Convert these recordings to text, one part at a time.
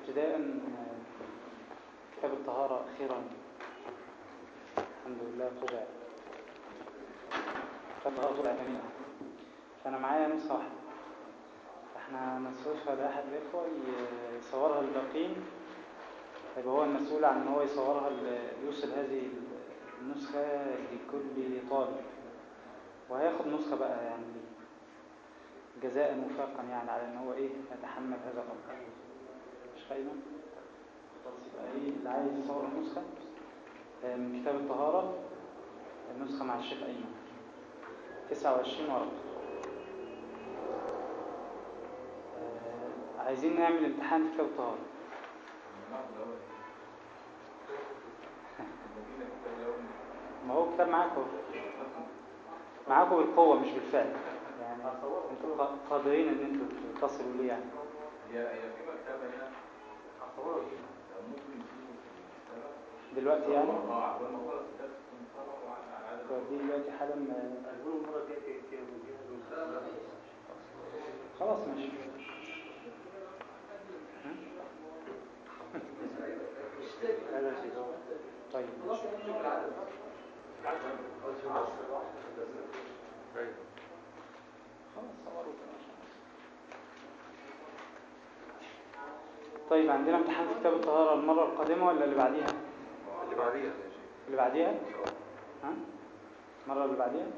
ابتداء آه، كتاب الطهارة أخيرا الحمد لله طبع كتاب الطهارة طبع جميل فأنا معايا نسخة واحدة فاحنا نصرفها لأحد الإخوة ي- يصورها للباقيين يبقى هو المسؤول عن ان هو يصورها ل- يوصل هذه النسخة لكل طالب وهياخد نسخة بقى يعني جزاء وفاقا يعني على ان هو ايه يتحمل هذا الامر مش خايمة خلاص يبقى ايه اللي عايز يصور النسخة آه، من كتاب الطهارة النسخة مع الشيخ ايمن 29 ورقة آه، عايزين نعمل امتحان في كتاب الطهارة ما هو كتاب معاكم معاكم بالقوة مش بالفعل يعني انتوا قا- قادرين ان انتوا تصلوا ليه يعني هي هي في مكتبة هنا هصورها فيها ممكن تشوفوا في المكتبة دلوقتي يعني اه عقبال ما اخلص الدرس تكون مصورة وعلى عدد دي دلوقتي حالا آه، هنقول المرة الجاية كده كده ونجهز خلاص ماشي هذا شيء طيب ماشي. خلاص صوروا كده. طيب عندنا امتحان في كتاب الطهارة المرة القادمة ولا اللي بعديها؟ اللي بعديها يا شيخ اللي بعديها؟ ها؟ المرة اللي بعديها؟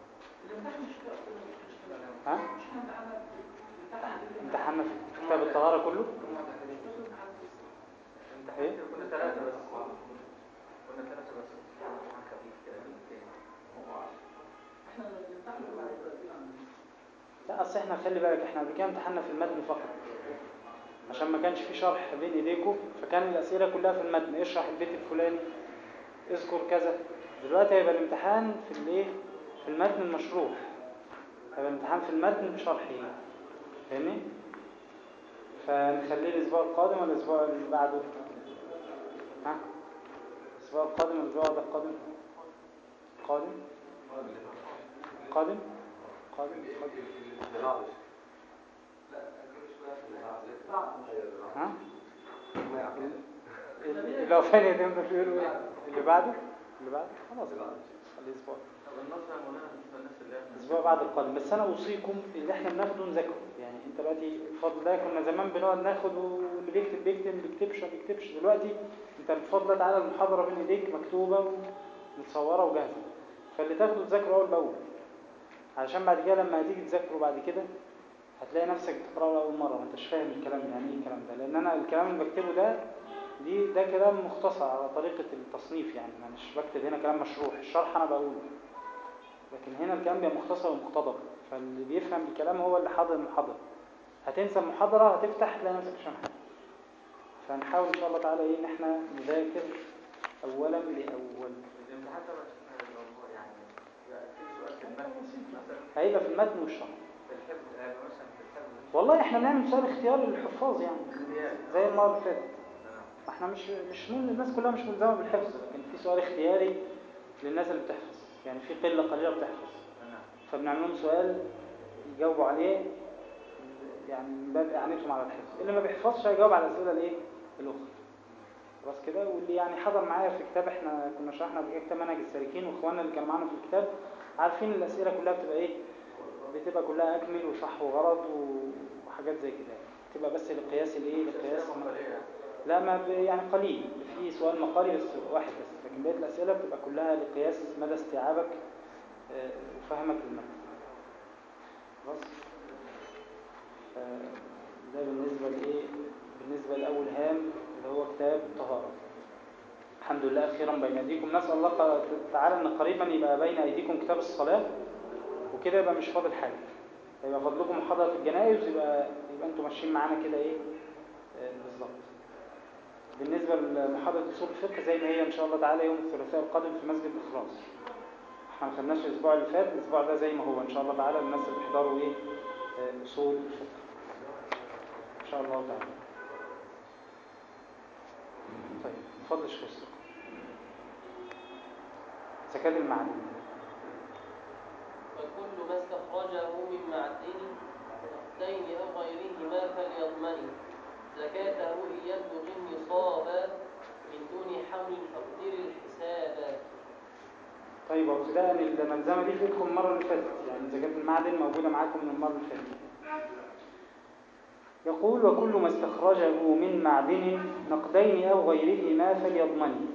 ها؟ امتحاننا في كتاب الطهارة كله؟ ايه؟ كنا ثلاثة بس كنا ثلاثة بس امتحان خفيف كده لا اصل احنا خلي بالك احنا قبل كده امتحنا في المتن فقط عشان ما كانش في شرح بين ايديكم فكان الاسئله كلها في المتن اشرح البيت الفلاني اذكر كذا دلوقتي هيبقى الامتحان في الايه في المتن المشروح هيبقى الامتحان في المتن بشرحه فاهمني فنخليه الاسبوع القادم ولا الاسبوع اللي بعده ها الاسبوع القادم ولا الاسبوع ده القادم قادم قادم قادم قادم ها لو ثانية دم بيقولوا ايه اللي بعده اللي بعده خلاص الاسبوع طب النظرة يا مولانا بالنسبة للناس اللي هي الاسبوع بعد القادم بس انا اوصيكم اللي احنا بناخده نذاكره يعني انت دلوقتي بفضل الله كنا زمان بنقعد ناخد واللي بيكتب بيكتب اللي بيكتبش ما بيكتبش دلوقتي انت بفضل الله تعالى المحاضره بين ايديك مكتوبه ومتصوره وجاهزه فاللي تاخده تذاكره اول باول علشان بعد كده لما هتيجي تذاكره بعد كده هتلاقي نفسك بتقراه لاول مره ما انتش فاهم الكلام يعني ايه الكلام ده لان انا الكلام اللي بكتبه ده دي ده كلام مختصر على طريقه التصنيف يعني انا مش بكتب هنا كلام مشروح الشرح انا بقوله لكن هنا الكلام بيبقى مختصر ومقتضب فاللي بيفهم الكلام هو اللي حاضر المحاضرة هتنسى المحاضرة هتفتح تلاقي نفسك مش فاهم حاجة فنحاول ان شاء الله تعالى ايه ان احنا نذاكر اولا لاول الامتحان ده بس يعني يبقى في سؤال في المتن مثلا هيبقى في المتن والشرح في الحفظ هيبقى مثلا في الحفظ والله احنا بنعمل سؤال اختياري للحفاظ يعني اختياري. زي المره اللي فاتت تمام. ما احنا مش مش مل... الناس كلها مش ملزمه بالحفظ لكن في سؤال اختياري للناس اللي بتحفظ يعني في قله قليله بتحفظ تمام فبنعمل لهم سؤال يجاوبوا عليه يعني من باب اعانتهم على الحفظ اللي ما بيحفظش هيجاوب على الاسئله الايه الاخرى خلاص كده واللي يعني حضر معايا في كتاب احنا كنا شرحنا قبل كده كتاب منهج السالكين واخواننا اللي كانوا معانا في الكتاب عارفين الاسئله كلها بتبقى ايه بتبقى كلها اكمل وصح وغلط وحاجات زي كده بتبقى بس لقياس الايه لقياس أسئلة مقالية. لا ما ب- يعني قليل في سؤال مقالي بس واحد بس لكن بقيه الاسئله بتبقى كلها لقياس مدى استيعابك آه، وفهمك للمتن خلاص آه، ده بالنسبه لايه بالنسبه لاول هام اللي هو كتاب الطهاره الحمد لله اخيرا بين ايديكم نسال الله ق- تعالى ان قريبا يبقى بين ايديكم كتاب الصلاه وكده يبقى مش فاضل حاجه يبقى فاضلكم محاضره في الجنائز يبقى يبقى انتوا ماشيين معانا كده ايه آه، بالظبط بالنسبة لمحاضرة أصول الفقه زي ما هي إن شاء الله تعالى يوم الثلاثاء القادم في مسجد الإخلاص. احنا ما خدناش الأسبوع اللي فات، الأسبوع ده زي ما هو إن شاء الله تعالى الناس اللي بيحضروا إيه؟ آه، أصول الفقه. إن شاء الله تعالى. طيب، اتفضل شيخ الثقة. زكاة المعدن. فكل ما استخرجه من معدن نقدين أو غيرهما فليضمن زكاته إن يبلغ النصاب من دون حول فاقدر الحساب طيب ابتداء الملزمه دي في لكم المره اللي فاتت يعني زكاه المعدن موجوده معاكم من المره اللي فاتت يقول وكل ما استخرجه من معدن نقدين او غيرهما فليضمن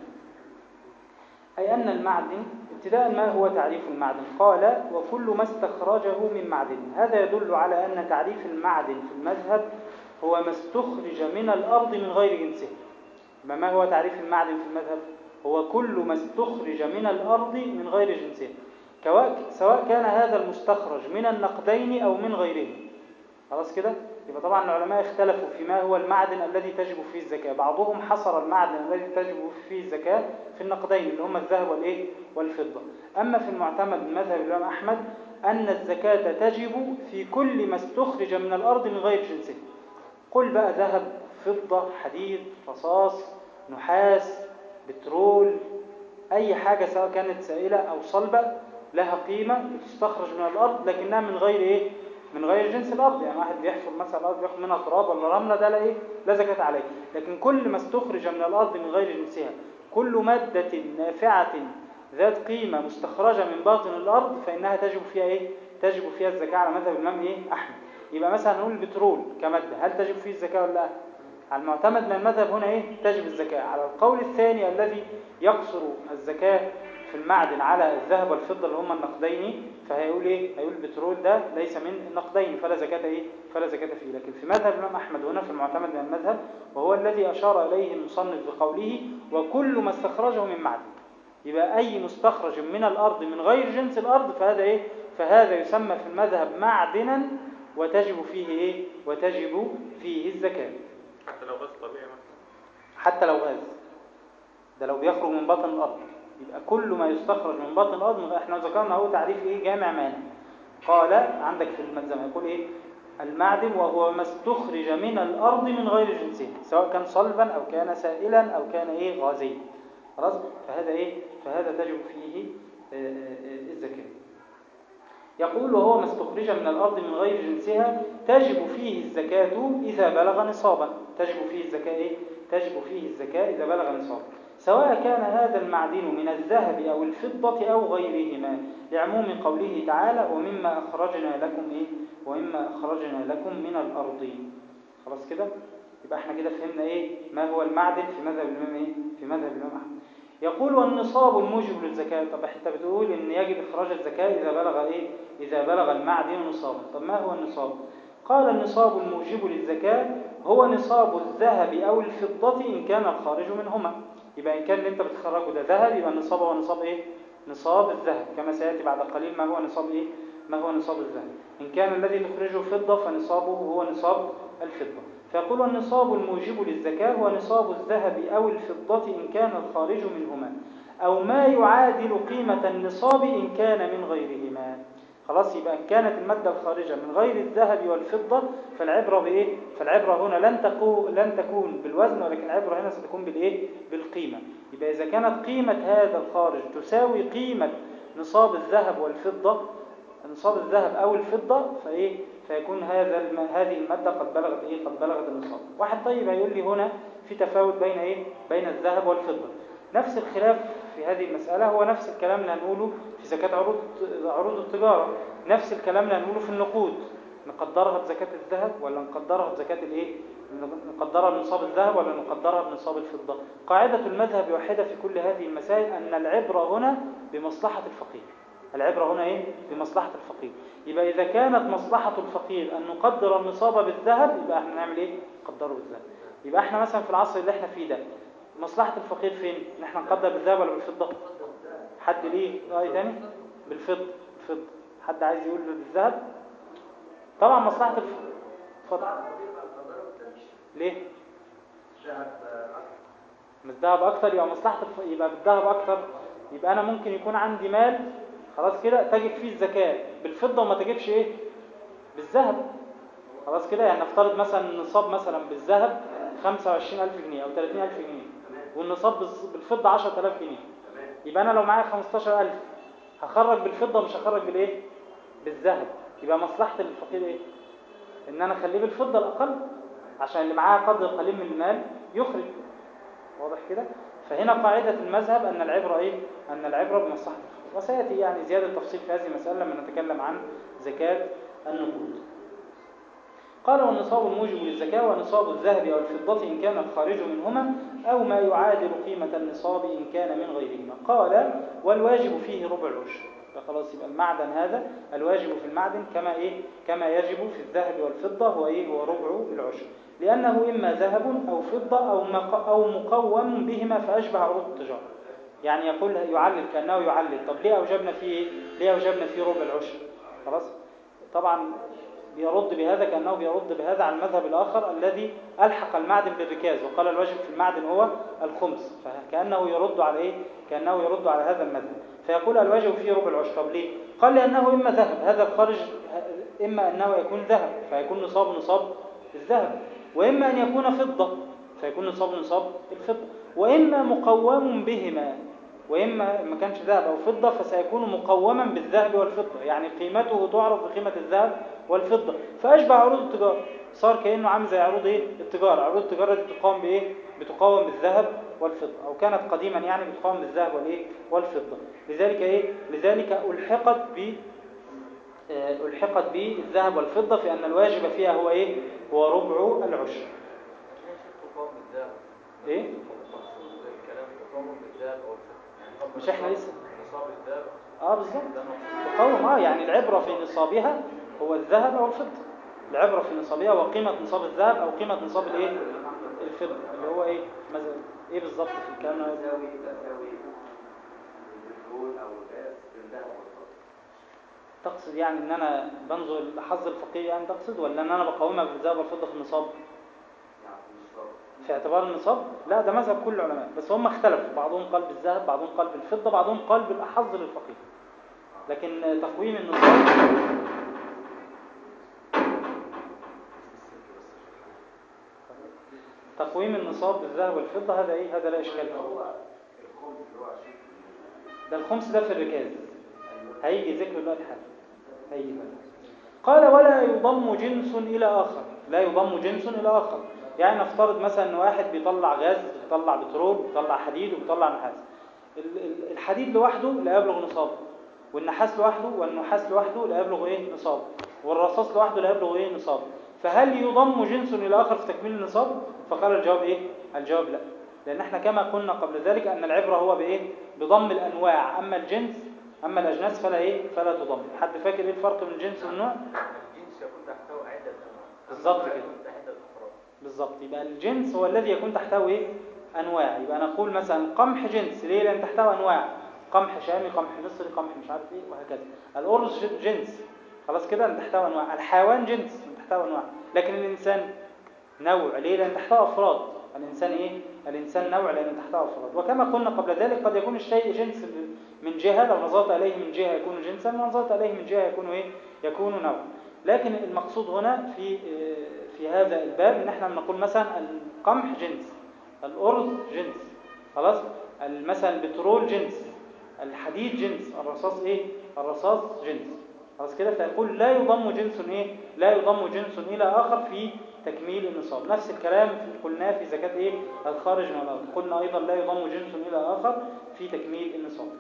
اي ان المعدن ابتداء ما هو تعريف المعدن قال وكل ما استخرجه من معدن هذا يدل على ان تعريف المعدن في المذهب هو ما استخرج من الارض من غير جنسه ما ما هو تعريف المعدن في المذهب هو كل ما استخرج من الأرض من غير جنسه كوا- سواء كان هذا المستخرج من النقدين أو من غيره خلاص كده يبقى طبعا العلماء اختلفوا في ما هو المعدن الذي تجب فيه الزكاة بعضهم حصر المعدن الذي تجب فيه الزكاة في النقدين اللي هما الذهب والإيه والفضة أما في المعتمد من مذهب الإمام أحمد أن الزكاة تجب في كل ما استخرج من الأرض من غير جنسه قل بقى ذهب فضة حديد رصاص نحاس بترول أي حاجة سواء كانت سائلة أو صلبة لها قيمة بتستخرج من الأرض لكنها من غير إيه؟ من غير جنس الأرض يعني واحد بيحفر مثلا الأرض بياخد منها تراب ولا رملة ده لا إيه؟ لا زكاة عليه لكن كل ما استخرج من الأرض من غير جنسها كل مادة نافعة ذات قيمة مستخرجة من باطن الأرض فإنها تجب فيها إيه؟ تجب فيها الزكاة على مذهب الإمام إيه؟ أحمد يبقى مثلا نقول البترول كمادة هل تجب فيه الزكاة ولا لا؟ على المعتمد من المذهب هنا ايه تجب الزكاة على القول الثاني الذي يقصر الزكاة في المعدن على الذهب والفضة اللي هما النقدين فهيقول ايه هيقول البترول ده ليس من النقدين فلا زكاة ايه فلا زكاة فيه لكن في مذهب الإمام أحمد هنا في المعتمد من المذهب وهو الذي أشار إليه المصنف بقوله وكل ما استخرجه من معدن يبقى أي مستخرج من الأرض من غير جنس الأرض فهذا ايه فهذا يسمى في المذهب معدنا وتجب فيه ايه وتجب فيه الزكاه حتى لو غاز طبيعي مثلا حتى لو غاز ده لو بيخرج من باطن الارض يبقى كل ما يستخرج من باطن الارض احنا ذكرنا اهو تعريف ايه جامع مانع قال عندك في الملزمه يقول ايه المعدن وهو ما استخرج من الارض من غير جنسه سواء كان صلبا او كان سائلا او كان ايه غازيا خلاص فهذا ايه فهذا تجب فيه آه، آه، الزكاه يقول وهو ما استخرج من الأرض من غير جنسها تجب فيه الزكاة إذا بلغ نصابا تجب فيه الزكاة إيه؟ تجب فيه الزكاة إذا بلغ نصابا سواء كان هذا المعدن من الذهب أو الفضة أو غيرهما لعموم قوله تعالى ومما أخرجنا لكم إيه؟ ومما أخرجنا لكم من الأرض خلاص كده؟ يبقى احنا كده فهمنا إيه؟ ما هو المعدن في مذهب الإمام إيه؟ في مذهب الإمام أحمد يقول والنصاب الموجب للزكاة طب انت بتقول ان يجب اخراج الزكاة اذا بلغ ايه اذا بلغ المعدن نصابا طب ما هو النصاب قال النصاب الموجب للزكاة هو نصاب الذهب او الفضة ان كان الخارج منهما يبقى ان كان اللي انت بتخرجه ده ذهب يبقى النصاب هو نصاب ايه نصاب الذهب كما سياتي بعد قليل ما هو نصاب ايه ما هو نصاب الذهب ان كان الذي تخرجه فضة فنصابه هو نصاب الفضة فيقول النصاب الموجب للزكاة هو نصاب الذهب أو الفضة إن كان الخارج منهما أو ما يعادل قيمة النصاب إن كان من غيرهما خلاص يبقى إن كانت المادة الخارجة من غير الذهب والفضة فالعبرة بإيه؟ فالعبرة هنا لن تكون لن تكون بالوزن ولكن العبرة هنا ستكون بالإيه؟ بالقيمة يبقى إذا كانت قيمة هذا الخارج تساوي قيمة نصاب الذهب والفضة نصاب الذهب أو الفضة فإيه؟ فيكون هذا الم... هذه المادة قد بلغت إيه؟ قد بلغت النصاب واحد طيب هيقول لي هنا في تفاوت بين إيه؟ بين الذهب والفضة نفس الخلاف في هذه المسألة هو نفس الكلام اللي هنقوله في زكاة عروض عروض التجارة نفس الكلام اللي هنقوله في النقود نقدرها بزكاة الذهب ولا نقدرها بزكاة الإيه؟ نقدرها بنصاب الذهب ولا نقدرها بنصاب الفضة قاعدة المذهب واحدة في كل هذه المسائل أن العبرة هنا بمصلحة الفقير العبرة هنا إيه؟ بمصلحة الفقير يبقى إذا كانت مصلحة الفقير أن نقدر النصاب بالذهب يبقى احنا نعمل إيه؟ نقدره بالذهب يبقى احنا مثلا في العصر اللي احنا فيه ده مصلحة الفقير فين؟ ان احنا نقدر بالذهب ولا بالفضة؟ حد ليه رأي تاني؟ بالفضة الفضة حد عايز يقول بالذهب؟ طبعا مصلحة الف... اتفضل ليه؟ من الذهب اكتر يبقى مصلحة الف... يبقى بالذهب اكتر يبقى انا ممكن يكون عندي مال خلاص كده تجب فيه الزكاة بالفضة وما تجبش ايه بالذهب خلاص كده يعني نفترض مثلا النصاب مثلا بالذهب 25000 جنيه او 30000 جنيه والنصاب بالص- بالفضة 10000 جنيه يبقى انا لو معايا 15000 هخرج بالفضة مش هخرج بالايه بالذهب يبقى مصلحة الفقير ايه ان انا اخليه بالفضة الاقل عشان اللي معاه قدر قليل من المال يخرج واضح كده فهنا قاعدة المذهب أن العبرة إيه؟ أن العبرة بمصلحة الفقير وسيأتي يعني زيادة تفصيل في هذه المسألة لما نتكلم عن زكاة النقود قال والنصاب الموجب للزكاة ونصاب الذهب أو الفضة إن كان الخارج منهما أو ما يعادل قيمة النصاب إن كان من غيرهما قال والواجب فيه ربع العشر فخلاص يبقى المعدن هذا الواجب في المعدن كما إيه كما يجب في الذهب والفضة هو إيه هو ربع العشر لأنه إما ذهب أو فضة أو مق- أو مقوم بهما فأشبه عروض التجارة يعني يقول يعلل كأنه يعلل طب ليه أوجبنا فيه إيه؟ ليه أوجبنا فيه ربع العشر خلاص طبعا بيرد بهذا كأنه بيرد بهذا على المذهب الآخر الذي ألحق المعدن بالركاز وقال الواجب في المعدن هو الخمس فكأنه يرد على إيه؟ كأنه يرد على هذا المذهب فيقول الواجب فيه ربع العشر طب ليه؟ قال لأنه إما ذهب هذا الخارج إما أنه يكون ذهب فيكون نصاب نصاب الذهب وإما أن يكون فضة فيكون نصاب نصاب الفضة وإما مقوم بهما وإما ما كانش ذهب أو فضة فسيكون مقوما بالذهب والفضة يعني قيمته تعرف بقيمة الذهب والفضة فأشبه عروض التجارة صار كأنه عامل زي عروض إيه التجارة عروض التجارة دي بتقاوم بإيه بتقاوم بالذهب والفضة أو كانت قديما يعني بتقاوم بالذهب والإيه والفضة لذلك إيه لذلك ألحقت ب آه، ألحقت بالذهب والفضة في أن الواجب فيها هو إيه هو ربع العشر تقاوم بالذهب إيه مقصود الكلام تقاوم بالذهب او الفضة يعني طب مش إحنا نصاب- لسه نصاب الذهب اه بالظبط ده مقصود تقاوم اه يعني العبرة في نصابها هو الذهب أو الفضة العبرة في نصابها وقيمة نصاب الذهب أو قيمة نصاب الإيه الفضة اللي هو إيه مثلا إيه بالظبط في الكلام ده؟ تساوي تساوي البترول او الغاز في الذهب والفضه تقصد يعني ان انا بنظر لحظ الفقير يعني تقصد ولا ان انا بقاومها بالذهب والفضه في النصاب يعني مش شرط في اعتبار النصاب لا ده مذهب كل العلماء بس هم اختلفوا بعضهم قال بالذهب بعضهم قال بالفضه بعضهم قال بالاحظ للفقير لكن تقويم النصاب تقويم النصاب بالذهب والفضه هذا ايه هذا لا اشكال فيه هو الخبز اللي هو 20% ده الخمس ده في الركاز هيجي ذكر دلوقتي حالا هيجي بقى. قال ولا يضم جنس إلى آخر لا يضم جنس إلى آخر يعني نفترض مثلا ان واحد بيطلع غاز بيطلع بترول بيطلع حديد وبيطلع نحاس ال- ال- الحديد لوحده لا يبلغ نصابه والنحاس لوحده والنحاس لوحده لا يبلغ ايه نصابه والرصاص لوحده لا يبلغ ايه نصابه فهل يضم جنس إلى آخر في تكميل النصاب فقال الجواب ايه الجواب لا لأن احنا كما قلنا قبل ذلك أن العبرة هو بإيه بضم الأنواع أما الجنس أما الأجناس فلا إيه فلا تضم حد فاكر إيه الفرق بين الجنس والنوع الجنس يكون تحته عدة أنواع بالظبط أما كده. يكون تحت الأفراد بالظبط يبقى الجنس هو الذي يكون تحته ايه انواع يبقى نقول مثلا القمح جنس ليه لان تحته انواع قمح شامي قمح مصري قمح مش عارف ايه وهكذا الارز ج- جنس خلاص كده لان تحته انواع الحيوان جنس لان تحته انواع لكن الانسان نوع ليه لان تحته افراد الانسان ايه الانسان نوع لان تحته افراد وكما قلنا قبل ذلك قد يكون الشيء جنس من جهه لو نظرت اليه من جهه يكون جنسا ونظرت اليه من جهه يكون ايه يكون نوعا لكن المقصود هنا في في هذا الباب ان احنا بنقول مثلا القمح جنس الارز جنس خلاص مثلا البترول جنس الحديد جنس الرصاص ايه الرصاص جنس خلاص كده فيقول لا يضم جنس ايه لا يضم جنس الى اخر في تكميل النصاب نفس الكلام في قلناه في زكاه ايه الخارج من الارض قلنا ايضا لا يضم جنس الى اخر في تكميل النصاب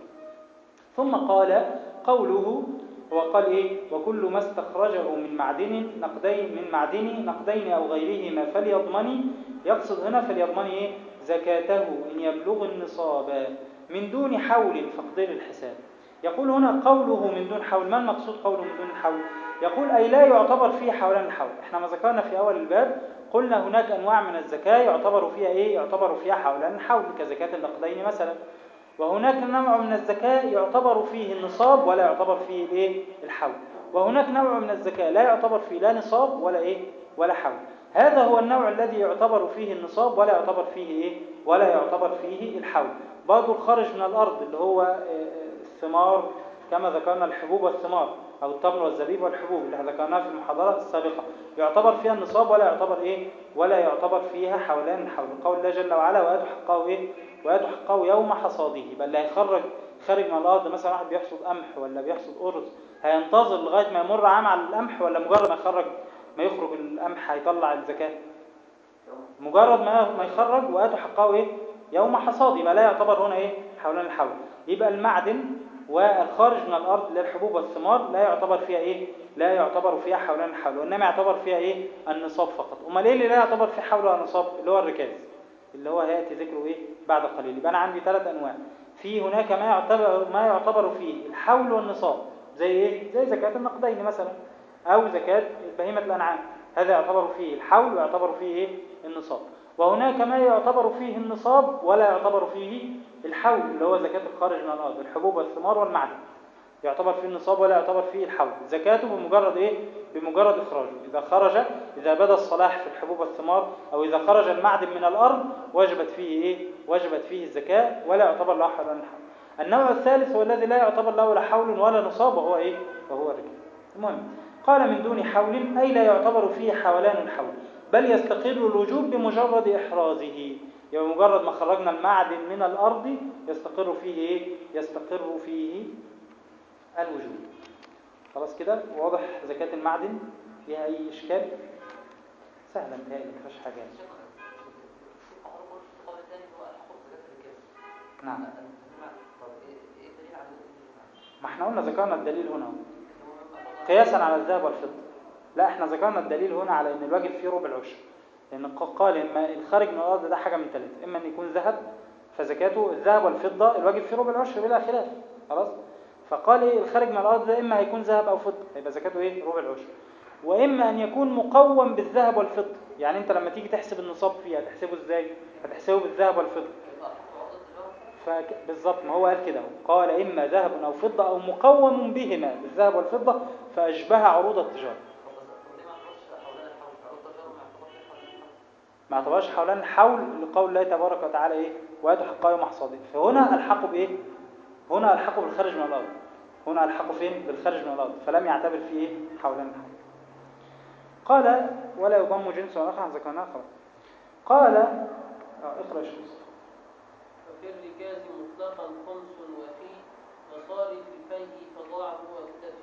ثم قال قوله هو قال ايه وكل ما استخرجه من معدن نقدين من معدن نقدين او غيرهما فليضمن يقصد هنا فليضمن ايه زكاته ان يبلغ النصاب من دون حول فاقدر الحساب يقول هنا قوله من دون حول ما المقصود قوله من دون حول يقول اي لا يعتبر فيه حولان الحول احنا ما ذكرنا في اول الباب قلنا هناك انواع من الزكاه يعتبر فيها ايه يعتبر فيها حولان الحول كزكاه النقدين مثلا وهناك نوع من الزكاة يعتبر فيه النصاب ولا يعتبر فيه الايه الحول وهناك نوع من الزكاة لا يعتبر فيه لا نصاب ولا ايه ولا حول هذا هو النوع الذي يعتبر فيه النصاب ولا يعتبر فيه ايه ولا يعتبر فيه الحول برضه الخارج من الارض اللي هو الثمار كما ذكرنا الحبوب والثمار او التمر والزبيب والحبوب اللي ذكرناها في المحاضرات السابقه يعتبر فيها النصاب ولا يعتبر ايه ولا يعتبر فيها حولان الحول قول الله جل وعلا واتوا حقه ايه وياتوا حقه يوم حصاده يبقى اللي هيخرج خارج من الارض مثلا واحد بيحصد قمح ولا بيحصد ارز هينتظر لغايه ما يمر عام على القمح ولا مجرد ما يخرج ما يخرج القمح هيطلع الزكاه مجرد ما ما يخرج واتوا حقه ايه يوم حصاد يبقى لا يعتبر هنا ايه حولان الحول يبقى المعدن والخارج من الارض اللي هي الحبوب والثمار لا يعتبر فيها ايه لا يعتبر فيها حولان الحول وانما يعتبر فيها ايه النصاب فقط امال ايه اللي لا يعتبر فيه حول ولا نصاب اللي هو الركاز اللي هو هياتي ذكره ايه بعد قليل يبقى انا عندي ثلاث انواع في هناك ما يعتبر ما يعتبر فيه الحول والنصاب زي ايه زي زكاه النقدين مثلا او زكاه بهيمه الانعام هذا يعتبر فيه الحول ويعتبر فيه ايه النصاب وهناك ما يعتبر فيه النصاب ولا يعتبر فيه الحول اللي هو زكاه الخارج من الارض الحبوب والثمار والمعدن يعتبر فيه النصاب ولا يعتبر فيه الحول زكاته بمجرد ايه بمجرد اخراجه اذا خرج اذا بدا الصلاح في الحبوب والثمار او اذا خرج المعدن من الارض وجبت فيه ايه وجبت فيه الزكاه ولا يعتبر له حول ولا حول النوع الثالث هو الذي لا يعتبر له لا حول ولا نصاب وهو ايه وهو الركاز المهم قال من دون حول اي لا يعتبر فيه حولان الحول بل يستقر الوجوب بمجرد احرازه يعني مجرد ما خرجنا المعدن من الارض يستقر فيه ايه يستقر فيه الوجوب خلاص كده واضح زكاة المعدن فيها أي إشكال سهلة متهيألي ما فيهاش حاجة يعني. قال الثاني هو الحق زكاة الركاز نعم طب ايه ايه الدليل على ما احنا قلنا ذكرنا الدليل هنا قياسا على الذهب والفضة لا احنا ذكرنا الدليل هنا على ان الواجب فيه ربع العشر لان قال اما الخارج من الارض ده حاجه من ثلاثه اما ان يكون ذهب فزكاته الذهب والفضه الواجب فيه ربع العشر بلا خلاف خلاص فقال ايه الخارج من الارض ده اما هيكون ذهب او فضه هيبقى زكاته ايه ربع العشر واما ان يكون مقوم بالذهب والفضه يعني انت لما تيجي تحسب النصاب فيه هتحسبه ازاي هتحسبه بالذهب والفضه يبقى الحق عقد التجارة فك... بالظبط ما هو قال كده قال اما ذهب او فضه او مقوم بهما بالذهب والفضه فاشبه عروض التجاره طب بس- طب ليه ما اعتبرش حولان الحول عقد التجارة ما اعتبرش حولان الحول ما اعتبرش حولان الحول لقول الله تبارك وتعالى ايه واتوا حقه يوم حصاده فهنا الحقوا بايه هنا الحقوا بالخارج من الارض هنا الحقوا فين بالخارج من الارض فلم يعتبر فيه ايه حولان الحول قال ولا يضم جنس اخر ذكرناه خلاص قال اه اقرا شو ففي الركاز مطلقا خمس وفي مصارف الفيء فضاعه واكتفي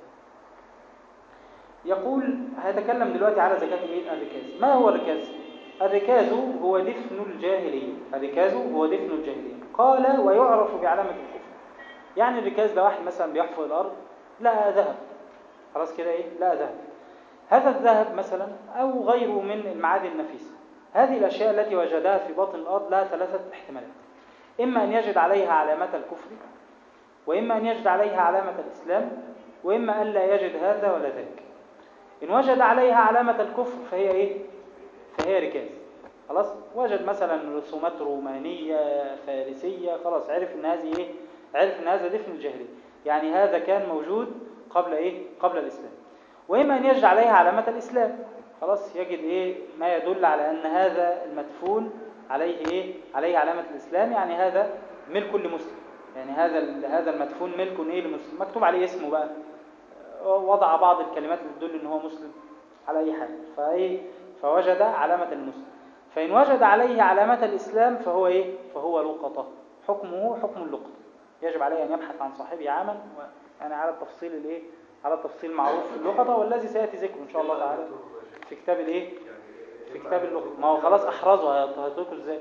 يقول هيتكلم دلوقتي على زكاة الايه الركاز ما هو الركاز الركاز هو دفن الجاهلية الركاز هو دفن الجاهلية قال ويعرف بعلامة الكفر يعني الركاز ده واحد مثلا بيحفر الأرض لقى ذهب خلاص كده ايه لقى ذهب هذا الذهب مثلا أو غيره من المعادن النفيسة هذه الأشياء التي وجدها في باطن الأرض لها ثلاثة احتمالات إما أن يجد عليها علامة الكفر وإما أن يجد عليها علامة الإسلام وإما أن لا يجد هذا ولا ذاك إن وجد عليها علامة الكفر فهي إيه؟ فهي ركاز خلاص وجد مثلا رسومات رومانية فارسية خلاص عرف إن هذه إيه؟ عرف إن هذا دفن الجاهلية يعني هذا كان موجود قبل إيه؟ قبل الإسلام وإما أن يجد عليها علامة الإسلام خلاص يجد إيه؟ ما يدل على أن هذا المدفون عليه إيه؟ عليه علامة الإسلام يعني هذا ملك لمسلم يعني هذا ال- هذا المدفون ملك إيه لمسلم مكتوب عليه اسمه بقى وضع بعض الكلمات اللي تدل ان هو مسلم على اي حال فايه فوجد علامه المسلم فان وجد عليه علامه الاسلام فهو ايه فهو لقطه حكمه حكم اللقطه يجب عليه ان يبحث عن صاحبه عاما و- يعني على التفصيل الايه على التفصيل معروف في اللقطه والذي سياتي ذكره ان شاء الله تعالى في كتاب الايه في كتاب اللقطه ما هو خلاص احرزه هيتركه ازاي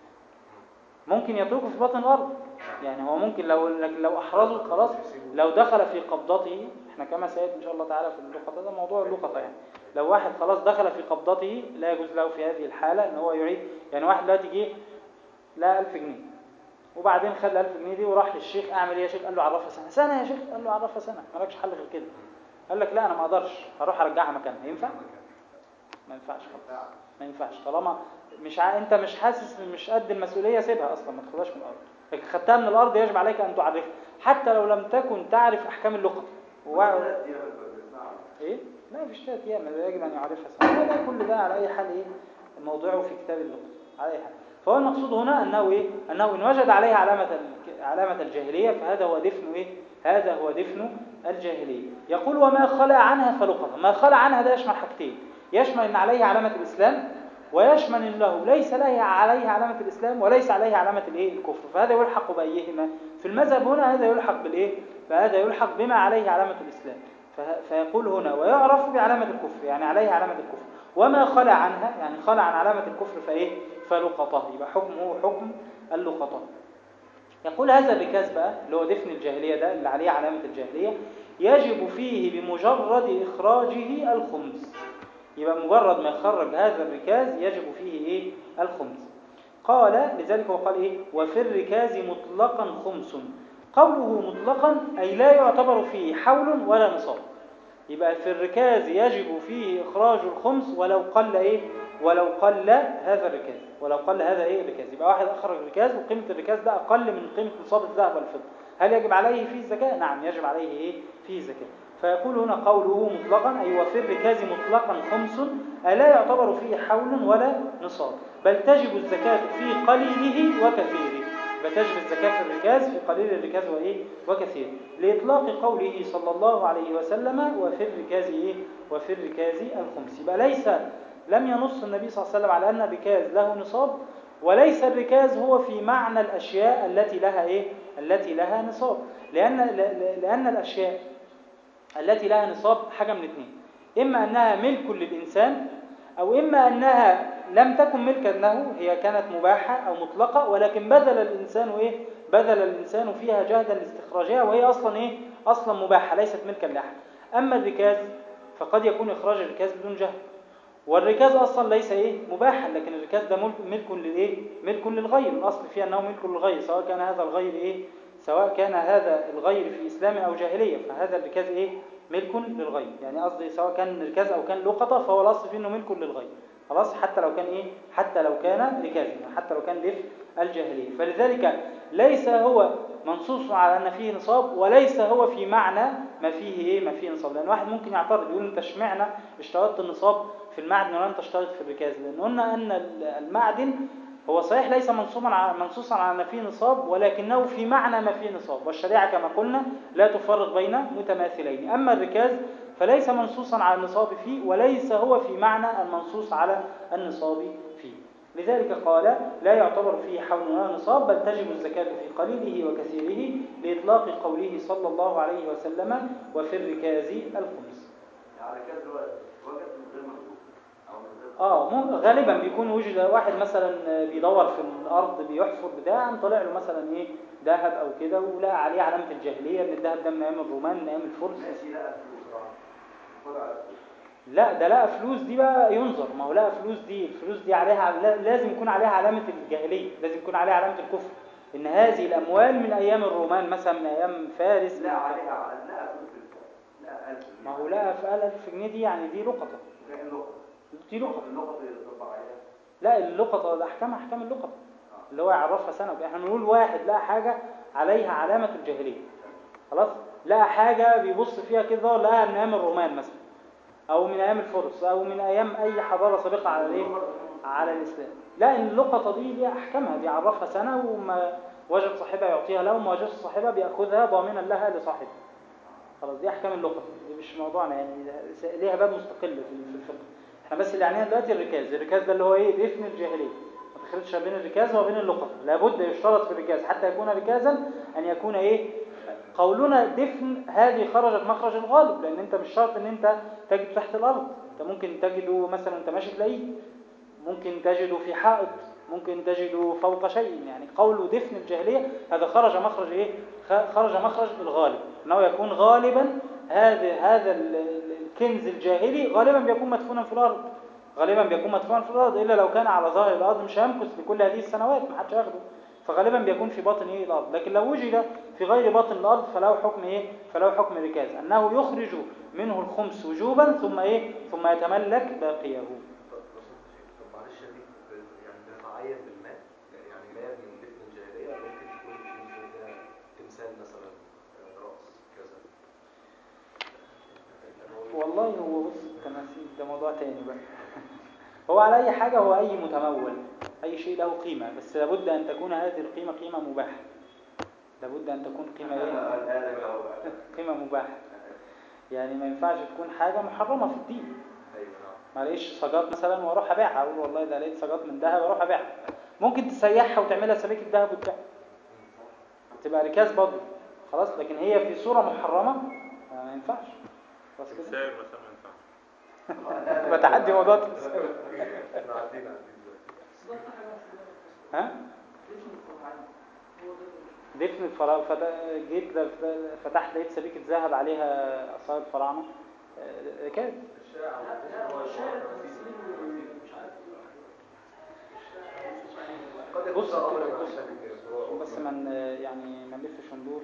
ممكن يتركه في باطن الارض يعني هو ممكن لو لكن لو احرزه خلاص لو دخل في قبضته احنا كما سيأتي ان شاء الله تعالى في اللقطة ده موضوع اللقطة يعني لو واحد خلاص دخل في قبضته لا يجوز له في هذه الحالة ان هو يعيد يعني واحد دلوقتي جه لقى 1000 جنيه وبعدين خد ال 1000 جنيه دي وراح للشيخ اعمل ايه يا شيخ قال له عرفها سنة سنة يا شيخ قال له عرفها سنة مالكش حل غير كده قال لك لا انا ما اقدرش هروح ارجعها مكانها ينفع ما ينفعش خالص ما ينفعش طالما مش ع... انت مش حاسس مش قد المسؤوليه سيبها اصلا ما تاخدهاش من الارض لكن خدتها من الارض يجب عليك ان تعرفها حتى لو لم تكن تعرف احكام اللقطه و... ايه لا مفيش ثلاث ايام ده يجب ان يعرفها سنه ده كل ده على اي حال ايه موضوعه في كتاب اللقطه على اي حال فهو المقصود هنا انه ايه انه ان وجد عليها علامه ال- علامه الجاهليه فهذا هو دفن ايه هذا هو دفن الجاهليه يقول وما خلع عنها فلقطه ما خلع عنها ده يشمل حاجتين يشمل ان عليه علامه الاسلام ويشمل انه ليس له عليه علامه الاسلام وليس عليه علامه الايه الكفر فهذا يلحق بايهما في المذهب هنا هذا يلحق بالايه فهذا يلحق بما عليه علامه الاسلام فه- فيقول هنا ويعرف بعلامه الكفر يعني عليه علامه الكفر وما خلع عنها يعني خلع عن علامة الكفر فإيه فلقطة يبقى حكمه حكم اللقطة يقول هذا الركاز بقى اللي هو دفن الجاهلية ده اللي عليه علامة الجاهلية يجب فيه بمجرد إخراجه الخمس يبقى مجرد ما يخرج هذا الركاز يجب فيه إيه الخمس قال لذلك هو قال إيه وفي الركاز مطلقا خمس قوله مطلقا أي لا يعتبر فيه حول ولا نصاب يبقى في الركاز يجب فيه إخراج الخمس ولو قل إيه ولو قل هذا الركاز ولو قل هذا إيه الركاز يبقى واحد أخرج ركاز وقيمة الركاز ده أقل من قيمة نصاب الذهب والفضة هل يجب عليه فيه الزكاة؟ نعم يجب عليه إيه فيه زكاة فيقول هنا قوله مطلقا أي وفي الركاز مطلقا خمس ألا يعتبر فيه حول ولا نصاب بل تجب الزكاة في قليله وكثيره فتجب الزكاة في الركاز في قليل الركاز وإيه وكثير لإطلاق قوله صلى الله عليه وسلم وفي الركاز إيه وفي الركاز الخمس يبقى ليس لم ينص النبي صلى الله عليه وسلم على أن الركاز له نصاب وليس الركاز هو في معنى الأشياء التي لها إيه التي لها نصاب لأن لأن الأشياء التي لها نصاب حاجة من اثنين إما أنها ملك للإنسان أو إما أنها لم تكن ملكا له هي كانت مباحة أو مطلقة ولكن بذل الإنسان إيه؟ بذل الإنسان فيها جهدا لاستخراجها وهي أصلا إيه؟ أصلا مباحة ليست ملكا لأحد أما الركاز فقد يكون إخراج الركاز بدون جهد والركاز أصلا ليس إيه؟ مباحا لكن الركاز ده ملك, ملك للإيه؟ ملك للغير الأصل فيه أنه ملك للغير سواء كان هذا الغير إيه؟ سواء كان هذا الغير في إسلام أو جاهلية فهذا الركاز إيه؟ ملك للغير يعني قصدي سواء كان ركاز أو كان لقطة فهو الأصل فيه أنه ملك للغير خلاص حتى لو كان ايه حتى لو كان ركازا حتى لو كان دفء الجاهليه فلذلك ليس هو منصوص على ان فيه نصاب وليس هو في معنى ما فيه ايه ما فيه نصاب لان واحد ممكن يعترض يقول انت اشمعنى اشترطت النصاب في المعدن ولم تشترط في الركاز لان قلنا ان المعدن هو صحيح ليس منصوبا على منصوصا على ما فيه نصاب ولكنه في معنى ما فيه نصاب والشريعه كما قلنا لا تفرق بين متماثلين اما الركاز فليس منصوصا على النصاب فيه وليس هو في معنى المنصوص على النصاب فيه لذلك قال لا يعتبر فيه حول ولا نصاب بل تجب الزكاة في قليله وكثيره لإطلاق قوله صلى الله عليه وسلم وفي الركاز الخمس يعني كان دلوقتي وجد من غير مردود او من غير اه مو غالبا بيكون وجد واحد مثلا بيدور في الارض بيحفر بتاع طلع له مثلا ايه ذهب او كده ولقى عليه علامه الجاهليه ان الذهب ده من ايام الرومان من ايام الفرس ماشي لقى فلوس طبعا خد على فلوس لا ده لقى فلوس دي بقى ينظر ما هو لقى فلوس دي الفلوس دي عليها لا- لازم يكون عليها علامة الجاهلية لازم يكون عليها علامة الكفر إن هذه الأموال من أيام الرومان مثلا من أيام فارس لا عليها لقى فلوس بالفعل لقى 1000 ما هو لقى في 1000 جنيه دي يعني دي لقطة كان اللقطه دي لقطة اللقطه اللي تطبق عليها لا اللقطة ده أحكام أحكام اللقطة اللي هو يعرفها سنة احنا بنقول واحد لقى حاجة عليها علامة الجاهلية خلاص لقى حاجة بيبص فيها كده لقاها من أيام الرومان مثلا أو من أيام الفرس أو من أيام أي حضارة سابقة على الإيه؟ على الإسلام لا إن اللقطة دي ليها أحكامها بيعرفها سنة وما وجد صاحبها يعطيها له وما وجدش صاحبها بيأخذها ضامنا لها لصاحبها خلاص دي أحكام اللقطة دي مش موضوعنا يعني ده- ليها باب مستقل في في الفقه احنا بس اللي يعنينا دلوقتي الركاز الركاز ده اللي هو ايه دفن الجاهلية ما تخلطش بين الركاز وبين اللقطة لابد يشترط في الركاز حتى يكون ركازا أن يكون ايه قولنا دفن هذه خرجت مخرج الغالب لأن أنت مش شرط أن أنت تجد تحت الأرض أنت ممكن تجده مثلا أنت ماشي تلاقيه ممكن تجده في حائط ممكن تجده فوق شيء يعني قول دفن الجاهلية هذا خرج مخرج إيه؟ خ- خرج مخرج الغالب أنه يكون غالبا هذا هذا ال- ال- الكنز الجاهلي غالبا بيكون مدفونا في الأرض غالبا بيكون مدفونا في الأرض إلا لو كان على ظاهر الأرض مش هيمكث لكل هذه السنوات ما حدش ياخده فغالبا بيكون في باطن ايه الارض لكن لو وجد في غير باطن الارض فله حكم ايه فله حكم ركاز انه يخرج منه الخمس وجوبا ثم ايه ثم يتملك باقيه طب طب معلش دي يعني بنتعين بالماء يعني ماء من دفن الجاهلية ممكن تكون الفلوس ده تمثال مثلا آه، رأس كذا والله هو بص التماثيل ده موضوع تاني بقى هو على اي حاجه هو اي متمول اي شيء له قيمه بس لابد ان تكون هذه القيمه قيمه مباحه لابد ان تكون قيمه ايه قيمه مباحه يعني ما ينفعش تكون حاجه محرمه في الدين ايوه نعم ما الاقيش سجات مثلا واروح ابيعها اقول والله ده لقيت سجات من ذهب اروح ابيعها ممكن تسيحها وتعملها سبيكه ذهب وتبيعها تبقى ركاز برضه خلاص لكن هي في صوره محرمه ما ينفعش خلاص كده تمثال مثلا ما ينفعش بتحدي موضوع التمثال احنا عارفين عارفين بس ده حاجه مش ها دفن الفراعنه هو ده دفن الفراعنة فت- جيت ل- فتحت لقيت سبيكة ذهب عليها آثار الفراعنة آه، كانت الشائع لا لا هو الشاعر تمثيل مش عارف قد يكون بص ده امر كده، مع بص. الشركة. بس من يعني ما نلفش وندور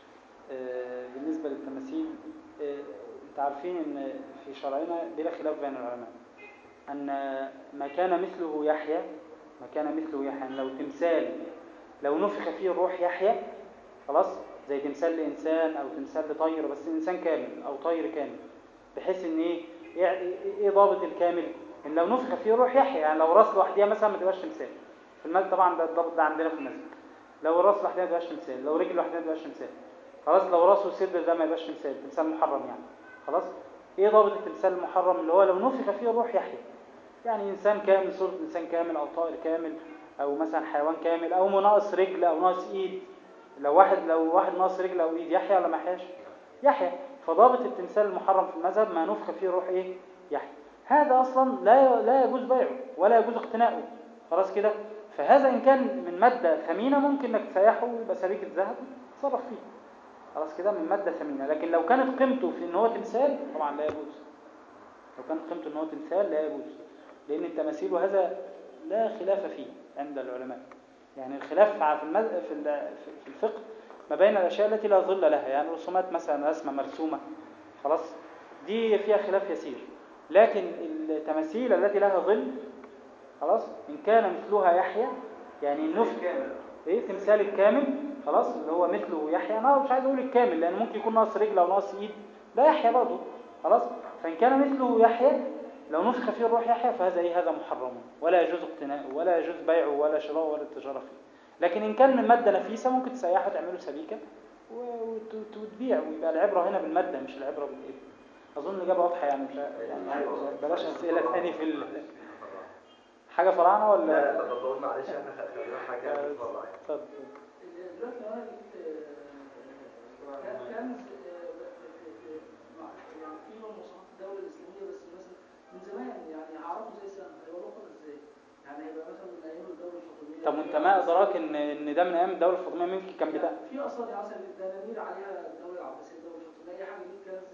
آه، بالنسبة للتماثيل آه، انت عارفين ان في شرعنا بلا خلاف بين العلماء ان ما كان مثله يحيى ما كان مثله يحيى يعني لو تمثال لو نفخ فيه الروح يحيى خلاص زي تمثال لإنسان أو تمثال لطير بس إنسان كامل أو طير كامل بحيث إن إيه إيه إيه ضابط الكامل؟ إن لو نفخ فيه الروح يحيى يعني لو راس لوحديها مثلا ما تبقاش تمثال في المسجد طبعا ده الضابط ده عندنا في المسجد لو الراس لوحدها ما تبقاش تمثال لو رجل لوحدها ما تبقاش تمثال خلاص لو راسه وصدر ده ما يبقاش تمثال تمثال محرم يعني خلاص ايه ضابط التمثال المحرم اللي هو لو نفخ فيه الروح يحيى يعني انسان كامل صوره انسان كامل او طائر كامل او مثلا حيوان كامل او ناقص رجل او ناقص ايد لو واحد لو واحد ناقص رجل او ايد يحيى ولا ما يحياش يحيى فضابط التمثال المحرم في المذهب ما نفخ فيه الروح ايه يحيى هذا اصلا لا لا يجوز بيعه ولا يجوز اقتناؤه خلاص كده فهذا ان كان من ماده ثمينه ممكن انك تسيحه ويبقى سبيكه ذهب تصرف فيه خلاص كده من ماده ثمينه لكن لو كانت قيمته في ان هو تمثال طبعا لا يجوز لو كانت قيمته ان هو تمثال لا يجوز لان التماثيل وهذا لا خلاف فيه عند العلماء يعني الخلاف في المز... في ال- في الفقه ما بين الاشياء التي لا ظل لها يعني رسومات مثلا رسمه مرسومه خلاص دي فيها خلاف يسير لكن التماثيل التي لها ظل خلاص ان كان مثلها يحيى يعني النفخ كامل ايه تمثال الكامل خلاص اللي هو مثله يحيى انا مش عايز اقول الكامل لان ممكن يكون ناقص رجل او ناقص ايد ده يحيى برضه خلاص فان كان مثله يحيى لو نفخ فيه الروح يحيى فهذا ايه هذا محرم ولا يجوز اقتناؤه ولا يجوز بيعه ولا شراؤه ولا التجاره فيه لكن ان كان من ماده نفيسه ممكن تسيحه تعمله سبيكه و- وت- وت- وتبيع ويبقى العبره هنا بالماده مش العبره بالايه اظن الاجابه واضحه يعني مش يعني بلاش اسئله تاني في ال... حاجه فراعنه ولا لا لا طب بقول معلش احنا خلينا حاجه بتطلع يعني اتفضل دلوقتي لو انا جبت آه، كان- كنز آه، مع- يعني في مواصفات الدوله الاسلاميه بس مثلا من زمان يعني هعرفه زي سنه هيبقى له قدر ازاي؟ يعني هيبقى مثلا من ايام الدوله الفاطميه طب وانت ما ادراك ان ان ده من ايام الدوله الفاطميه ممكن كان بتاع في اصلا يعني مثلا دنانير عليها الدوله العباسيه الدوله الفاطميه اي حاجه دي كنز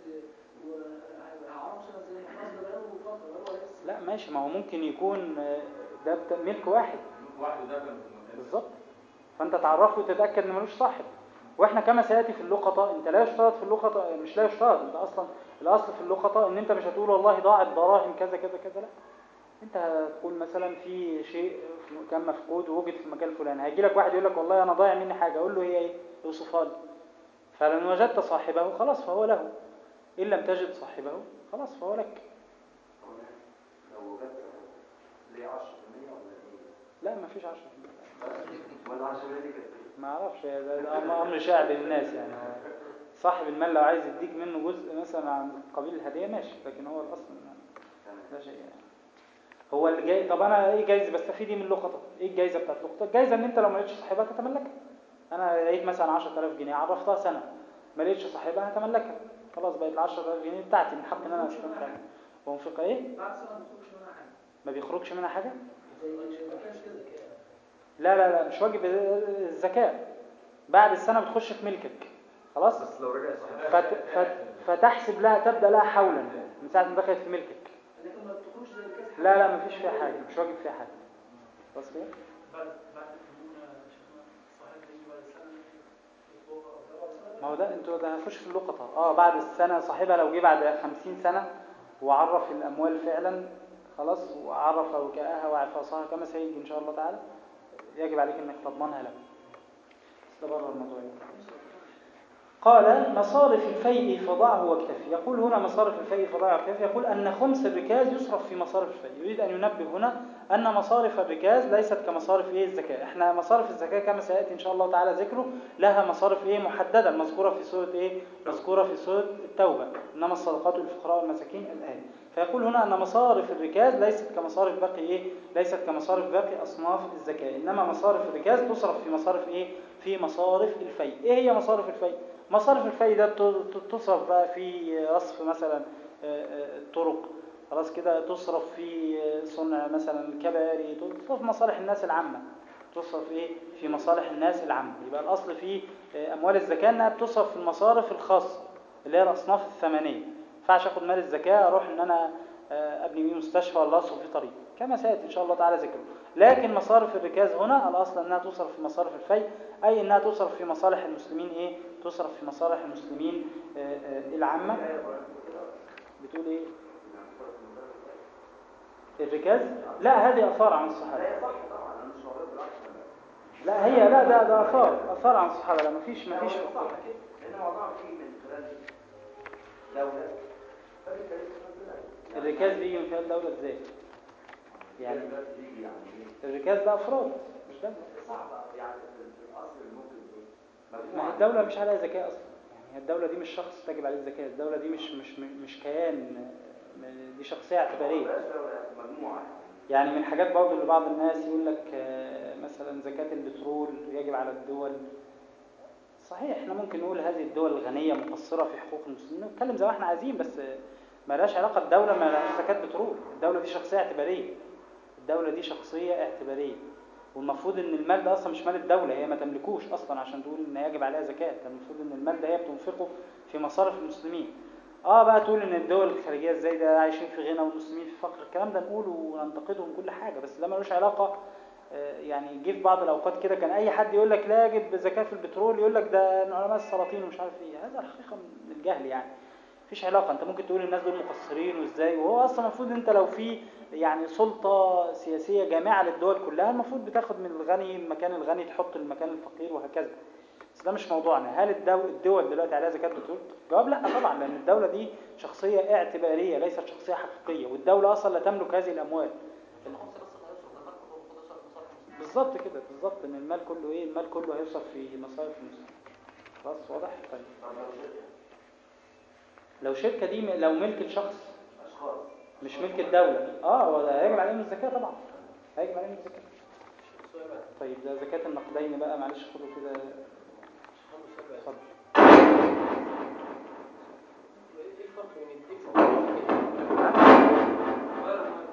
وهعرفه سنه ازاي؟ ما خلاص ده بقاله فتره بقاله آلاف السنين. لا ماشي ما هو ممكن يكون آه، ده بتا- ملك واحد واحد ده كان في المكان بالظبط فانت تعرفه وتتاكد ان ملوش صاحب واحنا كما سياتي في اللقطه انت لا يشترط في اللقطه مش لا يشترط انت اصلا الاصل في اللقطه ان انت مش هتقول والله ضاعت دراهم كذا كذا كذا لا انت هتقول مثلا في شيء كان مفقود ووجد في المكان الفلاني هيجي لك واحد يقول لك والله انا ضايع مني حاجه اقول له هي ايه اوصفها لي فلو وجدت صاحبه خلاص فهو له ان لم تجد صاحبه خلاص فهو لك لو وجدت ليه 10% ولا ايه؟ لا ما فيش 10 ولا 10% دي كانت إيه؟ ما اعرفش ده ده امر أمر شائع بين الناس يعني هو صاحب المال لو عايز يديك منه جزء مثلا عن قبيل الهديه ماشي لكن هو الاصل ما- تمام لا شيء يعني هو اللي جاي طب انا ايه جايزه بستفيد ايه من اللقطه ايه الجايزه بتاعت اللقطه الجايزه ان انت لو ما لقيتش صاحبها تتملكها انا لقيت مثلا 10000 جنيه عرفتها سنه ما لقيتش صاحبها هتملكها خلاص بقت ال 10000 جنيه بتاعتي من حق ان انا استمتع بيها وانفق ايه بعد سنه ما بتخرجش منها حاجه ما بيخرجش منها حاجه زي ما كانش كده لا لا لا مش واجب الزكاه بعد السنه بتخش في ملكك خلاص بس لو رجع صاحبها فت... فت... فتحسب لها تبدا لها حولا من ساعه ما دخلت في ملكك لكن ما بتخرجش زي الكاس لا لا مفيش فيها حاجه مش واجب فيها حاجه خلاص كده بعد بعد القانون شفنا صاحب يجي بعد سنه يتوفى او سنه ما هو ده انتوا ده هنخش في اللقطه اه بعد السنه صاحبها لو جه بعد 50 سنه وعرف الاموال فعلا خلاص وعرف وكاءها وعفاصها كما سيجي ان شاء الله تعالى يجب عليك انك تضمنها له بس ده بره الموضوع يعني. قال مصارف الفيء فضعه واكتفي يقول هنا مصارف الفيء فضعه واكتفي يقول أن خمس الركاز يصرف في مصارف الفيء يريد أن ينبه هنا أن مصارف الركاز ليست كمصارف إيه الزكاة إحنا مصارف الزكاة كما سيأتي إن شاء الله تعالى ذكره لها مصارف إيه محددة المذكورة في سورة إيه مذكورة في سورة التوبة إنما الصدقات للفقراء والمساكين الآية فيقول هنا أن مصارف الركاز ليست كمصارف باقي إيه ليست كمصارف باقي أصناف الزكاة إنما مصارف الركاز تصرف في مصارف إيه في مصارف الفيء إيه هي مصارف الفيء مصارف الفيء ده ت- ت- تصرف بقى في رصف مثلا آه، آه، الطرق خلاص كده تصرف في صنع مثلا الكباري تصرف في مصالح الناس العامة تصرف ايه في مصالح الناس العامة يبقى الأصل في أموال الزكاة إنها بتصرف في المصارف الخاصة اللي هي الأصناف الثمانية ما ينفعش آخد مال الزكاة أروح إن أنا آه، أبني بيه مستشفى ولا أصرف فيه طريق كما سيأتي إن شاء الله تعالى ذكره لكن مصارف الركاز هنا الأصل أنها تصرف في مصارف الفي أي أنها تصرف في مصالح المسلمين إيه تصرف في مصالح المسلمين آه، آه، العامة بتقول إيه الركاز لا هذه أثار عن الصحابة لا صح طبعا انا مش معترض بالعكس لا هي لا ده ده اثار اثار عن الصحابه لا مفيش مفيش صح كده لان موضوع فيه من خلال دوله فبالتالي تفضل الركاز بيجي من خلال دوله ازاي يعني يعني بيجي يعني ايه الركاز ده افراد مش دوله صعب يعني في الاصل ممكن ايه ما هي مجموعه الدوله مش عليها زكاه اصلا يعني هي الدوله دي مش شخص تجب عليه الزكاه الدوله دي مش مش مش كيان م- دي شخصيه اعتباريه بلاش دوله مجموعه يعني من الحاجات برضه اللي بعض الناس يقول لك آه، مثلا زكاه البترول يجب على الدول صحيح احنا ممكن نقول هذه الدول الغنيه مقصره في حقوق المسلمين نتكلم زي ما احنا عايزين بس آه، ما لهاش علاقه الدوله ما لهاش زكاه بترول الدوله دي شخصيه اعتباريه الدوله دي شخصيه اعتباريه والمفروض ان المال ده اصلا مش مال الدوله هي ما تملكوش اصلا عشان تقول ان يجب عليها زكاه ده المفروض ان المال ده هي بتنفقه في مصارف المسلمين اه بقى تقول ان الدول الخارجيه ازاي ده عايشين في غنى والمسلمين في فقر الكلام ده نقوله وننتقدهم كل حاجه بس ده ملوش علاقه آه، يعني جه في بعض الاوقات كده كان اي حد يقول لك لا يجب زكاه في البترول يقول لك ده من علماء السلاطين ومش عارف ايه هذا الحقيقه من الجهل يعني مفيش علاقه انت ممكن تقول الناس دول مقصرين وازاي وهو اصلا المفروض انت لو في يعني سلطه سياسيه جامعه للدول كلها المفروض بتاخد من الغني المكان الغني تحط المكان الفقير وهكذا بس ده مش موضوعنا هل الدول, الدول دلوقتي عليها زكاه بترول الجواب لا طبعا لان الدوله دي شخصيه اعتباريه ليست شخصيه حقيقيه والدوله اصلا لا تملك هذه الاموال الخمسة بس اللي هيصرف ده برضه المفروض يصرف مصالح المسلمين بالظبط كده بالظبط ان المال كله ايه المال كله هيصرف في مصارف المسلمين خلاص واضح طيب طب لو شركه لو شركه دي م- لو ملك الشخص اشخاص مش ملك الدوله اه هو ده هيجب عليهم الزكاه طبعا هيجب عليهم الزكاه سؤال بقى طيب ده زكاه النقدين بقى معلش خدوا كده عنده سؤال بقى. اتفضل ايه الفرق بين الدفع والغير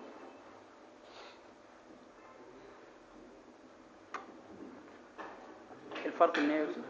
إيه الفرق ان هي يوسف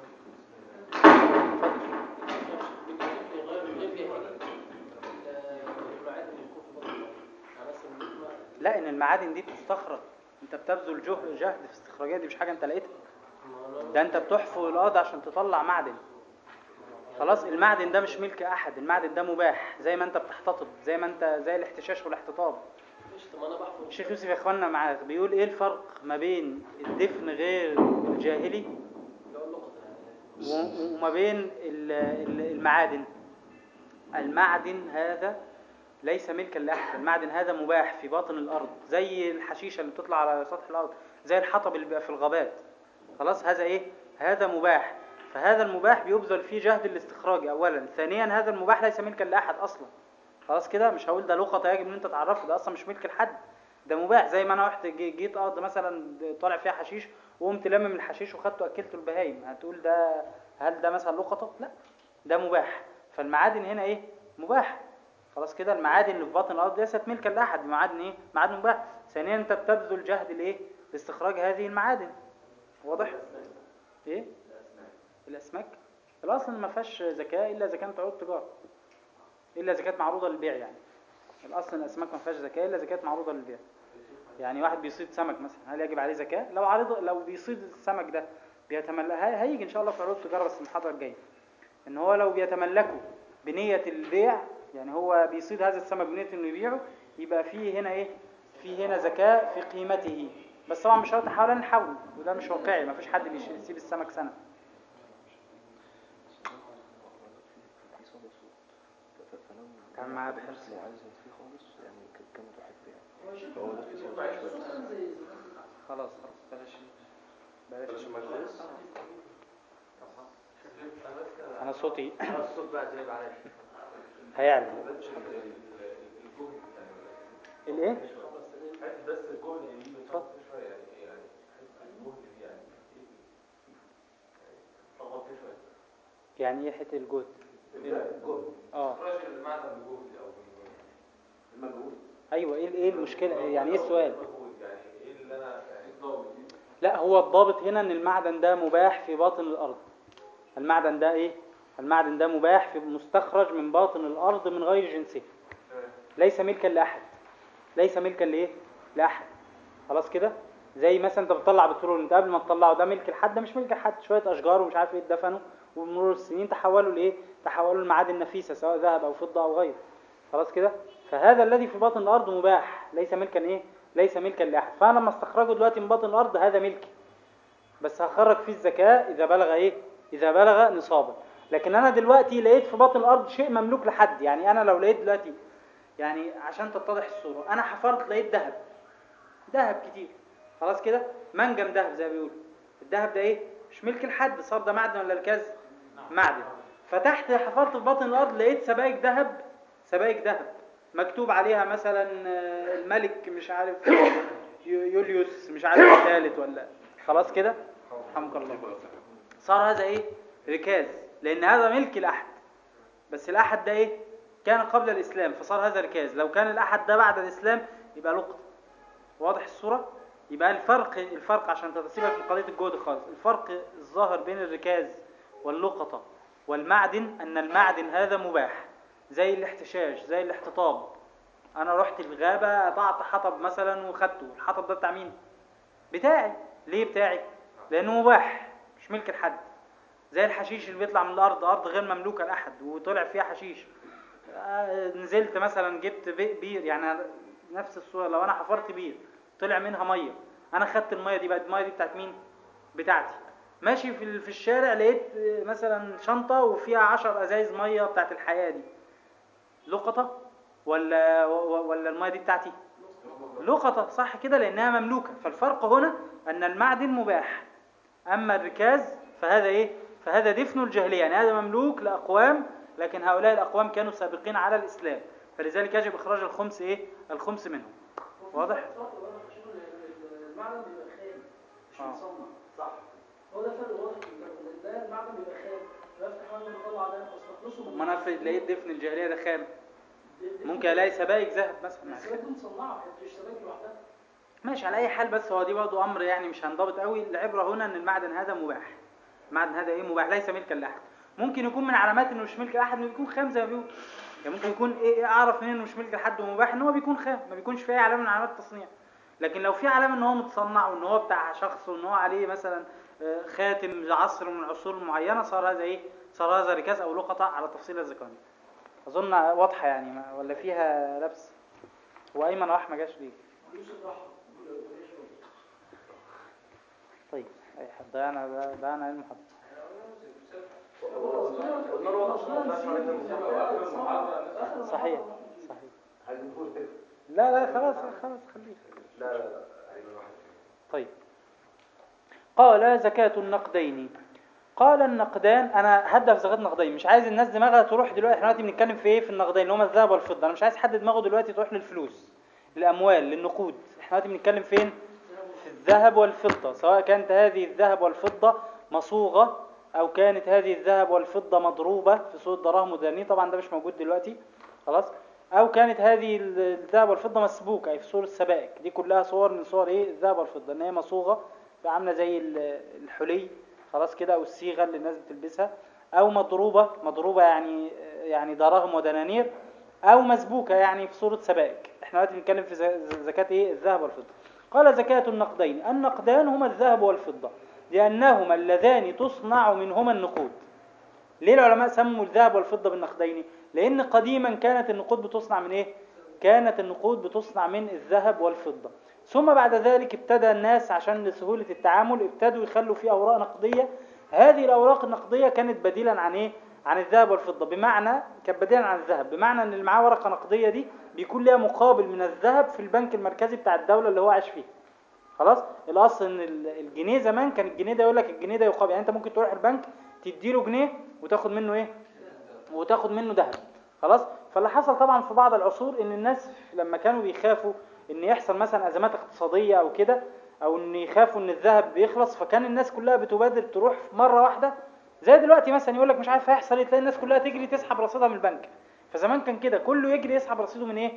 غير غير فيها حاجة المعادن اللي بتكون في بطن الأرض يعني مثلا النجمة لا ان المعادن دي بتستخرج انت بتبذل جهد جهد في استخراجها دي مش حاجه انت لقيتها ده انت بتحفر الارض عشان تطلع معدن خلاص المعدن ده مش ملك احد المعدن ده مباح زي ما انت بتحتطب زي ما انت زي الاحتشاش والاحتطاب مش طب انا بحفر الشيخ يوسف يا اخوانا معاك بيقول ايه الفرق ما بين الدفن غير الجاهلي لو اللقطة يعني و- وما بين ال- ال- المعادن المعدن هذا ليس ملكا لاحد المعدن هذا مباح في باطن الارض زي الحشيشه اللي بتطلع على سطح الارض زي الحطب اللي بيبقى في الغابات خلاص هذا ايه هذا مباح فهذا المباح بيبذل فيه جهد الاستخراج اولا ثانيا هذا المباح ليس ملكا لاحد اصلا خلاص كده مش هقول ده لقطه يجب ان انت تعرفه ده اصلا مش ملك لحد ده مباح زي ما انا رحت جي- جيت ارض مثلا طالع فيها حشيش وقمت لمم الحشيش وخدته اكلته البهايم هتقول ده هل ده مثلا لقطه لا ده مباح فالمعادن هنا ايه مباح خلاص كده المعادن اللي في باطن الارض ليست ملكا لاحد معادن ايه معادن مباح ثانيا انت بتبذل جهد الايه لاستخراج هذه المعادن واضح ايه الاسماك الاصل ما فيهاش زكاه الا اذا كانت عروض تجاره الا اذا كانت معروضه للبيع يعني الاصل ان الاسماك ما فيهاش زكاه الا اذا كانت معروضه للبيع يعني واحد بيصيد سمك مثلا هل يجب عليه زكاه لو عارض لو بيصيد السمك ده بيتملك هيجي ان شاء الله في عروض التجاره بس المحاضره الجايه ان هو لو بيتملكه بنيه البيع يعني هو بيصيد هذا السمك بنيه انه يبيعه يبقى فيه هنا ايه في هنا زكاه في قيمته بس طبعا مش شرط حوالين الحول وده مش واقعي ما فيش حد بيسيب السمك سنه تعمل معاه بحرص لو عايز يطفيه خالص يعني ك- كما تحب يعني هو شيء هو ده في صوت شوية. خصوصا زي زمان خلاص خلاص بلاش بلاش انا صوتي الصوت بقى زي معلش هيعلى الجهد الايه حته بس الجهد دي بتفكر شويه يعني يعني حته الجهد دي يعني طغطت شويه يعني ايه حته الجهد الجهد اه اخراج المعنى بالجهد او بال- المجهول ايوه ايه ايه المشكله يعني ايه السؤال يعني ايه اللي انا يعني الضابط لا هو الضابط هنا ان المعدن ده مباح في باطن الارض المعدن ده ايه المعدن ده مباح في مستخرج من باطن الارض من غير جنسه ليس ملكا لاحد ليس ملكا لايه لاحد خلاص كده زي مثلا انت بتطلع بترول انت قبل ما تطلعه ده ملك لحد ده مش ملك لحد شويه اشجار ومش عارف ايه اتدفنوا وبمرور السنين تحولوا لايه تحولوا لمعادن نفيسه سواء ذهب او فضه او غيره خلاص كده فهذا الذي في باطن الارض مباح ليس ملكا ايه ليس ملكا لاحد فانا لما استخرجه دلوقتي من باطن الارض هذا ملكي بس هخرج فيه الزكاه اذا بلغ ايه اذا بلغ نصابا لكن انا دلوقتي لقيت في باطن الارض شيء مملوك لحد يعني انا لو لقيت دلوقتي يعني عشان تتضح الصوره انا حفرت لقيت ذهب ذهب كتير خلاص كده منجم ذهب زي ما بيقولوا الذهب ده ايه مش ملك لحد صار ده معدن ولا ركاز معدن فتحت حفرت في باطن الارض لقيت سبائك ذهب سبائك ذهب مكتوب عليها مثلا آه، الملك مش عارف يو- يوليوس مش عارف الثالث ولا خلاص كده رحمك الله صار هذا ايه ركاز لان هذا ملك الاحد بس الاحد ده ايه كان قبل الاسلام فصار هذا ركاز لو كان الاحد ده بعد الاسلام يبقى لقطه واضح الصوره يبقى الفرق الفرق عشان تسيبك من قضيه الجهد خالص الفرق الظاهر بين الركاز واللقطه والمعدن ان المعدن هذا مباح زي الاحتشاش زي الاحتطاب انا رحت الغابه قطعت حطب مثلا وخدته الحطب ده بتاع مين بتاعي ليه بتاعي لانه مباح مش ملك لحد زي الحشيش اللي بيطلع من الارض ارض غير مملوكه لاحد وطلع فيها حشيش آه، نزلت مثلا جبت بي- بير يعني نفس الصوره لو انا حفرت بير طلع منها ميه انا خدت الميه دي بقت الميه دي بتاعت مين بتاعتي ماشي في ال- في الشارع لقيت آه، مثلا شنطه وفيها عشر ازايز ميه بتاعت الحياه دي لقطه ولا و- ولا الميه دي بتاعتي لقطه صح كده لانها مملوكه فالفرق هنا ان المعدن مباح اما الركاز فهذا ايه فهذا دفن الجاهليه يعني هذا مملوك لاقوام لكن هؤلاء الاقوام كانوا سابقين على الاسلام فلذلك يجب اخراج الخمس ايه الخمس منهم واضح فرق بين الخشب وال- المعدن بيبقى خام مش آه. متصنع صح هو ده فرق واضح جدا لان ده المعدن بيبقى خام بفتح وانا بطلع ده بستخلصه من ما انا في لقيت دفن الجاهليه ده خام دي- دي- ممكن الاقي سبائك ذهب مثلا السبائك دي مصنعه ما فيش سبائك لوحدها ماشي على اي حال بس هو دي برضه امر يعني مش هنضبط قوي العبره هنا ان المعدن هذا مباح المعدن هذا ايه مباح ليس ملكا لاحد ممكن يكون من علامات انه مش ملك لاحد انه بيكون خام زي ما بيقول يعني ممكن يكون ايه إيه اعرف منين انه مش ملك لحد ومباح ان هو بيكون خام ما بيكونش فيه اي علامه من علامات التصنيع لكن لو في علامه ان هو متصنع وان هو بتاع شخص وان هو عليه مثلا آه، خاتم عصر من العصور المعينه صار هذا ايه صار هذا ركاز او لقطه على تفصيل الذكراني اظن واضحه يعني ما- ولا فيها لبس وايمن راح ما جاش ليه يوسف راح طيب أي حد ضيعنا ضيعنا علم حد قلنا له واضح عشان ما نطلعش عليك صحيح صحيح عايزين نقول كده لا لا خلاص خلاص خليه لا لا لا أيمن واحد طيب قال زكاة النقدين قال النقدان انا هبدا في زكاة النقدين مش عايز الناس دماغها تروح دلوقتي احنا دلوقتي بنتكلم في ايه في النقدين اللي هما الذهب والفضه انا مش عايز حد دماغه دلوقتي تروح للفلوس للاموال للنقود احنا دلوقتي بنتكلم فين في الذهب والفضه سواء كانت هذه الذهب والفضه مصوغه او كانت هذه الذهب والفضه مضروبه في صوره دراهم ودنانير طبعا ده مش موجود دلوقتي خلاص او كانت هذه الذهب والفضه مسبوكه اي في صوره سبائك دي كلها صور من صور ايه الذهب والفضه ان هي مصوغه عامله زي ال- الحلي خلاص كده او الصيغه اللي الناس بتلبسها او مضروبه مضروبه يعني يعني دراهم ودنانير او مسبوكه يعني في صوره سبائك احنا دلوقتي بنتكلم في ز- زكاه ايه الذهب والفضه قال زكاه النقدين النقدان هما الذهب والفضه لانهما اللذان تصنع منهما النقود ليه العلماء سموا الذهب والفضة بالنقدين لأن قديما كانت النقود بتصنع من إيه؟ كانت النقود بتصنع من الذهب والفضة ثم بعد ذلك ابتدى الناس عشان لسهولة التعامل ابتدوا يخلوا فيه أوراق نقدية هذه الأوراق النقدية كانت بديلا عن إيه؟ عن الذهب والفضة بمعنى كانت بديلا عن الذهب بمعنى أن اللي معاه ورقة نقدية دي بيكون لها مقابل من الذهب في البنك المركزي بتاع الدولة اللي هو عايش فيها خلاص الاصل ان ال- الجنيه زمان كان الجنيه ده يقول لك الجنيه ده يقابل يعني انت ممكن تروح البنك تديله جنيه وتاخد منه ايه وتاخد منه ذهب خلاص فاللي حصل طبعا في بعض العصور ان الناس لما كانوا بيخافوا ان يحصل مثلا ازمات اقتصاديه او كده او ان يخافوا ان الذهب بيخلص فكان الناس كلها بتبادر تروح مره واحده زي دلوقتي مثلا يقول لك مش عارف هيحصل ايه تلاقي الناس كلها تجري تسحب رصيدها من البنك فزمان كان كده كله يجري يسحب رصيده من ايه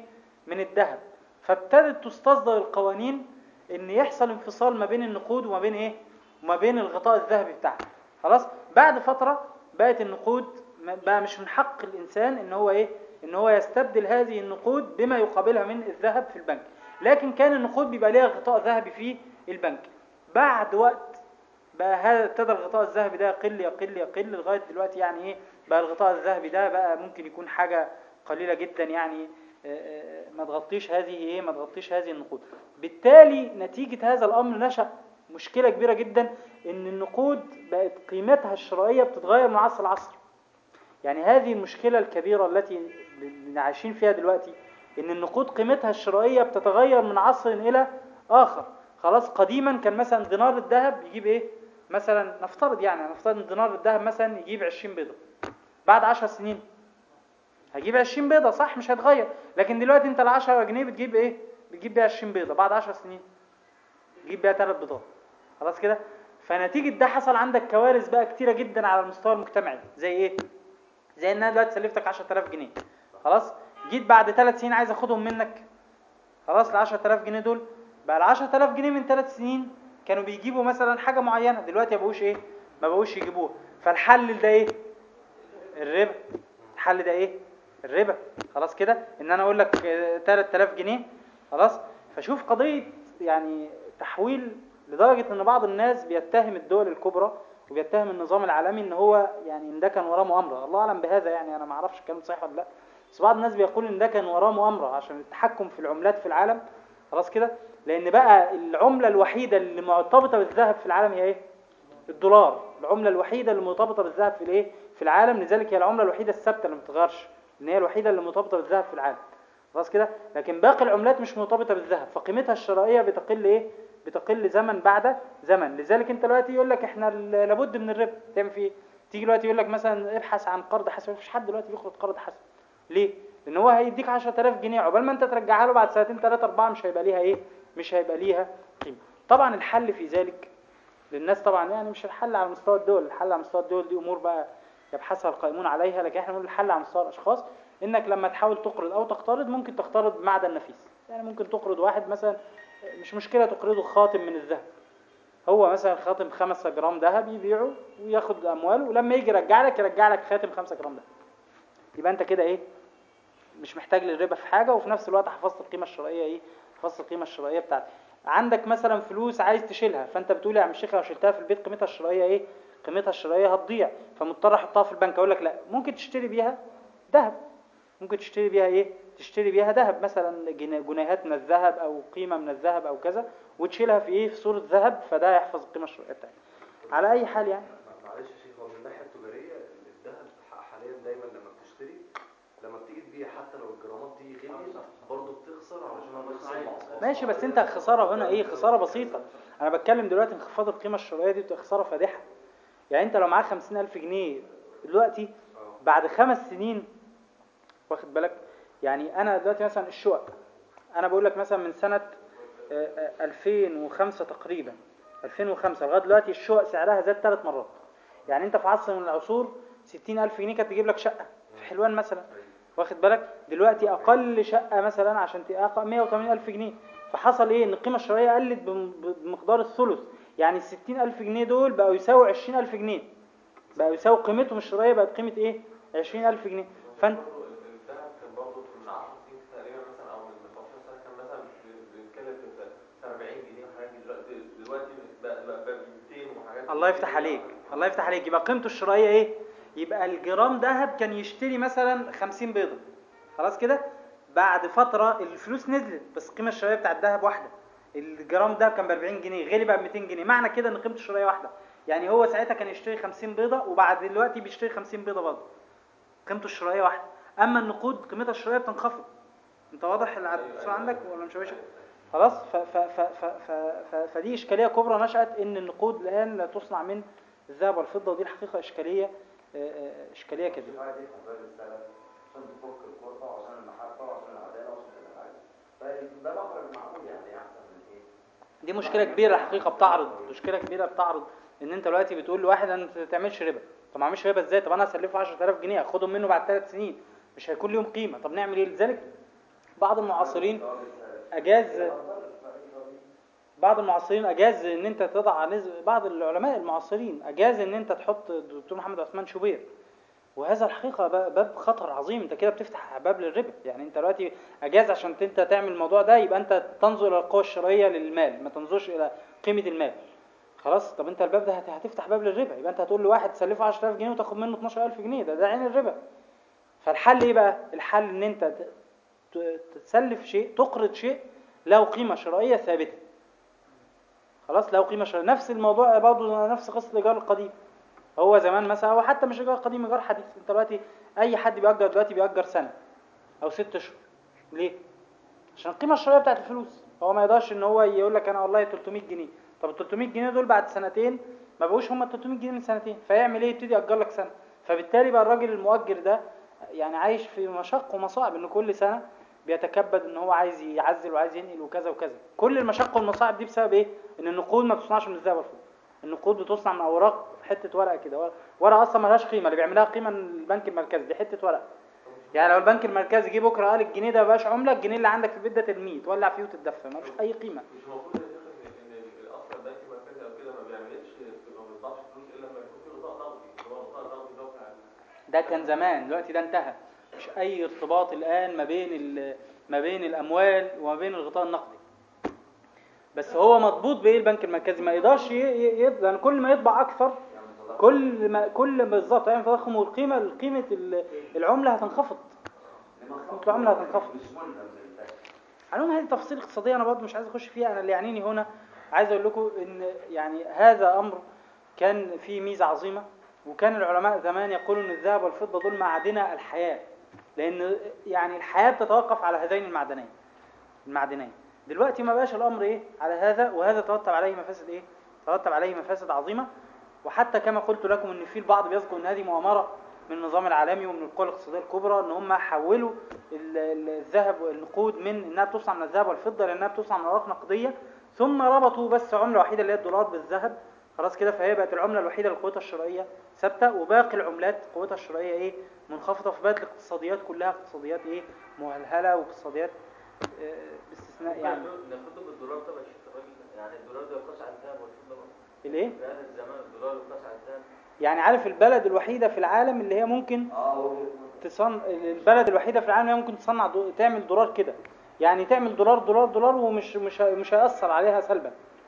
من الذهب فابتدت تستصدر القوانين ان يحصل انفصال ما بين النقود وما بين ايه وما بين الغطاء الذهبي بتاعها خلاص بعد فترة بقت النقود م- بقى مش من حق الانسان ان هو ايه ان هو يستبدل هذه النقود بما يقابلها من الذهب في البنك لكن كان النقود بيبقى ليها غطاء ذهبي في البنك بعد وقت بقى هذا ابتدى الغطاء الذهبي ده يقل يقل يقل لغايه دلوقتي يعني ايه بقى الغطاء الذهبي ده بقى ممكن يكون حاجه قليله جدا يعني آه، آه، ما تغطيش هذه ايه ما تغطيش هذه النقود بالتالي نتيجه هذا الامر نشا مشكله كبيره جدا ان النقود بقت قيمتها الشرائيه بتتغير من عصر لعصر يعني هذه المشكله الكبيره التي ب- عايشين فيها دلوقتي ان النقود قيمتها الشرائيه بتتغير من عصر الى اخر خلاص قديما كان مثلا دينار الذهب يجيب ايه مثلا نفترض يعني نفترض ان دينار الذهب مثلا يجيب 20 بيضه بعد 10 سنين هجيب 20 بيضه صح مش هتغير لكن دلوقتي انت ال 10 جنيه بتجيب ايه بتجيب بيها 20 بيضه بعد 10 سنين تجيب بيها 3 بيضات خلاص كده فنتيجه ده حصل عندك كوارث بقى كتيره جدا على المستوى المجتمعي زي ايه زي ان انا دلوقتي سلفتك 10000 جنيه خلاص جيت بعد 3 سنين عايز اخدهم منك خلاص ال 10000 جنيه دول بقى ال 10000 جنيه من 3 سنين كانوا بيجيبوا مثلا حاجه معينه دلوقتي ما بقوش ايه ما بقوش يجيبوها فالحل ده ايه الربا الحل ده ايه الربا خلاص كده ان انا اقول لك آه، 3000 جنيه خلاص فشوف قضيه يعني تحويل لدرجه ان بعض الناس بيتهم الدول الكبرى وبيتهم النظام العالمي ان هو يعني ان ده كان وراه مؤامره الله اعلم بهذا يعني انا ما اعرفش الكلام ده صحيح ولا لا بس بعض الناس بيقول ان ده كان وراه مؤامره عشان التحكم في العملات في العالم خلاص كده لان بقى العمله الوحيده اللي مرتبطه بالذهب في العالم هي ايه الدولار العمله الوحيده اللي مرتبطه بالذهب في الايه في العالم لذلك هي العمله الوحيده الثابته اللي ما بتتغيرش ان هي الوحيده اللي مرتبطه بالذهب في العالم خلاص كده لكن باقي العملات مش مرتبطه بالذهب فقيمتها الشرائيه بتقل ايه بتقل زمن بعد زمن لذلك انت دلوقتي يقول لك احنا ل- لابد من الربا تعمل فيه ايه تيجي دلوقتي يقول لك مثلا ابحث عن قرض حسن مفيش حد دلوقتي بيقرض قرض حسن ليه لان هو هيديك 10000 جنيه عقبال ما انت ترجعها له بعد سنتين ثلاثه اربعه مش هيبقى ليها ايه مش هيبقى ليها قيمه طبعا الحل في ذلك للناس طبعا يعني مش الحل على مستوى الدول الحل على مستوى الدول دي امور بقى يبحثها القائمون عليها لكن احنا بنقول الحل على مستوى الاشخاص انك لما تحاول تقرض او تقترض ممكن تقترض معدن نفيس يعني ممكن تقرض واحد مثلا مش مشكله تقرضه خاتم من الذهب هو مثلا خاتم 5 جرام ذهب يبيعه وياخد امواله ولما يجي يرجع لك يرجع لك خاتم 5 جرام ذهب يبقى انت كده ايه مش محتاج للربا في حاجه وفي نفس الوقت حفظت القيمه الشرائيه ايه حفظت القيمه الشرائيه بتاعتك عندك مثلا فلوس عايز تشيلها فانت بتقول يا عم الشيخ لو شلتها في البيت قيمتها الشرائيه ايه قيمتها الشرائيه هتضيع فمضطر احطها في البنك اقول لك لا ممكن تشتري بيها ذهب ممكن تشتري بيها ايه تشتري بيها ذهب مثلا جنا- جنيهات من الذهب او قيمه من الذهب او كذا وتشيلها في ايه في صوره ذهب فده يحفظ القيمه الشرائيه بتاعتك على اي حال يعني معلش يا شيخ هو من الناحيه التجاريه الذهب ح- حاليا دايما لما بتشتري لما بتيجي تبيع حتى لو الجرامات دي غليت برضه بتخسر علشان بتخسر المعصرة ماشي بس انت خساره هنا ايه خساره بسيطه انا بتكلم دلوقتي انخفاض القيمه الشرائيه دي بتبقى خساره فادحه يعني انت لو معاك 50000 جنيه دلوقتي بعد خمس سنين واخد بالك يعني انا دلوقتي مثلا الشقق انا بقول لك مثلا من سنه آه، آه، 2005 تقريبا 2005 لغايه دلوقتي الشقق سعرها زاد ثلاث مرات يعني انت في عصر من العصور 60000 جنيه كانت تجيب لك شقه في حلوان مثلا واخد بالك دلوقتي اقل شقه مثلا عشان تبقى 180000 جنيه فحصل ايه ان القيمه الشرائيه قلت بم- بمقدار الثلث يعني ال 60000 جنيه دول بقوا يساووا 20000 جنيه بقوا يساووا قيمتهم الشرائيه بقت قيمه ايه 20000 جنيه فانت برضه الذهب كان برضه من 10 سنين تقريبا مثلا او من 15 سنه كان مثلا ب- بيتكلم في في 40 جنيه وحاجات دي دلوقتي دلوقتي بقى بقى بقى ب 200 وحاجات الله يفتح عليك الله يفتح عليك يبقى قيمته الشرائيه ايه يبقى الجرام ذهب كان يشتري مثلا 50 بيضه خلاص كده بعد فتره الفلوس نزلت بس القيمه الشرائيه بتاع الذهب واحده الجرام ده كان ب 40 جنيه غلي بقى ب 200 جنيه معنى كده ان قيمته الشرائيه واحده يعني هو ساعتها كان يشتري 50 بيضه وبعد دلوقتي بيشتري 50 بيضه برضه قيمته الشرائيه واحده اما النقود قيمتها الشرائيه بتنخفض انت واضح الصوره عندك ولا مش واضح خلاص ف ف ف ف ف ف فدي اشكاليه كبرى نشات ان النقود الان لا تصنع من الذهب والفضه ودي الحقيقه اشكاليه آه، آه، اشكاليه كبيره الشريعة دي في باب السلف عشان تفك الكربة وعشان المحبة وعشان العدالة وعشان كل حاجة فده مخرج معقول يعني أحسن من إيه؟ دي مشكله كبيره الحقيقه بتعرض مشكله كبيره بتعرض ان انت دلوقتي بتقول لواحد انت ما تعملش ربا طب ما اعملش ربا ازاي طب انا هسلفه 10000 جنيه اخدهم منه بعد ثلاث سنين مش هيكون ليهم قيمه طب نعمل ايه لذلك بعض المعاصرين اجاز بعض المعاصرين اجاز ان انت تضع نسبة بعض العلماء المعاصرين اجاز ان انت تحط الدكتور محمد عثمان شوبير وهذا الحقيقة ب- باب خطر عظيم انت كده بتفتح باب للربا يعني انت دلوقتي اجاز عشان انت تعمل الموضوع ده يبقى انت تنظر الى القوة الشرعية للمال ما تنظرش الى قيمة المال خلاص طب انت الباب ده هت- هتفتح باب للربا يبقى انت هتقول لواحد تسلفه 10000 جنيه وتاخد منه 12000 جنيه ده ده عين الربا فالحل ايه بقى الحل ان انت ت- ت- تسلف شيء تقرض شيء له قيمة شرعية ثابتة خلاص له قيمة شرعية نفس الموضوع برضه نفس قصة الإيجار القديم هو زمان مثلا هو حتى مش إيجار قديم إيجار حديث انت دلوقتي أي حد بيأجر دلوقتي بيأجر سنة أو ست أشهر ليه؟ عشان القيمة الشرعية بتاعت الفلوس هو ما يقدرش ان هو يقول لك انا والله 300 جنيه طب ال 300 جنيه دول بعد سنتين ما بقوش هم ال 300 جنيه من سنتين فيعمل ايه يبتدي يأجر لك سنة فبالتالي بقى الراجل المؤجر ده يعني عايش في مشق ومصاعب ان كل سنة بيتكبد ان هو عايز يعزل وعايز ينقل وكذا وكذا كل المشق والمصاعب دي بسبب ايه ان النقود ما بتصنعش من الذهب والفضة النقود بتصنع من اوراق حته ورقه كده ورقه, ورقة اصلا ملهاش قيمه اللي بيعملها قيمه البنك المركزي دي حته ورقه يعني لو البنك المركزي جه بكره قال الجنيه ده مبقاش عمله الجنيه اللي عندك في البيت ده ترميه تولع فيه وتتدفى ملوش اي قيمه مش المفروض يا شيخ ان ان اصلا البنك المركزي او كده ما بيعملش ما بيطلعش فلوس الا لما يكون في غطاء نقدي اللي هو الغطاء النقدي ده بتاع ده كان زمان دلوقتي ده انتهى مش اي ارتباط الان ما بين ال- ما بين الاموال وما بين الغطاء النقدي بس هو مضبوط بايه البنك المركزي ما يقدرش ي- ي- ي- لان كل ما يطبع اكثر يعني تضخم. كل ما كل ما بالظبط يعني تضخم والقيمه قيمه ال- العمله هتنخفض لما قيمة العملة هتنخفض. بسهولة من البنك. علوم هذه تفاصيل اقتصاديه انا برضه مش عايز اخش فيها انا اللي يعنيني هنا عايز اقول لكم ان يعني هذا امر كان فيه ميزه عظيمه وكان العلماء زمان يقولوا ان الذهب والفضه دول معادنا الحياه لان يعني الحياه بتتوقف على هذين المعدنين المعدنين دلوقتي ما بقاش الامر ايه على هذا وهذا ترتب عليه مفاسد ايه ترتب عليه مفاسد عظيمه وحتى كما قلت لكم ان في البعض بيذكر ان هذه مؤامره من النظام العالمي ومن القوى الاقتصاديه الكبرى ان هم حولوا ال- ال- الذهب والنقود من انها بتصنع من الذهب والفضه لانها بتصنع من اوراق نقديه ثم ربطوا بس عمله وحيده اللي هي الدولار بالذهب خلاص كده فهي بقت العمله الوحيده اللي قوتها الشرائيه ثابته وباقي العملات قوتها الشرائيه ايه منخفضه فبقت الاقتصاديات كلها اقتصاديات ايه مهلهله واقتصاديات آه، باستثناء يعني ناخده بالدولار طبعا يا شيخ الراجل ده. يعني الدولار ده يقاس على الذهب والفضه برضه. الايه في هذا الزمان الدولار يقاس على الذهب يعني عارف البلد الوحيده في العالم اللي هي ممكن اه وجهة نظر. تصن... البلد الوحيده في العالم اللي هي ممكن تصنع دو... تعمل دولار كده يعني تعمل دولار دولار دولار ومش مش ه- مش هيأثر عليها سلبا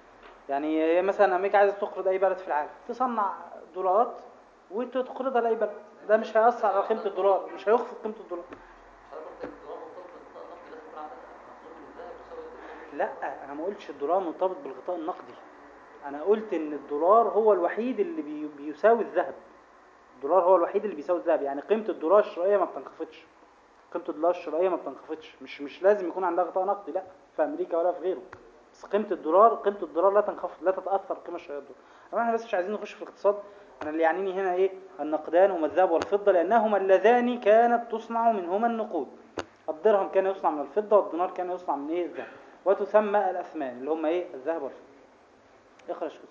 يعني هي مثلا امريكا عايزه تقرض اي بلد في العالم تصنع دولارات وتقرضها لاي بلد ده مش هيأثر على قيمه الدولار مش هيخفض قيمه الدولار حضرتك الدولار مرتبط بالغطاء النقدي ده خطر على الذهب بسبب لا انا ما قلتش الدولار مرتبط بالغطاء النقدي انا قلت ان الدولار هو الوحيد اللي بي... بيساوي الذهب الدولار هو الوحيد اللي بيساوي الذهب يعني قيمه الدولار الشرائيه ما بتنخفضش قيمه الدولار الشرائيه ما بتنخفضش مش مش لازم يكون عندها غطاء نقدي لا في امريكا ولا في غيره بس قيمه الدولار قيمه الدولار لا تنخفض لا تتاثر القيمه الشرائيه الدولار أما احنا بس مش عايزين نخش في الاقتصاد انا اللي يعنيني هنا ايه النقدان هما الذهب والفضه لانهما اللذان كانت تصنع منهما النقود الدرهم كان يصنع من الفضه والدينار كان يصنع من ايه الذهب وتسمى الاثمان اللي هم ايه الذهب والفضه اخرج كده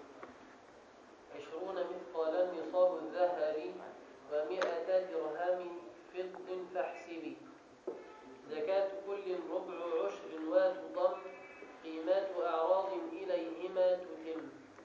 عشرون مثقالا نصاب الذهب ومئة درهم فض فاحسبي زكاة كل ربع عشر وتضم قيمات أعراض إليهما تتم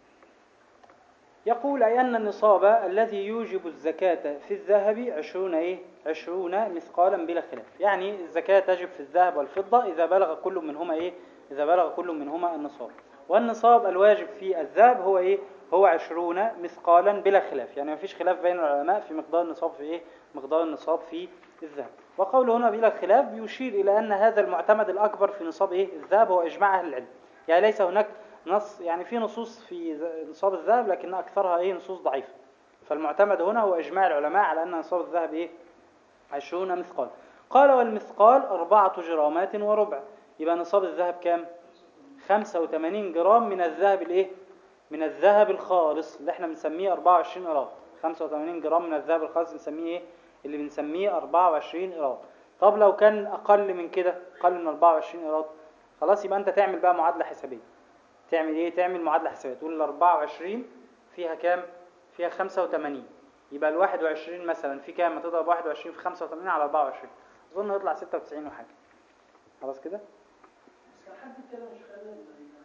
يقول أي أن النصاب الذي يوجب الزكاة في الذهب عشرون إيه؟ عشرون مثقالا بلا خلاف يعني الزكاة تجب في الذهب والفضة إذا بلغ كل منهما إيه؟ إذا بلغ كل منهما النصاب والنصاب الواجب في الذهب هو إيه؟ هو عشرون مثقالا بلا خلاف يعني ما فيش خلاف بين العلماء في مقدار النصاب في إيه؟ مقدار النصاب في الذهب وقوله هنا بلا خلاف بيشير إلى أن هذا المعتمد الأكبر في نصاب إيه؟ الذهب هو إجماع أهل العلم يعني ليس هناك نص يعني في نصوص في ز- نصاب الذهب لكن أكثرها إيه نصوص ضعيفة فالمعتمد هنا هو إجماع العلماء على أن نصاب الذهب إيه عشرون مثقال قال والمثقال أربعة جرامات وربع يبقى نصاب الذهب كام 85 جرام من الذهب الإيه من الذهب الخالص اللي احنا بنسميه 24 قراط 85 جرام من الذهب الخالص بنسميه ايه اللي بنسميه 24 قراط طب لو كان اقل من كده اقل من 24 قراط خلاص يبقى انت تعمل بقى معادله حسابيه تعمل ايه تعمل معادله حسابيه تقول ال 24 فيها كام فيها 85 يبقى ال 21 مثلا في كام هتضرب 21 في 85 على 24 اظن يطلع 96 وحاجه خلاص كده بس كان حد كده مش خلى ال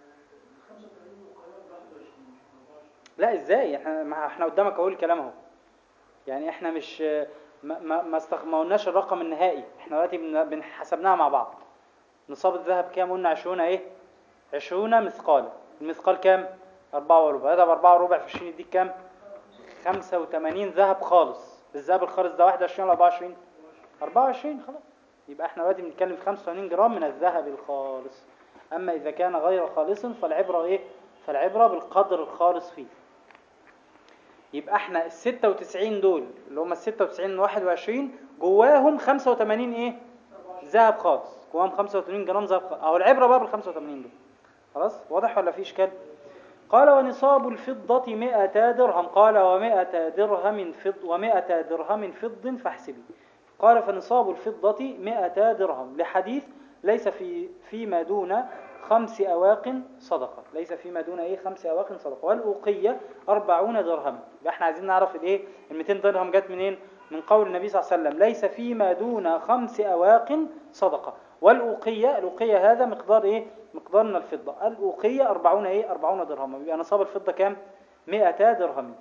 85 مقارنة ب 21 مش 24 لا ازاي احنا ما احنا قدامك اهو الكلام اهو يعني احنا مش ما ما ما استخ- ما قلناش الرقم النهائي احنا دلوقتي بن- بن- حسبناها مع بعض نصاب الذهب كام قلنا 20 ايه 20 مثقال المثقال كام 4 وربع اضرب 4 وربع في 20 يديك كام 85 ذهب خالص الذهب الخالص ده 21 ولا 24 24 خلاص يبقى احنا دلوقتي بنتكلم في 85 جرام من الذهب الخالص اما اذا كان غير خالص فالعبره ايه فالعبره بالقدر الخالص فيه يبقى احنا ال 96 دول اللي هم ال 96 21 جواهم 85 ايه ذهب خالص جواهم 85 جرام ذهب خالص اهو العبره بقى بال 85 دول خلاص واضح ولا في اشكال قال ونصاب الفضة مئة درهم قال ومئة درهم فض ومئة درهم فض فاحسبي قال فنصاب الفضة مئة درهم لحديث ليس في فيما دون خمس أواق صدقة ليس فيما دون إيه خمس أواق صدقة والأوقية أربعون درهم يبقى احنا عايزين نعرف الإيه ال 200 درهم جت منين من قول النبي صلى الله عليه وسلم ليس فيما دون خمس أواق صدقة والأوقية الأوقية هذا مقدار إيه مقدار من الفضة الأوقية أربعون إيه أربعون درهم يبقى نصاب الفضة كام مئتا درهم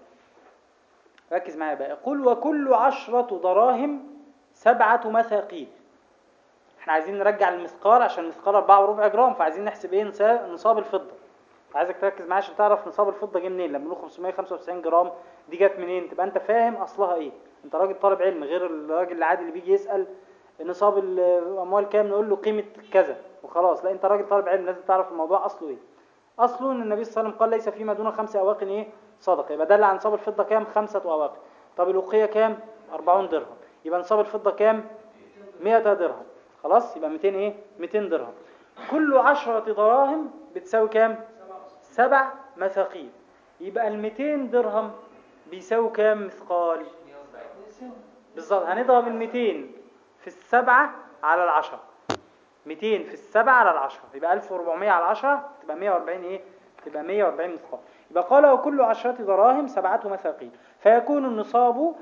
ركز معايا بقى يقول وكل عشرة دراهم سبعة مثاقيل احنا عايزين نرجع المثقال عشان المثقال أربعة وربع جرام فعايزين نحسب ايه نسا- نصاب الفضة عايزك تركز معايا عشان تعرف نصاب الفضة جه منين لما نقول 595 جرام دي جت منين تبقى انت فاهم اصلها ايه انت راجل طالب علم غير الراجل العادي اللي بيجي يسأل نصاب الاموال كام نقول له قيمة كذا وخلاص لا انت راجل طالب علم لازم تعرف الموضوع اصله ايه اصله ان النبي صلى الله عليه وسلم قال ليس فيما دون خمس اواق ايه صدقه يبقى دل على نصاب الفضه كام خمسه اواق طب الاوقيه كام 40 درهم يبقى نصاب الفضه كام 100 درهم خلاص يبقى 200 ايه 200 درهم كل 10 دراهم بتساوي كام سبع مثاقيل يبقى ال 200 درهم بيساوي كام مثقال بالظبط هنضرب ال 200 في السبعة على العشرة 200 في السبعة على العشرة يبقى 1400 على العشرة تبقى 140 ايه تبقى 140 مثقال يبقى قال وكل عشرة دراهم سبعة مثاقيل فيكون النصاب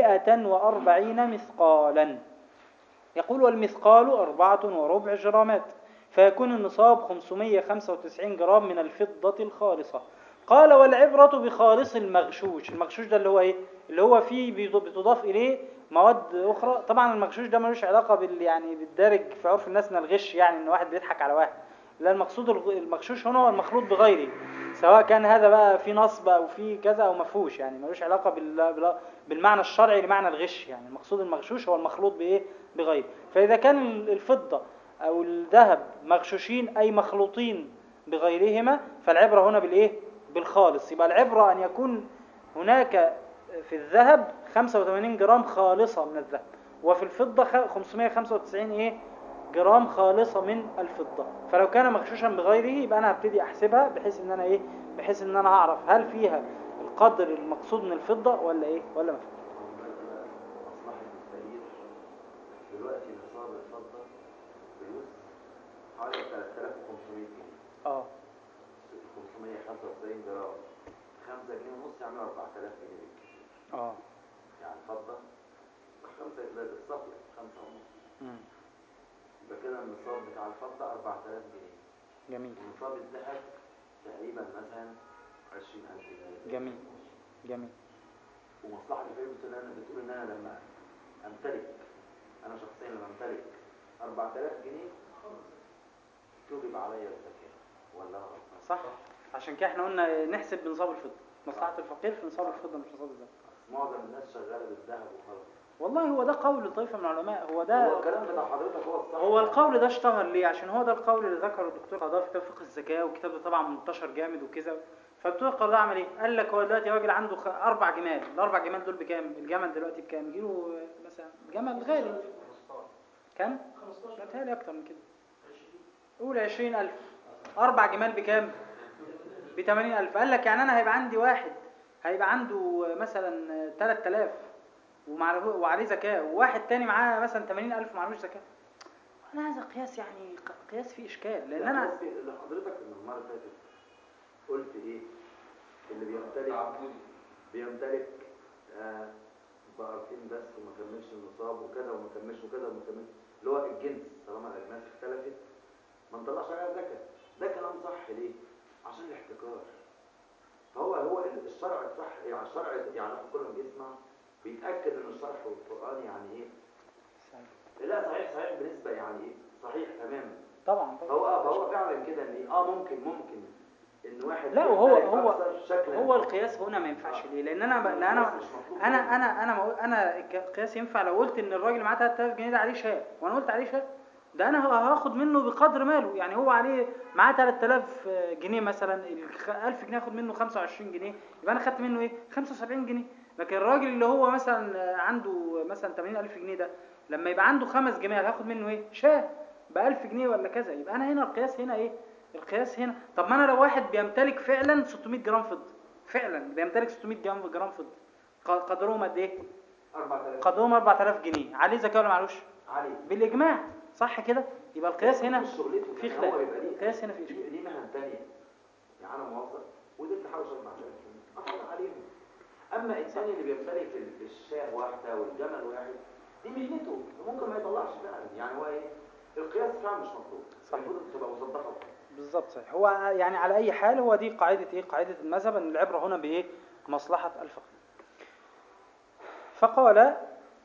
140 مثقالا يقول والمثقال أربعة وربع جرامات فيكون النصاب 595 جرام من الفضة الخالصة قال والعبرة بخالص المغشوش المغشوش ده اللي هو ايه اللي هو فيه بيض- بتضاف اليه مواد اخرى طبعا المغشوش ده ملوش علاقة بال يعني بالدارج في عرف الناس من الغش يعني ان واحد بيضحك على واحد لا المقصود الغ- المغشوش هنا هو المخلوط بغيره سواء كان هذا بقى في نصب او في كذا او مفهوش يعني ملوش علاقة بال... بال- بالمعنى الشرعي لمعنى الغش يعني المقصود المغشوش هو المخلوط بايه بغيره فاذا كان ال- الفضة او الذهب مغشوشين اي مخلوطين بغيرهما فالعبرة هنا بالايه بالخالص يبقى العبرة ان يكون هناك في الذهب 85 جرام خالصة من الذهب وفي الفضة خ- 595 ايه جرام خالصة من الفضة فلو كان مغشوشا بغيره يبقى انا هبتدي احسبها بحيث ان انا ايه بحيث ان انا هعرف هل فيها القدر المقصود من الفضة ولا ايه ولا ما فيها مصلحة الفقير دلوقتي نصاب الفضة فلوس حوالي 3500 جنيه اه 595 جرام 5 جنيه ونص يعملوا 4000 جنيه بالكتير اه يعني فضة 5 كده الصافية 5 ونص مم. يبقى كده النصاب بتاع الفضة 4000 جنيه جميل ونصاب الذهب تقريبا مثلا 20000 جنيه جميل جميل ومصلحة الفقير بتقول انا بتقول ان انا لما امتلك انا شخصيا لما امتلك 4000 جنيه تجب عليا الزكاة ولا أنا غلطان؟ صح عشان كده احنا قلنا نحسب بنصاب الفضة مصلحة الفقير في نصاب الفضة مش نصاب الذهب معظم الناس شغالة بالذهب وخلاص والله هو ده قول طائفة من العلماء هو هو ده الكلام بتاع حضرتك هو الصح هو القول ده اشتهر ليه عشان هو ده القول اللي ذكره الدكتور قضاء في كتاب فقه الزكاة والكتاب ده طبعا منتشر جامد وكذا فالدكتور قضاء عمل ايه قال لك هو دلوقتي راجل عنده خ... اربع جمال الاربع جمال دول بكام الجمل دلوقتي بكام يجيله مثلا جمل غالي كام 15 متهيألي اكتر من كده قول 20000 اربع جمال بكام ب 80000 قال لك يعني انا هيبقى عندي واحد هيبقى عنده مثلا 3000 ومعله- وعليه زكاة وواحد تاني معاه مثلا 80000 ومعلوش زكاة انا هذا قياس يعني ق- قياس فيه اشكال لان انا قصدي لحضرتك ان المرة اللي فاتت قلت ايه اللي بيمتلك تعبدي بيمتلك آه بقى ساعتين بس وما كملش النصاب وكذا وما كملش وكذا وما كملش اللي هو الجنس طالما الاجناس اختلفت ما نطلعش عليها زكاه ده كلام صح ليه؟ عشان الاحتكار فهو هو الشرع الصح يعني الشرع يعني احنا كل ما بيسمع بيتاكد ان الشرع والقران يعني ايه لا صحيح صحيح بنسبه يعني ايه صحيح تماما طبعا طبعا فهو اه فهو فعلا كده ان اه ممكن ممكن ان واحد لا وهو يختلف هو أكثر شكلا هو القياس هنا ما ينفعش ليه لان انا ب... لأن انا مش مطلوب انا انا انا ما أقول- انا القياس ينفع لو قلت ان الراجل معاه 3000 جنيه ده عليه شهاده وانا قلت عليه شهاده ده انا ه- هاخد منه بقدر ماله يعني هو عليه معاه 3000 جنيه مثلا ال 1000 جنيه هاخد منه 25 جنيه يبقى انا خدت منه ايه 75 جنيه لكن الراجل اللي هو مثلا عنده مثلا 80000 جنيه ده لما يبقى عنده خمس جمال هاخد منه ايه شاه ب 1000 جنيه ولا كذا يبقى انا هنا القياس هنا ايه القياس هنا طب ما انا لو واحد بيمتلك فعلا 600 جرام فضه فعلا بيمتلك 600 جرام جرام فضه ق- قدرهم قد ايه 4000 قدرهم 4000 جنيه عليه زكاه ولا معلوش علي بالاجماع صح كده يبقى القياس هنا مش شغلته في يعني خلاف هو يبقى ليه القياس هنا في ليه اشكال ليه مهن ثانيه يعني انا موظف ودي بتحوش 4000 جنيه احط عليهم اما الثاني اللي بيمتلك ال- الشاه واحده والجمل واحد دي مهنته ممكن ما يطلعش فعلا يعني هو ايه القياس فعلا مش مطلوب صحيح. المفروض تبقى مصدقه بالظبط صحيح هو يعني على اي حال هو دي قاعده ايه قاعده المذهب ان العبره هنا بايه مصلحه الفقيه فقال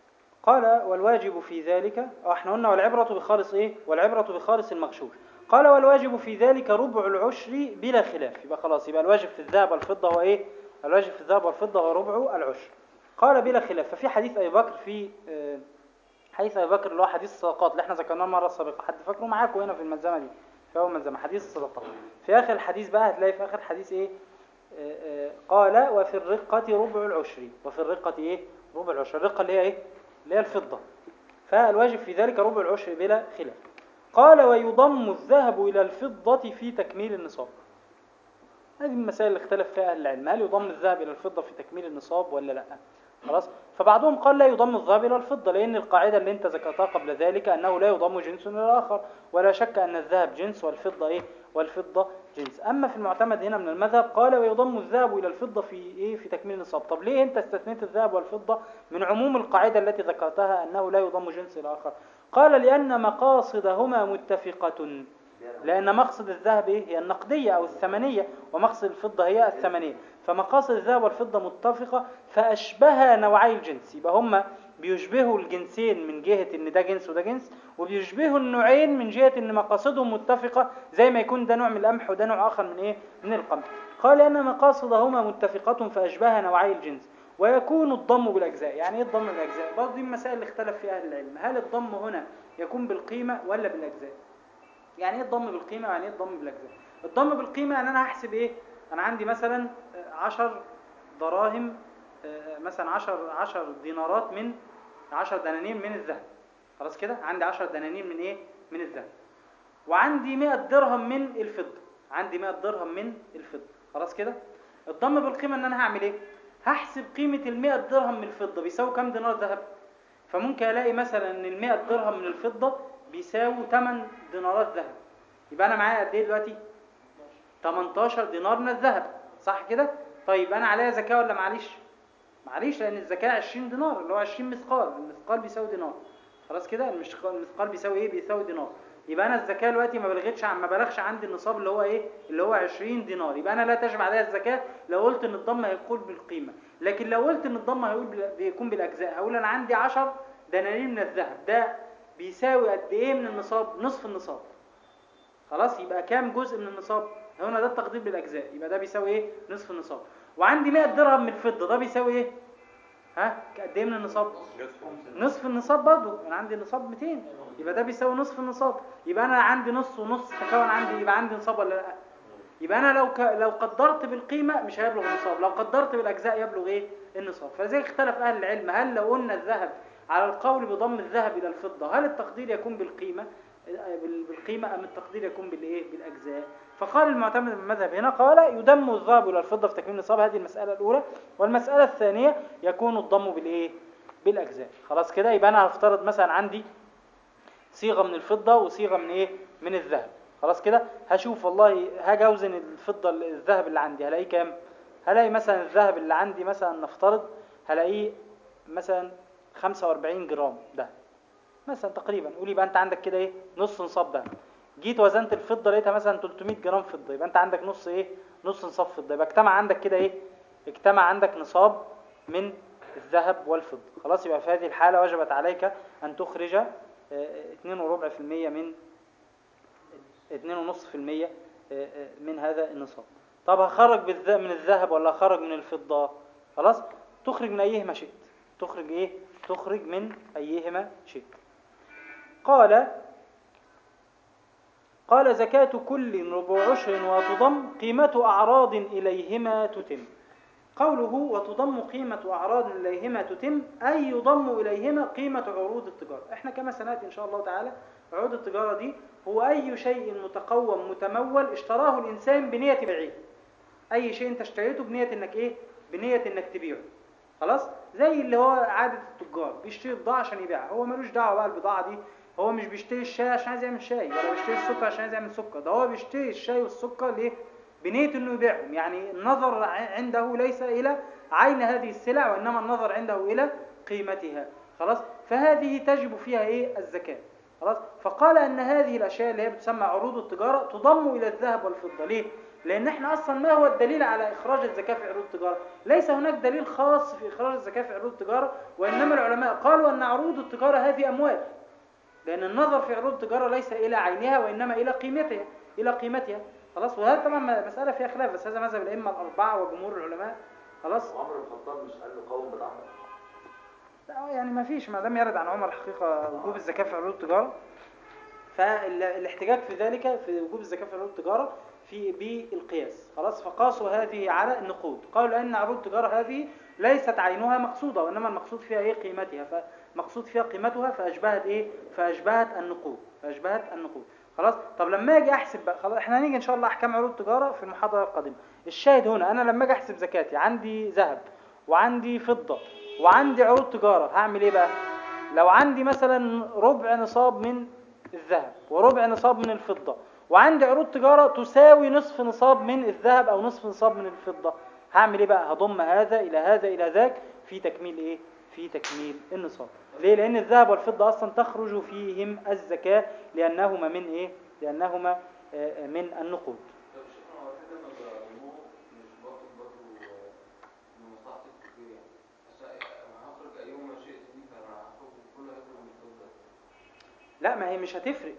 قال والواجب في ذلك اه احنا قلنا والعبره بخالص ايه والعبره بخالص المغشوش قال والواجب في ذلك ربع العشر بلا خلاف يبقى خلاص يبقى الواجب في الذهب والفضه هو ايه الواجب في الذهب والفضه هو ربع العشر قال بلا خلاف ففي حديث ابي بكر في آه، حديث ابي بكر اللي هو حديث الصدقات اللي احنا ذكرناه المره السابقه حد فاكره معاكم هنا في الملزمه دي في اول ملزمه حديث الصدقات في اخر الحديث بقى هتلاقي في اخر الحديث ايه آه، آه، قال وفي الرقه ربع العشر وفي الرقه ايه ربع العشر الرقه اللي هي ايه اللي هي الفضه فالواجب في ذلك ربع العشر بلا خلاف قال ويضم الذهب الى الفضه في تكميل النصاب هذه المسائل اللي اختلف فيها اهل العلم هل يضم الذهب الى الفضه في تكميل النصاب ولا لا خلاص فبعضهم قال لا يضم الذهب الى الفضه لان القاعده اللي انت ذكرتها قبل ذلك انه لا يضم جنس الى الاخر ولا شك ان الذهب جنس والفضه ايه والفضه جنس اما في المعتمد هنا من المذهب قال ويضم الذهب الى الفضه في ايه في تكميل النصاب طب ليه انت استثنيت الذهب والفضه من عموم القاعده التي ذكرتها انه لا يضم جنس الى الاخر قال لان مقاصدهما متفقه لأن مقصد الذهب إيه؟ هي النقدية أو الثمنية ومقصد الفضة هي الثمنية فمقاصد الذهب والفضة متفقة فأشبه نوعي الجنس يبقى هما بيشبهوا الجنسين من جهة إن ده جنس وده جنس وبيشبهوا النوعين من جهة إن مقاصدهم متفقة زي ما يكون ده نوع من القمح وده نوع آخر من إيه؟ من القمح قال لأن مقاصدهما متفقة فأشبه نوعي الجنس ويكون الضم بالأجزاء يعني إيه الضم بالأجزاء؟ برضه دي المسائل اللي اختلف فيها أهل العلم هل الضم هنا يكون بالقيمة ولا بالأجزاء؟ يعني ايه الضم بالقيمه يعني ايه الضم بالاجزاء الضم بالقيمه يعني انا هحسب ايه انا عندي مثلا 10 دراهم آه، مثلا 10 10 دينارات من 10 دنانير من الذهب خلاص كده عندي 10 دنانير من ايه من الذهب وعندي 100 درهم من الفضه عندي 100 درهم من الفضه خلاص كده الضم بالقيمه ان انا هعمل ايه هحسب قيمه ال 100 درهم من الفضه بيساوي كام دينار ذهب فممكن الاقي مثلا ان ال 100 درهم من الفضه بيساووا 8 دينارات ذهب يبقى انا معايا قد ايه دلوقتي 18 دينار من الذهب صح كده طيب انا عليا زكاه ولا معليش معليش لان الزكاه 20 دينار اللي هو 20 مثقال المثقال بيساوي دينار خلاص كده المشق- المثقال بيساوي ايه بيساوي دينار يبقى انا الزكاه دلوقتي ما بلغتش عن ما بلغش عندي النصاب اللي هو ايه اللي هو 20 دينار يبقى انا لا تجب عليها الزكاه لو قلت ان الضم هيقول بالقيمه لكن لو قلت ان الضم هيقول بال- بيكون بالاجزاء هقول انا عندي 10 دنانير من الذهب ده بيساوي قد ايه من النصاب نصف النصاب خلاص يبقى كام جزء من النصاب هنا ده التقدير بالاجزاء يبقى ده بيساوي ايه نصف النصاب وعندي 100 درهم من الفضه ده بيساوي ايه ها قد ايه من النصاب نصف النصاب برضه انا عندي النصاب 200 يبقى ده بيساوي نصف النصاب يبقى انا عندي نص ونص تكون عندي يبقى عندي نصاب ولا لا يبقى انا لو ك... لو قدرت بالقيمه مش هيبلغ النصاب لو قدرت بالاجزاء يبلغ ايه النصاب فلذلك اختلف اهل العلم هل لو قلنا الذهب على القول بضم الذهب الى الفضه هل التقدير يكون بالقيمه بال- بالقيمه ام التقدير يكون بالايه بالاجزاء فقال المعتمد من المذهب هنا قال يدم الذهب الى الفضه في تكميل النصاب هذه المساله الاولى والمساله الثانيه يكون الضم بالايه بالاجزاء خلاص كده يبقى انا هفترض مثلا عندي صيغه من الفضه وصيغه من ايه من الذهب خلاص كده هشوف والله هاجي اوزن الفضه الذهب اللي عندي هلاقيه كام هلاقي مثلا الذهب اللي عندي مثلا نفترض هلاقيه مثلا 45 جرام ده مثلا تقريبا قول يبقى انت عندك كده ايه نص نصاب ده جيت وزنت الفضه لقيتها مثلا 300 جرام فضه يبقى انت عندك نص ايه نص نصاب فضه يبقى اجتمع عندك كده ايه اجتمع عندك نصاب من الذهب والفضه خلاص يبقى في هذه الحاله وجبت عليك ان تخرج آه، 2.4% من 2.5% آه، آه، من هذا النصاب طب هخرج بالذ- من الذهب ولا هخرج من الفضه خلاص تخرج من ايهما شئت تخرج ايه تخرج من ايهما شئت قال قال زكاة كل ربع عشر وتضم قيمة أعراض إليهما تتم قوله وتضم قيمة أعراض إليهما تتم أي يضم إليهما قيمة عروض التجارة إحنا كما سنأتي إن شاء الله تعالى عروض التجارة دي هو أي شيء متقوم متمول اشتراه الإنسان بنية بيعه أي شيء أنت اشتريته بنية إنك إيه بنية إنك تبيعه خلاص زي اللي هو عادة التجار بيشتري بضاعة عشان يبيعها هو ملوش دعوة بقى البضاعة دي هو مش بيشتري الشاي عشان عايز يعمل شاي ولا بيشتري السكر عشان عايز يعمل سكر ده هو بيشتري الشاي والسكر ليه بنية انه يبيعهم يعني النظر ع- عنده ليس الى عين هذه السلع وانما النظر عنده الى قيمتها خلاص فهذه تجب فيها ايه الزكاة خلاص فقال ان هذه الاشياء اللي هي بتسمى عروض التجارة تضم الى الذهب والفضة ليه لان احنا اصلا ما هو الدليل على اخراج الزكاة في عروض التجارة ليس هناك دليل خاص في اخراج الزكاة في عروض التجارة وانما العلماء قالوا ان عروض التجارة هذه اموال لأن النظر في عروض التجارة ليس إلى عينها وإنما إلى قيمتها إلى قيمتها خلاص وهذا طبعا م- مسألة فيها خلاف بس هذا مذهب الأئمة الأربعة وجمهور العلماء خلاص وعمر بن الخطاب مش قال له قوم بالعمل لا هو يعني ما فيش ما لم يرد عن عمر حقيقة وجوب الزكاة في عروض التجارة فالاحتجاج في ذلك في وجوب الزكاة في عروض التجارة في بالقياس خلاص فقاسوا هذه على النقود قالوا لأن عروض التجارة هذه ليست عينها مقصودة وإنما المقصود فيها إيه قيمتها فمقصود فيها قيمتها فأشبهت إيه فأشبهت النقود فأشبهت النقود خلاص طب لما اجي احسب بقى خلاص احنا هنيجي ان شاء الله احكام عروض التجاره في المحاضره القادمه الشاهد هنا انا لما اجي احسب زكاتي عندي ذهب وعندي فضه وعندي عروض تجاره هعمل ايه بقى لو عندي مثلا ربع نصاب من الذهب وربع نصاب من الفضه وعندي عروض تجاره تساوي نصف نصاب من الذهب او نصف نصاب من الفضه هعمل ايه بقى هضم هذا الى هذا الى ذاك في تكميل ايه في تكميل النصاب ليه لان الذهب والفضه اصلا تخرج فيهم الزكاه لانهما من ايه لانهما آه، من النقود طب شيخنا هو كده لما بضمه مش باخد برضه لمصلحة التكبير يعني بس انا هخرج ايوم ما شئت دي فانا هخرج كله هيخرج من الفضة لا ما هي مش هتفرق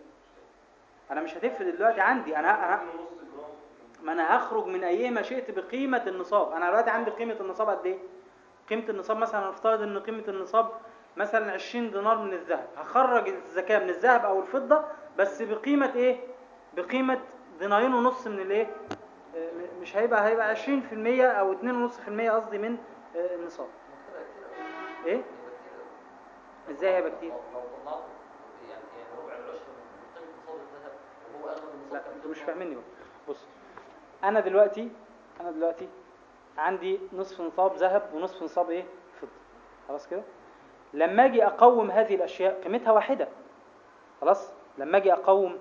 انا مش هتفرق دلوقتي عندي انا انا اتنين ونص جرام ما انا هخرج من ايهما شئت بقيمه النصاب انا دلوقتي عندي قيمه النصاب قد ايه قيمه النصاب مثلا نفترض ان قيمه النصاب مثلا 20 دينار من الذهب هخرج الزكاه من الذهب او الفضه بس بقيمه ايه بقيمه دينارين ونص من الايه آه، م- مش هيبقى هيبقى 20% او 2.5% قصدي من آه، النصاب كده كتير قوي ايه يبقى كتير قوي ازاي هيبقى كتير لو لو طلعت يعني يعني ربع العشر من قيمه نصاب الذهب وهو اغلب النصاب لا كان انتوا مش فضة. فاهميني بقى بص انا دلوقتي انا دلوقتي عندي نصف نصاب ذهب ونصف نصاب ايه فضه خلاص كده لما اجي اقوم هذه الاشياء قيمتها واحده خلاص لما اجي اقوم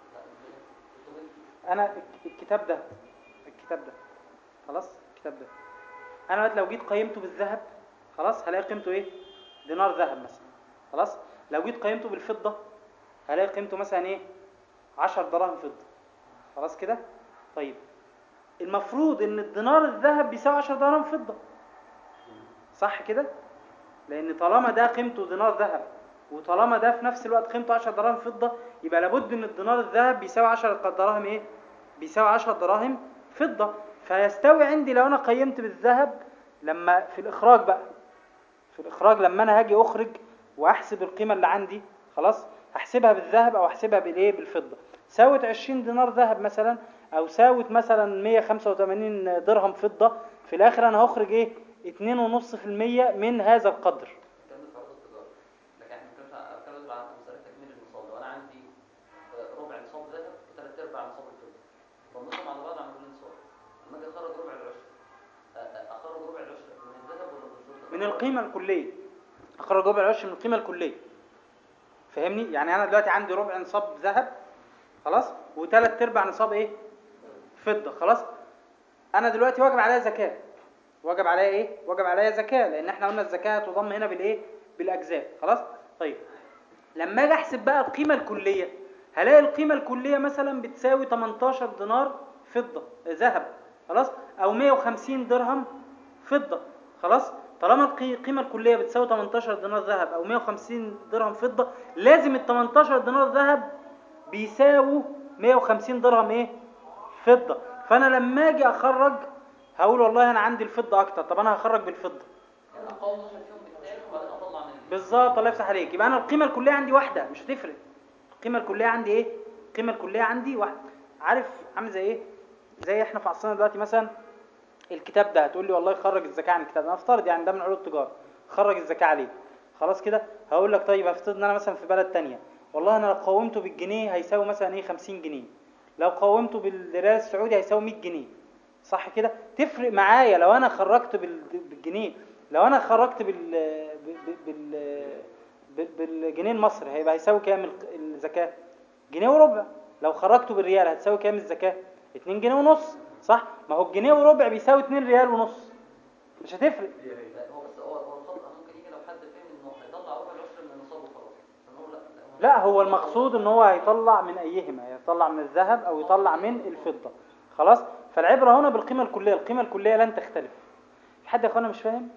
انا الك- الكتاب ده الكتاب ده خلاص الكتاب ده انا دلوقتي لو جيت قيمته بالذهب خلاص هلاقي قيمته ايه دينار ذهب مثلا خلاص لو جيت قيمته بالفضه هلاقي قيمته مثلا ايه 10 دراهم فضه خلاص كده طيب المفروض ان الدينار الذهب بيساوي 10 دراهم فضه صح كده لان طالما ده قيمته دينار ذهب وطالما ده في نفس الوقت قيمته 10 دراهم فضه يبقى لابد ان الدينار الذهب بيساوي 10 دراهم ايه بيساوي 10 دراهم فضه فيستوي عندي لو انا قيمت بالذهب لما في الاخراج بقى في الاخراج لما انا هاجي اخرج واحسب القيمه اللي عندي خلاص هحسبها بالذهب او احسبها بالايه بالفضه ساوت 20 دينار ذهب مثلا او ساوت مثلا 185 درهم فضه في الاخر انا هخرج ايه 2.5% من هذا القدر الكلام ده في عروض التجاره لكن احنا بنتكلم عن بنتكلم دلوقتي عن مساله تكميل النصاب لو انا عندي آه، ربع نصاب ذهب وثلاث ارباع نصاب الفضه بنصهم على بعض عملوا لي نصاب لما اجي اخرج ربع العشر آه، آه، اخرج ربع العشر من الذهب ولا من الفضه؟ من القيمه الكليه اخرج ربع العشر من القيمه الكليه فاهمني يعني انا دلوقتي عندي ربع نصاب ذهب خلاص وثلاث ارباع نصاب ايه فضه خلاص انا دلوقتي واجب عليا زكاه واجب عليا ايه واجب عليا زكاه لان احنا قلنا الزكاه تضم هنا بالايه بالاجزاء خلاص طيب لما اجي احسب بقى القيمه الكليه هلاقي القيمه الكليه مثلا بتساوي 18 دينار فضه آه، ذهب خلاص او 150 درهم فضه خلاص طالما القي- القيمه الكليه بتساوي 18 دينار ذهب او 150 درهم فضه لازم ال 18 دينار ذهب بيساووا 150 درهم ايه فضه فانا لما اجي اخرج هقول والله انا عندي الفضه اكتر طب انا هخرج بالفضه يعني اقاوم مثلا فيهم بالتالي وبعدين اطلع من بالظبط الله يفتح عليك يبقى انا القيمه الكليه عندي واحده مش هتفرق القيمه الكليه عندي ايه القيمه الكليه عندي واحده عارف عامل زي ايه زي احنا في عصرنا دلوقتي مثلا الكتاب ده هتقول لي والله خرج الزكاه عن الكتاب ده افترض يعني ده من عروض التجاره خرج الزكاه عليه خلاص كده هقول لك طيب افترض ان انا مثلا في بلد تانية والله انا لو قومته بالجنيه هيساوي مثلا ايه 50 جنيه لو قومته بالريال السعودي هيساوي 100 جنيه صح كده تفرق معايا لو انا خرجت بال- بالجنيه لو انا خرجت بال بال بال بال- بالجنيه المصري هيبقى هيساوي كام الق- الزكاه جنيه وربع لو خرجته بالريال هتساوي كام الزكاه 2 جنيه ونص صح ما هو الجنيه وربع بيساوي 2 ريال ونص مش هتفرق لا، هو بس هو هو الخطأ ممكن يجي لو حد فهم انه هيطلع ربع العشر من النصاب وخلاص فنقول لا لا هو المقصود ان هو هيطلع من ايهما يطلع من الذهب او يطلع من الفضه خلاص فالعبره هنا بالقيمه الكليه القيمه الكليه لن تختلف في حد يا اخوانا مش فاهم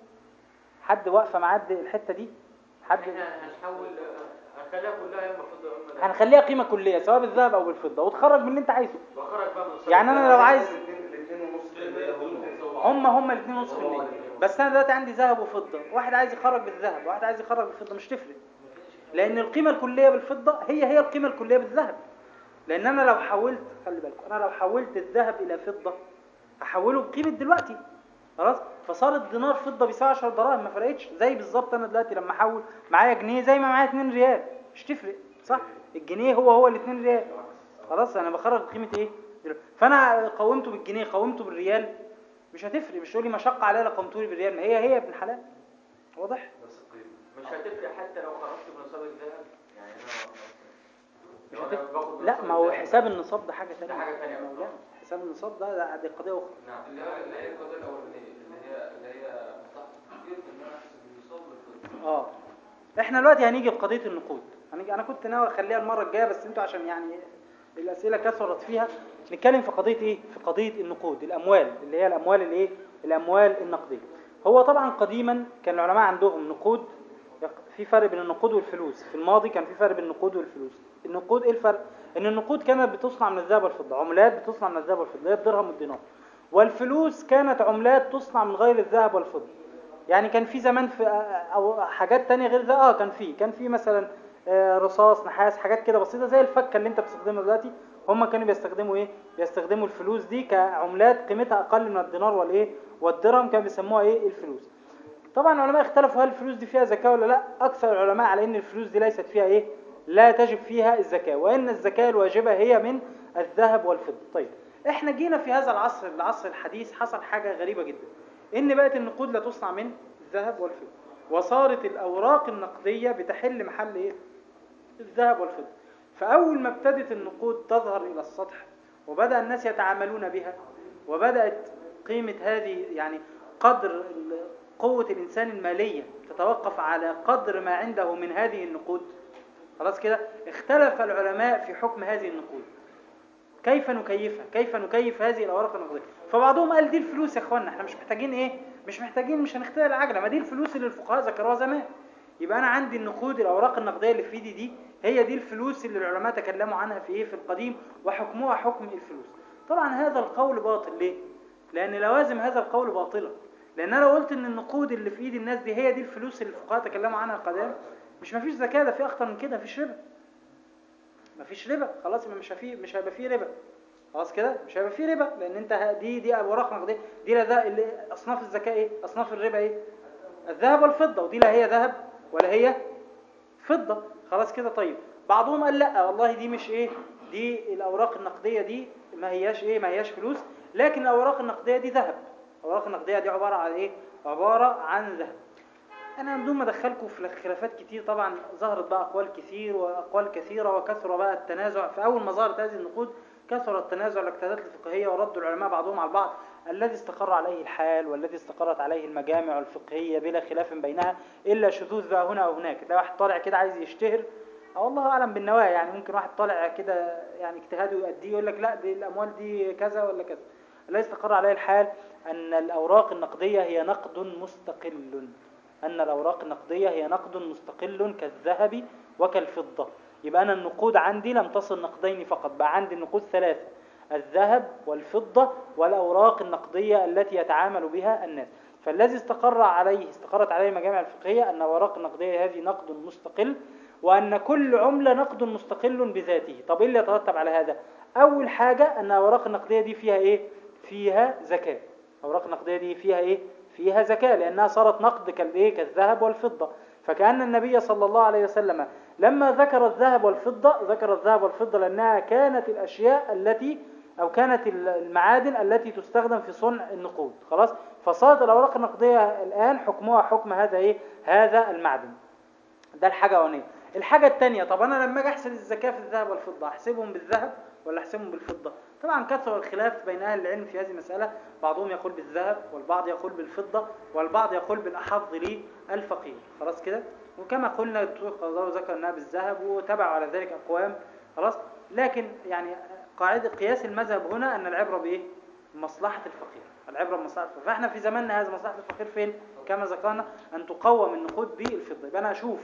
حد واقفه معدي الحته دي حد احنا هنحول هنخليها كلها يا اما فضه يا اما ذهب. هنخليها قيمه كليه سواء بالذهب او بالفضه وتخرج من اللي انت عايزه واخرج بقى من الصرف. يعني انا لو عايز الاثنين ونص في المية هم هم هم الاثنين ونص في المية بس انا دلوقتي عندي ذهب وفضه واحد عايز يخرج بالذهب واحد عايز يخرج بالفضه مش تفرق لان القيمه الكليه بالفضه هي هي القيمه الكليه بالذهب لان انا لو حولت خلي بالكم انا لو حولت الذهب الى فضه هحوله بقيمه دلوقتي خلاص فصار الدينار فضه بيساوي 10 دراهم ما فرقتش زي بالظبط انا دلوقتي لما احول معايا جنيه زي ما معايا 2 ريال مش تفرق صح الجنيه هو هو ال 2 ريال خلاص انا بخرج قيمه ايه دلوقتي. فانا قومته بالجنيه قومته بالريال مش هتفرق مش تقول لي مشقه عليا لو قومته لي بالريال ما هي هي يا ابن حلال واضح نفس القيمة مش هتفرق حتى لو خرجت بنصاب الذهب يعني انا مش لو أنا هتفرق باخد لا نصاب ما هو الذهب- حساب النصاب ده حاجه ثانيه ده حاجة تانية. مولانا حساب النصاب ده ده دي قضيه اخرى نعم اللي هي اللي هي القضيه الاولانيه اللي هي اللي هي مصلحه التفكير في ان انا احسب النصاب للفضه اه احنا دلوقتي هنيجي في قضيه النقود هنيجي انا كنت ناوي اخليها المره الجايه بس انتوا عشان يعني الاسئله كثرت فيها نتكلم في قضيه ايه في قضيه النقود الاموال اللي هي الاموال الايه الاموال النقديه هو طبعا قديما كان العلماء عندهم نقود يق- في فرق بين النقود والفلوس في الماضي كان في فرق بين النقود والفلوس النقود ايه الفرق ان النقود كانت بتصنع من الذهب والفضه عملات بتصنع من الذهب والفضه اللي هي الدرهم والدينار والفلوس كانت عملات تصنع من غير الذهب والفضه يعني كان في زمان في او حاجات تانية غير ده اه كان في كان في مثلا آه، رصاص نحاس حاجات كده بسيطه زي الفكه اللي انت بتستخدمها دلوقتي هم كانوا بيستخدموا ايه بيستخدموا الفلوس دي كعملات قيمتها اقل من الدينار والايه والدرهم كانوا بيسموها ايه الفلوس طبعا العلماء اختلفوا هل الفلوس دي فيها زكاه ولا لا اكثر العلماء على ان الفلوس دي ليست فيها ايه لا تجب فيها الزكاه وان الزكاه الواجبه هي من الذهب والفضه طيب احنا جينا في هذا العصر العصر الحديث حصل حاجه غريبه جدا ان بقت النقود لا تصنع من الذهب والفضه وصارت الاوراق النقديه بتحل محل ايه الذهب والفضه فاول ما ابتدت النقود تظهر الى السطح وبدا الناس يتعاملون بها وبدات قيمه هذه يعني قدر ال- قوه الانسان الماليه تتوقف على قدر ما عنده من هذه النقود خلاص كده اختلف العلماء في حكم هذه النقود كيف نكيفها كيف نكيف هذه الاوراق النقديه فبعضهم قال دي الفلوس يا اخوانا احنا مش محتاجين ايه مش محتاجين مش هنخترع العجله ما دي الفلوس اللي الفقهاء ذكروها زمان يبقى انا عندي النقود الاوراق النقديه اللي في ايدي دي هي دي الفلوس اللي العلماء تكلموا عنها في ايه في القديم وحكمها حكم الفلوس طبعا هذا القول باطل ليه لان لوازم هذا القول باطله لان انا لو قلت ان النقود اللي في ايد الناس دي هي دي الفلوس اللي الفقهاء تكلموا عنها قدام مش مفيش زكاه ده في اخطر من كده مفيش ربا مفيش ربا خلاص يبقى مش هفي مش هيبقى فيه ربا خلاص كده مش هيبقى فيه ربا لان انت ه- دي دي اوراق نقديه دي لا ده اللي اصناف الزكاه ايه اصناف الربا ايه الذهب والفضه ودي لا هي ذهب ولا هي فضه خلاص كده طيب بعضهم قال لا والله دي مش ايه دي الاوراق النقديه دي ما هياش ايه ما هياش فلوس لكن الاوراق النقديه دي ذهب الاوراق النقديه دي عباره عن ايه عباره عن ذهب انا بدون ما ادخلكم في خلافات كتير طبعا ظهرت بقى اقوال كتير واقوال كثيره وكثر بقى التنازع فاول ما ظهرت هذه النقود كثر التنازع والاجتهادات الفقهيه ورد العلماء بعضهم على بعض الذي استقر عليه الحال والذي استقرت عليه المجامع الفقهية بلا خلاف بينها إلا شذوذ بقى هنا أو هناك تلاقي واحد طالع كده عايز يشتهر أو الله أعلم بالنوايا يعني ممكن واحد طالع كده يعني اجتهاده يؤديه يقول لك لا دي الأموال دي كذا ولا كذا الذي استقر عليه الحال أن الأوراق النقدية هي نقد مستقل أن الأوراق النقدية هي نقد مستقل كالذهب وكالفضة يبقى أنا النقود عندي لم تصل نقدين فقط بقى عندي النقود ثلاثة الذهب والفضة والأوراق النقدية التي يتعامل بها الناس فالذي استقر عليه استقرت عليه المجامع الفقهية أن الأوراق النقدية هذه نقد مستقل وأن كل عملة نقد مستقل بذاته طب إيه اللي يترتب على هذا أول حاجة أن الأوراق النقدية دي فيها إيه فيها زكاة الأوراق النقدية دي فيها إيه فيها زكاة لأنها صارت نقد كالإيه كالذهب والفضة فكأن النبي صلى الله عليه وسلم لما ذكر الذهب والفضة ذكر الذهب والفضة لأنها كانت الأشياء التي أو كانت المعادن التي تستخدم في صنع النقود خلاص فصارت الأوراق النقدية الآن حكمها حكم هذا إيه هذا المعدن ده الحاجة الأولانية الحاجة الثانية طب أنا لما أجي أحسب الزكاة في الذهب والفضة أحسبهم بالذهب ولا أحسبهم بالفضة طبعا كثر الخلاف بين أهل العلم في هذه المسألة بعضهم يقول بالذهب والبعض يقول بالفضة والبعض يقول بالأحظ للفقير خلاص كده وكما قلنا الدكتور قرضاوي ذكر أنها بالذهب وتبعوا على ذلك أقوام خلاص لكن يعني قاعدة قياس المذهب هنا أن العبرة بإيه؟ مصلحة الفقير العبرة بمصلحة الفقير فإحنا في زماننا هذا مصلحة الفقير فين؟ كما ذكرنا أن تقوم النقود بالفضة يبقى أنا أشوف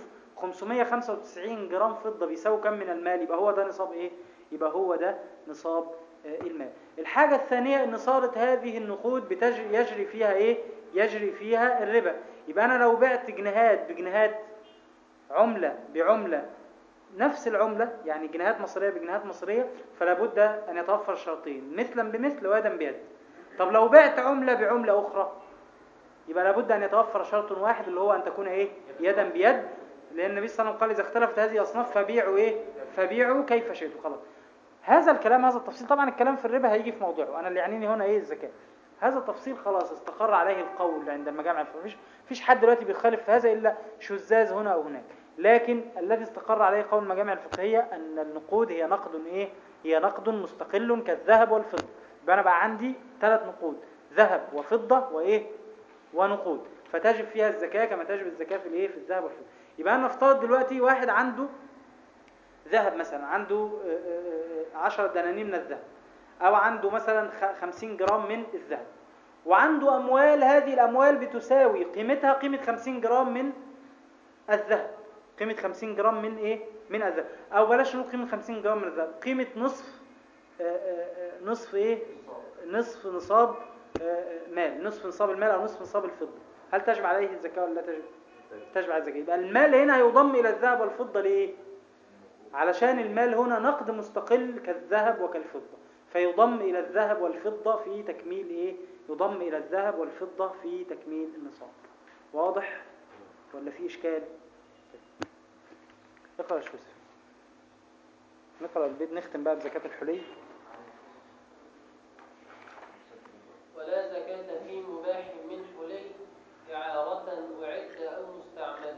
595 جرام فضة بيساوي كم من المال يبقى هو ده نصاب إيه؟ يبقى هو ده نصاب آه، المال الحاجة الثانية أن صارت هذه النقود بتجري يجري فيها إيه؟ يجري فيها الربا يبقى أنا لو بعت جنيهات بجنيهات عملة بعملة نفس العملة يعني جنيهات مصرية بجنيهات مصرية فلا بد أن يتوفر شرطين مثلا بمثل ويدا بيد طب لو بعت عملة بعملة أخرى يبقى لابد أن يتوفر شرط واحد اللي هو أن تكون إيه يدا بيد لأن النبي صلى الله عليه وسلم قال إذا اختلفت هذه الأصناف فبيعوا إيه فبيعوا كيف شئتوا خلاص هذا الكلام هذا التفصيل طبعا الكلام في الربا هيجي في موضوعه أنا اللي يعنيني هنا إيه الزكاة هذا التفصيل خلاص استقر عليه القول عند المجامع الفقهية مفيش فيش حد دلوقتي بيخالف في هذا إلا شذاذ هنا أو هناك لكن الذي استقر عليه قول المجامع الفقهية أن النقود هي نقد إيه؟ هي نقد مستقل كالذهب والفضة يبقى أنا بقى عندي ثلاث نقود ذهب وفضة وإيه؟ ونقود فتجب فيها الزكاة كما تجب الزكاة في الإيه؟ في الذهب والفضة يبقى أنا نفترض دلوقتي واحد عنده ذهب مثلا عنده آه، آه، آه، 10 دنانير من الذهب أو عنده مثلا خ- 50 جرام من الذهب وعنده أموال هذه الأموال بتساوي قيمتها قيمة 50 جرام من الذهب قيمة 50 جرام من ايه من الذهب او بلاش نقول قيمة 50 جرام من الذهب قيمة نصف آه، آه، آه، نصف ايه نصف نصاب آه، آه، مال نصف نصاب المال او نصف نصاب الفضة هل تجب عليه الزكاة ولا لا تجب تجب عليه الزكاة يبقى المال هنا يضم الى الذهب والفضة ليه علشان المال هنا نقد مستقل كالذهب وكالفضة فيضم إلى الذهب والفضة في تكميل إيه؟ يضم إلى الذهب والفضة في تكميل النصاب واضح؟ ولا في إشكال؟ اقرأ يا شوسف نقرأ البيت نختم بقى بزكاة الحلي ولا زكاة في مباح من حلي إعارة أعد أو مستعمل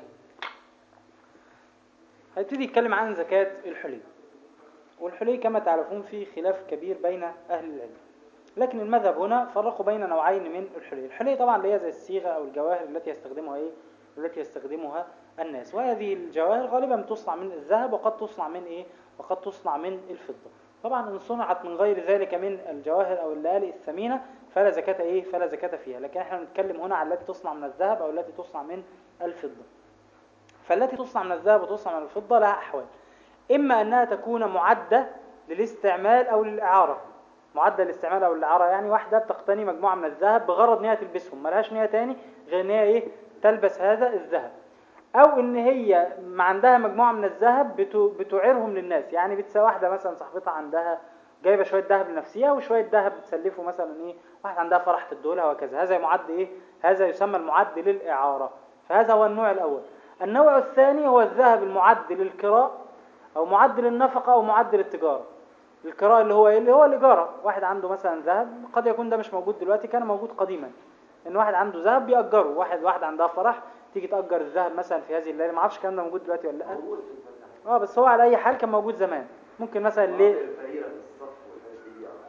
هيبتدي يتكلم عن زكاة الحلي والحلي كما تعرفون فيه خلاف كبير بين أهل العلم لكن المذهب هنا فرقوا بين نوعين من الحلي الحلي طبعا اللي هي زي الصيغة أو الجواهر التي يستخدمها إيه التي يستخدمها الناس وهذه الجواهر غالبا تصنع من الذهب وقد تصنع من إيه وقد تصنع من الفضة طبعا إن صنعت من غير ذلك من الجواهر أو اللآلئ الثمينة فلا زكاة إيه فلا زكاة فيها لكن احنا بنتكلم هنا على التي تصنع من الذهب أو التي تصنع من الفضة فالتي تصنع من الذهب وتصنع من الفضة لها أحوال إما أنها تكون معدة للاستعمال أو للإعارة معدة للاستعمال أو للإعارة يعني واحدة بتقتني مجموعة من الذهب بغرض إنها تلبسهم ملهاش نية تاني غير إن هي إيه تلبس هذا الذهب أو إن هي ما عندها مجموعة من الذهب بتو- بتعيرهم للناس يعني بتساوي واحدة مثلا صاحبتها عندها جايبة شوية ذهب لنفسها وشوية ذهب بتسلفه مثلا إيه واحد عندها فرح تدولها وكذا هذا معد إيه هذا يسمى المعد للإعارة فهذا هو النوع الأول النوع الثاني هو الذهب المعد للكراء أو معد للنفقة أو معد للتجارة الكراء اللي هو إيه؟ اللي هو الإيجارة واحد عنده مثلا ذهب قد يكون ده مش موجود دلوقتي كان موجود قديما إن واحد عنده ذهب بيأجره واحد واحد عندها فرح تيجي تأجر الذهب مثلا في هذه الليلة ما اعرفش الكلام ده موجود دلوقتي ولا لا اه بس هو على أي حال كان موجود زمان ممكن مثلا ليه الفقيرة بالصف والحاجات دي عشان- اه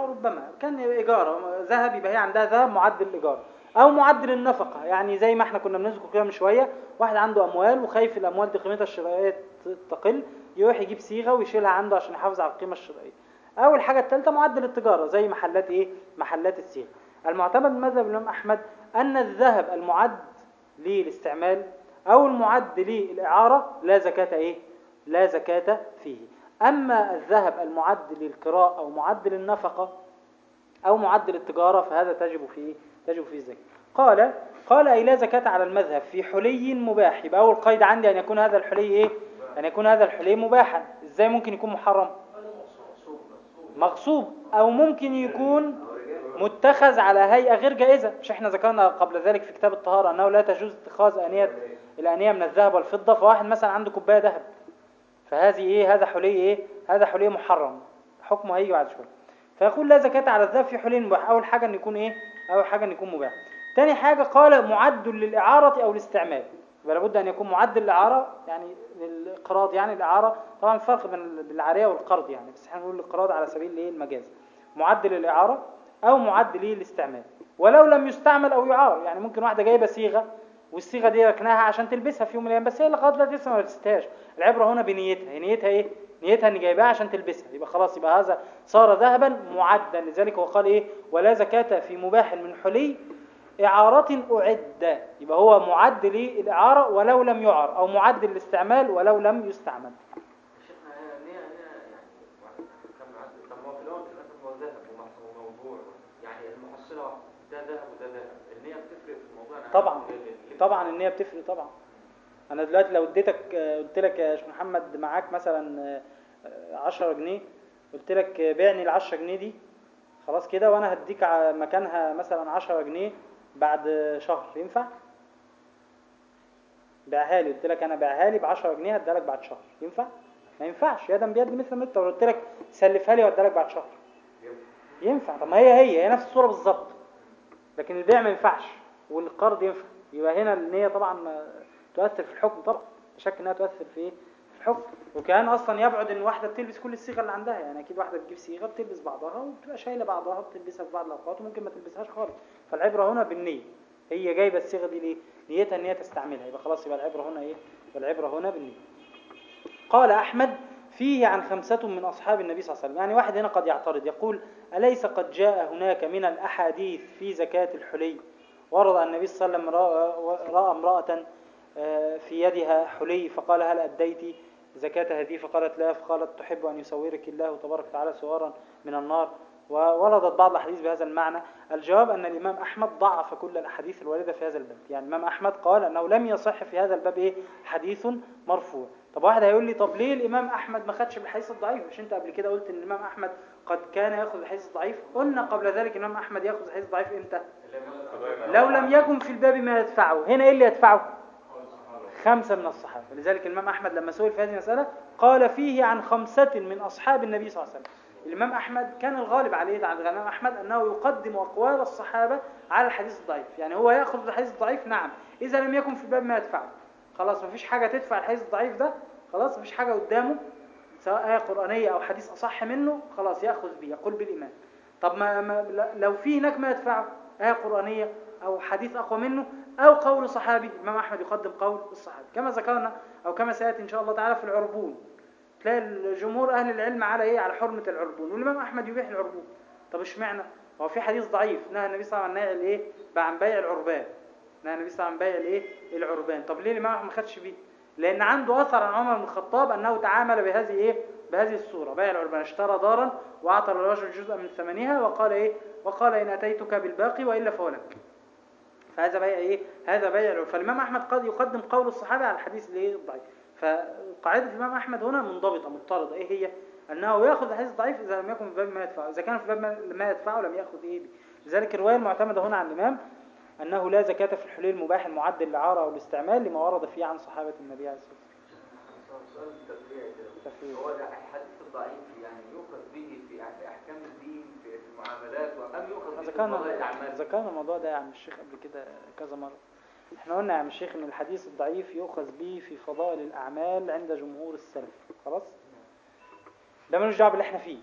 ربما كان إيجار ذهب يبقى هي عندها ذهب معدل الإيجار أو معدل النفقة يعني زي ما احنا كنا بنذكر كده من شوية واحد عنده أموال وخايف الأموال دي قيمتها الشرائية ت- تقل يروح يجيب صيغة ويشيلها عنده عشان يحافظ على القيمة الشرائية أو الحاجة الثالثة معدل التجارة زي محلات إيه محلات الصيغ المعتمد من مذهب الإمام أحمد أن الذهب المعد للاستعمال أو المعد للإعارة لا زكاة إيه لا زكاة فيه أما الذهب المعد للكراء أو معد للنفقة أو معدل التجارة فهذا تجب فيه تجب فيه الزكاة قال قال أي لا زكاة على المذهب في حلي مباح يبقى أول قيد عندي أن يكون هذا الحلي إيه أن يكون هذا الحلي مباحا إزاي ممكن يكون محرم مغصوب أو ممكن يكون متخذ على هيئة غير جائزة مش احنا ذكرنا قبل ذلك في كتاب الطهارة أنه لا تجوز اتخاذ آنية الآنية من الذهب والفضة فواحد مثلا عنده كوباية ذهب فهذه ايه هذا حلي ايه هذا حلي محرم حكمه هيجي بعد شويه فيقول لا زكاة على الذهب في حلي مباح اول حاجه ان يكون ايه اول حاجه ان يكون مباح تاني حاجه قال معد للاعاره او الاستعمال يبقى لابد ان يكون معد للاعاره يعني للاقراض يعني الاعاره طبعا فرق بين العاريه والقرض يعني بس احنا بنقول الاقراض على سبيل الايه المجاز معد للاعاره او معد للاستعمال ولو لم يستعمل او يعار يعني ممكن واحده جايبه صيغه والصيغه دي ركناها عشان تلبسها في يوم من الايام بس هي لغايه دلوقتي لسه ما لبستهاش العبره هنا بنيتها هي نيتها ايه نيتها ان جايباها عشان تلبسها يبقى خلاص يبقى هذا صار ذهبا معدا لذلك هو قال ايه ولا زكاة في مباح من حلي إعارة أعد يبقى هو معد للإعارة ولو لم يعر أو معد للاستعمال ولو لم يستعمل شيخنا هي ليه هي يعني كم عدد طب ما هو في الاول في الاخر هو ذهب ومحصول وموضوع يعني المحصله واحده ده ذهب وده ذهب النيه بتفرق في الموضوع أنا طبعا عارف ال- ال- طبعا النية بتفرق طبعا أنا دلوقتي لو اديتك آه، قلت لك يا شيخ محمد معاك مثلا آه، آه، 10 جنيه قلت لك آه، بيعني ال 10 جنيه دي خلاص كده وأنا هديك ع- مكانها مثلا 10 جنيه بعد شهر ينفع؟ بيعها لي قلت لك أنا بيعها لي ب 10 جنيه هديها لك بعد شهر ينفع؟ ما ينفعش يدا بيد مثل مثل لو قلت لك سلفها لي واديها لك بعد شهر ينفع طب ما هي هي هي نفس الصورة بالظبط لكن البيع ما ينفعش والقرض ينفع يبقى هنا النية طبعا ما تؤثر في الحكم طبعا لا شك انها تؤثر في ايه في الحكم وكان اصلا يبعد ان واحده بتلبس كل الصيغه اللي عندها يعني اكيد واحده بتجيب صيغه بتلبس بعضها وبتبقى شايله بعضها بتلبسها في بعض الاوقات وممكن ما تلبسهاش خالص فالعبره هنا بالنيه هي جايبه الصيغه دي ليه نيتها ان هي تستعملها يبقى خلاص يبقى العبره هنا ايه يبقى العبره هنا بالنيه قال أحمد فيه عن خمسة من أصحاب النبي صلى الله عليه وسلم يعني واحد هنا قد يعترض يقول أليس قد جاء هناك من الأحاديث في زكاة الحلي ورد أن النبي صلى الله عليه وسلم رأى, رأى امرأة آه، في يدها حلي فقال هل أديت زكاة هذه فقالت لا فقالت تحب أن يصورك الله تبارك وتعالى صورا من النار ووردت بعض الأحاديث بهذا المعنى الجواب أن الإمام أحمد ضعف كل الأحاديث الواردة في هذا الباب يعني الإمام أحمد قال أنه لم يصح في هذا الباب إيه حديث مرفوع طب واحد هيقول لي طب ليه الإمام أحمد ما خدش بالحديث الضعيف مش أنت قبل كده قلت إن الإمام أحمد قد كان يأخذ الحديث الضعيف قلنا قبل ذلك الإمام أحمد يأخذ الحديث الضعيف إمتى لو لم يكن في الباب ما يدفعه هنا إيه اللي يدفعه خمسة من الصحابة لذلك الإمام أحمد لما سئل في هذه المسألة قال فيه عن خمسة من أصحاب النبي صلى الله عليه وسلم الإمام أحمد كان الغالب عليه على الإمام أحمد أنه يقدم أقوال الصحابة على الحديث الضعيف يعني هو يأخذ الحديث الضعيف نعم إذا لم يكن في الباب ما يدفعه خلاص مفيش حاجة تدفع الحديث الضعيف ده خلاص مفيش حاجة قدامه سواء آية قرآنية أو حديث أصح منه خلاص يأخذ به يقول بالإيمان طب ما ما لو في هناك ما يدفعه آية قرآنية أو حديث أقوى منه أو قول صحابي الإمام أحمد يقدم قول الصحابي كما ذكرنا أو كما سيأتي إن شاء الله تعالى في العربون تلاقي الجمهور أهل العلم على إيه على حرمة العربون والإمام أحمد يبيح العربون طب اشمعنى هو في حديث ضعيف نهى النبي صلى الله عليه وسلم عن الإيه عن بيع العربان نهى النبي صلى الله عليه وسلم عن بيع الإيه العربان طب ليه الإمام أحمد ما خدش بيه لأن عنده أثر عن عمر بن الخطاب أنه تعامل بهذه إيه بهذه الصورة بيع العربان اشترى دارا وأعطى للرجل جزءا من ثمنها وقال إيه وقال إن أتيتك بالباقي وإلا فولك فهذا بيع ايه هذا بيع العرف فالامام احمد قد يقدم قول الصحابه على الحديث الايه الضعيف فقاعده الامام احمد هنا منضبطه مضطرده ايه هي انه ياخذ الحديث الضعيف اذا لم يكن في باب ما يدفعه اذا كان في باب ما- ما يدفعه لم ياخذ ايه به. لذلك الروايه المعتمده هنا عن الامام انه لا زكاه في الحلول المباح المعد للعاره او الاستعمال لما ورد فيه عن صحابه النبي عليه الصلاه سؤال تفريعي كده والسلام هو ده الحديث الضعيف يعني يؤخذ به في في احكام الدين في في المعاملات ام يؤخذ به في ذكرنا قضايا الاعمال ذكرنا الموضوع ده يا عم الشيخ قبل كده كذا مرة احنا قلنا يا عم الشيخ ان الحديث الضعيف يؤخذ به في فضائل الاعمال عند جمهور السلف خلاص ده ملوش دعوه باللي احنا فيه احنا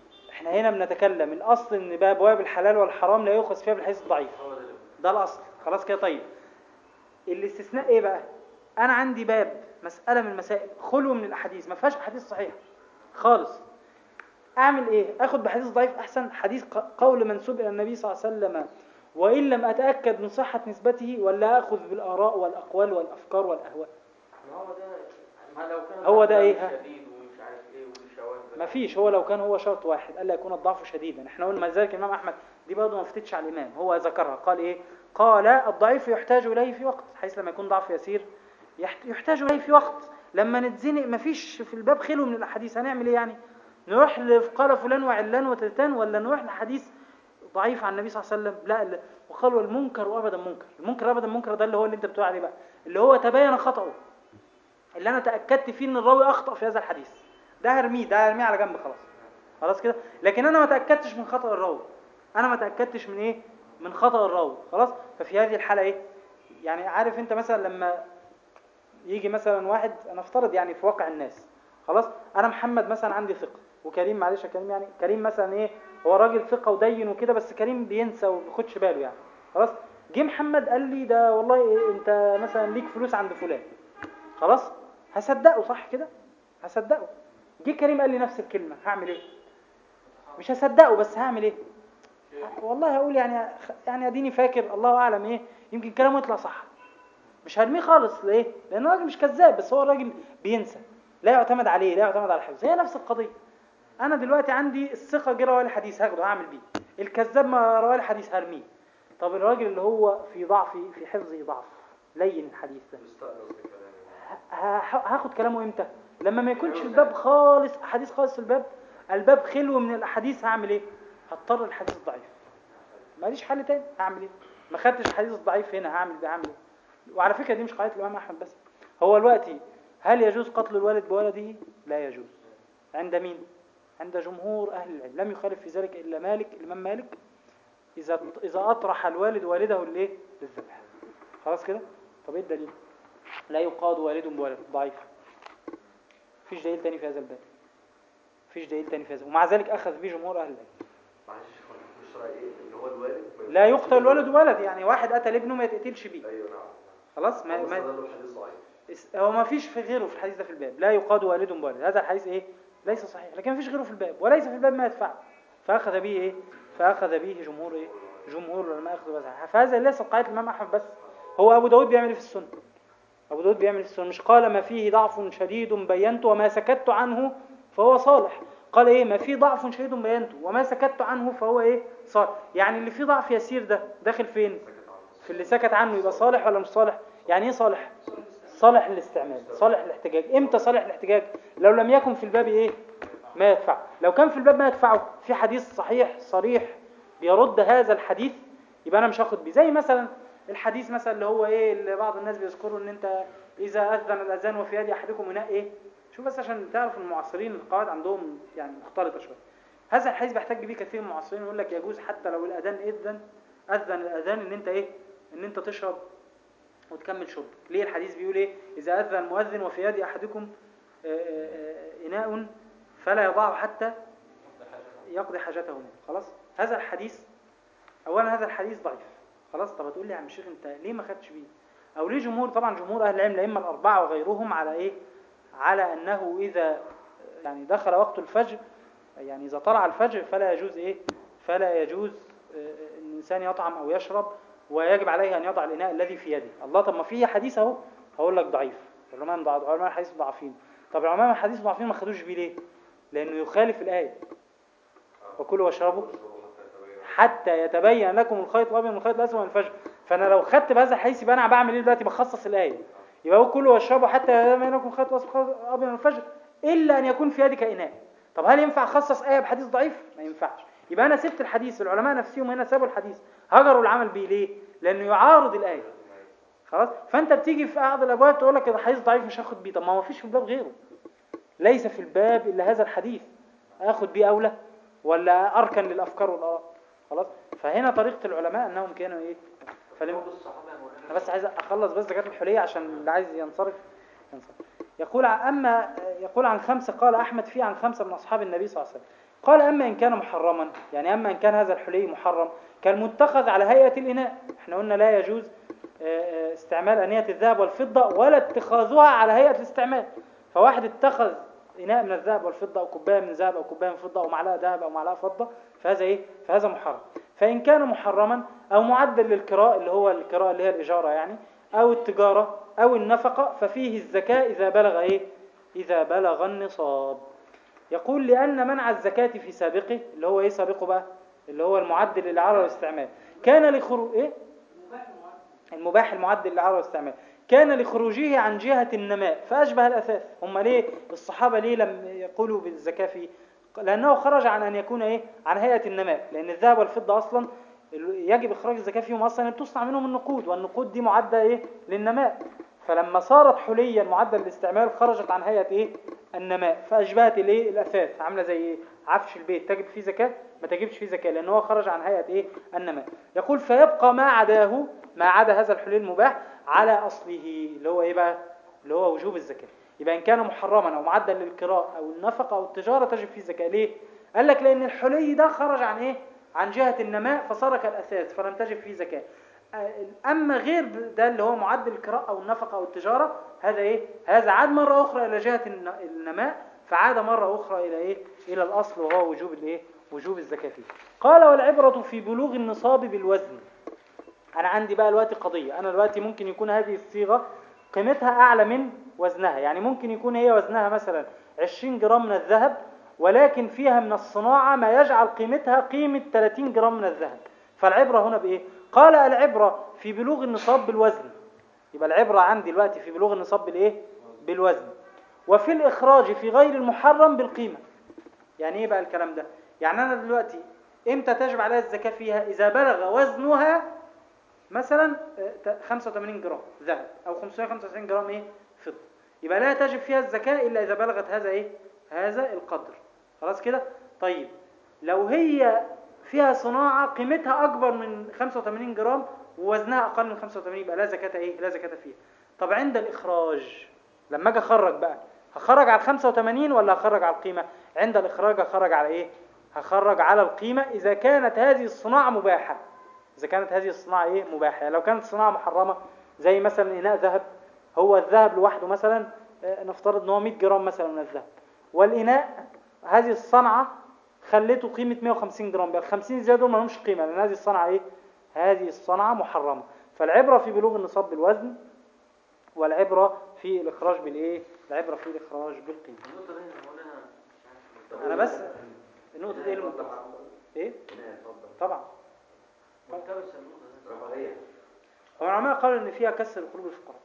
احنا هنا بنتكلم الاصل ان باب ابواب الحلال والحرام لا يؤخذ فيها بالحديث الضعيف هو ده اللي ده الاصل خلاص كده طيب الاستثناء ايه بقى انا عندي باب مساله من المسائل خلو من الاحاديث ما فيهاش احاديث صحيحه خالص اعمل ايه اخد بحديث ضعيف احسن حديث ق- قول منسوب الى النبي صلى الله عليه وسلم وان لم اتاكد من صحه نسبته ولا اخذ بالاراء والاقوال والافكار والاهواء ما هو ده ما لو كان هو ده الضعف إيه؟ شديد ومش عارف ايه والشواذ ما فيش هو لو كان هو شرط واحد الا يكون الضعف شديدا احنا قلنا ما ذلك الامام احمد دي برضه ما فتتش على الامام هو ذكرها قال ايه قال الضعيف يحتاج اليه في وقت حيث لما يكون ضعف يسير يحت- يحتاج اليه في وقت لما نتزنق ما فيش في الباب خلو من الاحاديث هنعمل ايه يعني نروح ل- قال فلان وعلان وتلتان ولا نروح لحديث ضعيف عن النبي صلى الله عليه وسلم لا لا وقالوا المنكر وابدا منكر المنكر ابدا منكر ده اللي هو اللي انت بتقول عليه بقى اللي هو تبين خطأه اللي انا تاكدت فيه ان الراوي اخطا في هذا الحديث ده هرميه ده هرميه على جنب خلاص خلاص كده لكن انا ما تاكدتش من خطا الراوي انا ما تاكدتش من ايه من خطا الراوي خلاص ففي هذه الحاله ايه يعني عارف انت مثلا لما يجي مثلا واحد انا افترض يعني في واقع الناس خلاص انا محمد مثلا عندي ثقه وكريم معلش يا كريم يعني كريم مثلا ايه هو راجل ثقه ودين وكده بس كريم بينسى وما بياخدش باله يعني خلاص جه محمد قال لي ده والله إيه انت مثلا ليك فلوس عند فلان خلاص هصدقه صح كده هصدقه جه كريم قال لي نفس الكلمه هعمل ايه مش هصدقه بس هعمل ايه والله هقول يعني يعني اديني فاكر الله اعلم ايه يمكن كلامه يطلع صح مش هرميه خالص ليه لان الراجل مش كذاب بس هو الراجل بينسى لا يعتمد عليه لا يعتمد على الحفظ هي نفس القضيه انا دلوقتي عندي الثقه جه رواه الحديث هاخده هعمل بيه الكذاب ما رواه الحديث هرميه طب الراجل اللي هو في ضعف في حفظه ضعف لين الحديث ده ه- ه- هاخد كلامه امتى لما ما يكونش الباب خالص احاديث خالص في الباب الباب خلو من الاحاديث هعمل ايه هضطر الحديث الضعيف ماليش حل تاني هعمل ايه ما خدتش الحديث الضعيف هنا هعمل ده هعمل ايه وعلى فكره دي مش قاعده الامام احمد بس هو دلوقتي هل يجوز قتل الوالد بولده لا يجوز عند مين عند جمهور اهل العلم لم يخالف في ذلك الا مالك الامام مالك اذا اذا اطرح الوالد والده الايه للذبح خلاص كده طب ايه الدليل لا يقاد والد بولد ضعيف مفيش دليل تاني في هذا الباب مفيش دليل تاني في هذا ومع ذلك اخذ به جمهور اهل العلم معلش مش رأي ايه اللي هو الوالد ما لا يقتلش يقتل الولد ولد يعني واحد قتل ابنه ما يتقتلش بيه ايوه نعم خلاص ما, هو ما استدل بحديث ضعيف اس- هو ما فيش في غيره في الحديث ده في الباب لا يقاد والد بولد هذا الحديث ايه ليس صحيح لكن ما فيش غيره في الباب وليس في الباب ما يدفعه فاخذ به ايه فاخذ به جمهور ايه جمهور العلماء اخذوا بس فهذا ليس قاعده الامام احمد بس هو ابو داود بيعمل إيه في السنه ابو داود بيعمل إيه في السنه مش قال ما فيه ضعف شديد بينت وما سكت عنه فهو صالح قال ايه ما فيه ضعف شديد بينته وما سكت عنه فهو ايه صالح يعني اللي فيه ضعف يسير ده داخل فين في اللي سكت عنه يبقى صالح ولا مش صالح يعني ايه صالح صالح للاستعمال صالح الاحتجاج امتى صالح الاحتجاج لو لم يكن في الباب ايه ما يدفع لو كان في الباب ما يدفعه في حديث صحيح صريح بيرد هذا الحديث يبقى انا مش هاخد بيه زي مثلا الحديث مثلا اللي هو ايه اللي بعض الناس بيذكروا ان انت اذا اذن الاذان وفي يد احدكم اناء ايه شوف بس عشان تعرف المعاصرين القواعد عندهم يعني مختلطه شويه هذا الحديث بيحتج بيه كثير من المعاصرين يقول لك يجوز حتى لو الاذان اذن اذن الاذان ان انت ايه ان انت تشرب وتكمل شرب ليه الحديث بيقول ايه اذا اذن المؤذن وفي يد احدكم آه، آه، اناء فلا يضعه حتى يقضي حاجته منه خلاص هذا الحديث اولا هذا الحديث ضعيف خلاص طب هتقول لي يا عم الشيخ انت ليه ما خدتش بيه او ليه جمهور طبعا جمهور اهل العلم الائمه الاربعه وغيرهم على ايه على انه اذا يعني دخل وقت الفجر يعني اذا طلع الفجر فلا يجوز ايه فلا يجوز آه، آه، ان الانسان يطعم او يشرب ويجب عليه ان يضع الاناء الذي في يده الله طب ما في حديث اهو هقول لك ضعيف العلماء ضع- علماء الحديث ضعيفين طب العلماء الحديث ضعيفين ما خدوش بيه ليه لانه يخالف الايه وكلوا واشربوا حتى يتبين لكم الخيط الابيض من الخيط الاسود من الفجر فانا لو خدت بهذا الحديث يبقى انا بعمل ايه دلوقتي بخصص الايه يبقى هو كلوا واشربوا حتى يتبين لكم الخيط الاسود من الخيط الابيض من الفجر الا ان يكون في يدك اناء طب هل ينفع اخصص ايه بحديث ضعيف ما ينفعش يبقى انا سبت الحديث العلماء نفسهم هنا سابوا الحديث هجروا العمل بيه ليه لانه يعارض الايه خلاص فانت بتيجي في بعض الابواب تقول لك ده حديث ضعيف مش هاخد بيه طب ما هو فيش في الباب غيره ليس في الباب الا هذا الحديث اخد بيه اولى ولا اركن للافكار والاراء خلاص فهنا طريقه العلماء انهم كانوا ايه فلم... انا بس عايز اخلص بس زكاه الحليه عشان اللي عايز ينصرف ينصرف يقول عن اما يقول عن خمسه قال احمد في عن خمسه من اصحاب النبي صلى الله عليه وسلم قال أما إن كان محرما يعني أما إن كان هذا الحلي محرم كالمتخذ على هيئة الإناء احنا قلنا لا يجوز آه، آه، استعمال أنية الذهب والفضة ولا اتخاذها على هيئة الاستعمال فواحد اتخذ إناء من الذهب والفضة أو كوباية من ذهب أو كوباية من فضة أو معلقة ذهب أو معلقة فضة فهذا إيه؟ فهذا محرم فإن كان محرما أو معدل للكراء اللي هو الكراء اللي هي الإجارة يعني أو التجارة أو النفقة ففيه الزكاة إذا بلغ إيه؟ إذا بلغ النصاب يقول لأن منع الزكاة في سابقه اللي هو إيه سابقه بقى اللي هو المعدل للإعارة والاستعمال كان لخروج إيه مباح المعد المباح المعدل للإعارة والاستعمال كان لخروجه عن جهة النماء فأشبه الأثاث هم ليه الصحابة ليه لم يقولوا بالزكاة فيه لأنه خرج عن أن يكون إيه عن هيئة النماء لأن الذهب والفضة أصلا يجب إخراج الزكاة فيهم أصلا أن تصنع منهم النقود والنقود دي معدة إيه للنماء فلما صارت حليا معدل الاستعمال خرجت عن هيئة إيه النماء فأشبهت الإيه الأثاث عاملة زي إيه؟ عفش البيت تجب فيه زكاة ما تجبش فيه زكاة لأن هو خرج عن هيئة إيه النماء يقول فيبقى ما عداه ما عدا هذا الحلي المباح على أصله اللي هو إيه بقى اللي هو وجوب الزكاة يبقى إن كان محرما أو معدل للكراء أو النفقة أو التجارة تجب فيه زكاة ليه؟ قال لك لأن الحلي ده خرج عن إيه؟ عن جهة النماء فصار كالأساس فلم تجب فيه زكاة أما غير ده اللي هو معدل الكراء أو النفقة أو التجارة هذا إيه؟ هذا عاد مرة أخرى إلى جهة الن- النماء فعاد مرة أخرى إلى إيه؟ إلى الأصل وهو وجوب الإيه؟ وجوب الزكاة فيه قال والعبرة في بلوغ النصاب بالوزن أنا عندي بقى دلوقتي قضية أنا دلوقتي ممكن يكون هذه الصيغة قيمتها أعلى من وزنها يعني ممكن يكون هي وزنها مثلا 20 جرام من الذهب ولكن فيها من الصناعة ما يجعل قيمتها قيمة 30 جرام من الذهب فالعبرة هنا بإيه؟ قال العبرة في بلوغ النصاب بالوزن يبقى العبرة عندي دلوقتي في بلوغ النصاب بالإيه؟ بالوزن وفي الإخراج في غير المحرم بالقيمة يعني إيه بقى الكلام ده؟ يعني أنا دلوقتي إمتى تجب عليها الزكاة فيها؟ إذا بلغ وزنها مثلا آه، ت- 85 جرام ذهب او 595 جرام ايه فضه يبقى لا تجب فيها الزكاه الا اذا بلغت هذا ايه هذا القدر خلاص كده طيب لو هي فيها صناعه قيمتها اكبر من 85 جرام ووزنها اقل من 85 يبقى لا زكاه ايه لا زكاه فيها طب عند الاخراج لما اجي اخرج بقى هخرج على ال 85 ولا هخرج على القيمه عند الاخراج هخرج على ايه هخرج على القيمه اذا كانت هذه الصناعه مباحه إذا كانت هذه الصناعة إيه مباحة يعني لو كانت صناعة محرمة زي مثلا إناء ذهب هو الذهب لوحده مثلا آه، نفترض إن هو 100 جرام مثلا من الذهب والإناء هذه الصنعة خليته قيمة 150 جرام بقى ال 50 زيادة دول ما لهمش قيمة لأن هذه الصنعة إيه هذه الصنعة محرمة فالعبرة في بلوغ النصاب بالوزن والعبرة في الإخراج بالإيه العبرة في الإخراج بالقيمة النقطة دي أنا هقولها مش عارف أنا بس النقطة دي المنتخب إيه هنا اتفضل طبعا ملتبسة النقطة دي رفاهية هو العلماء قالوا ان فيها كسر لقلوب الفقراء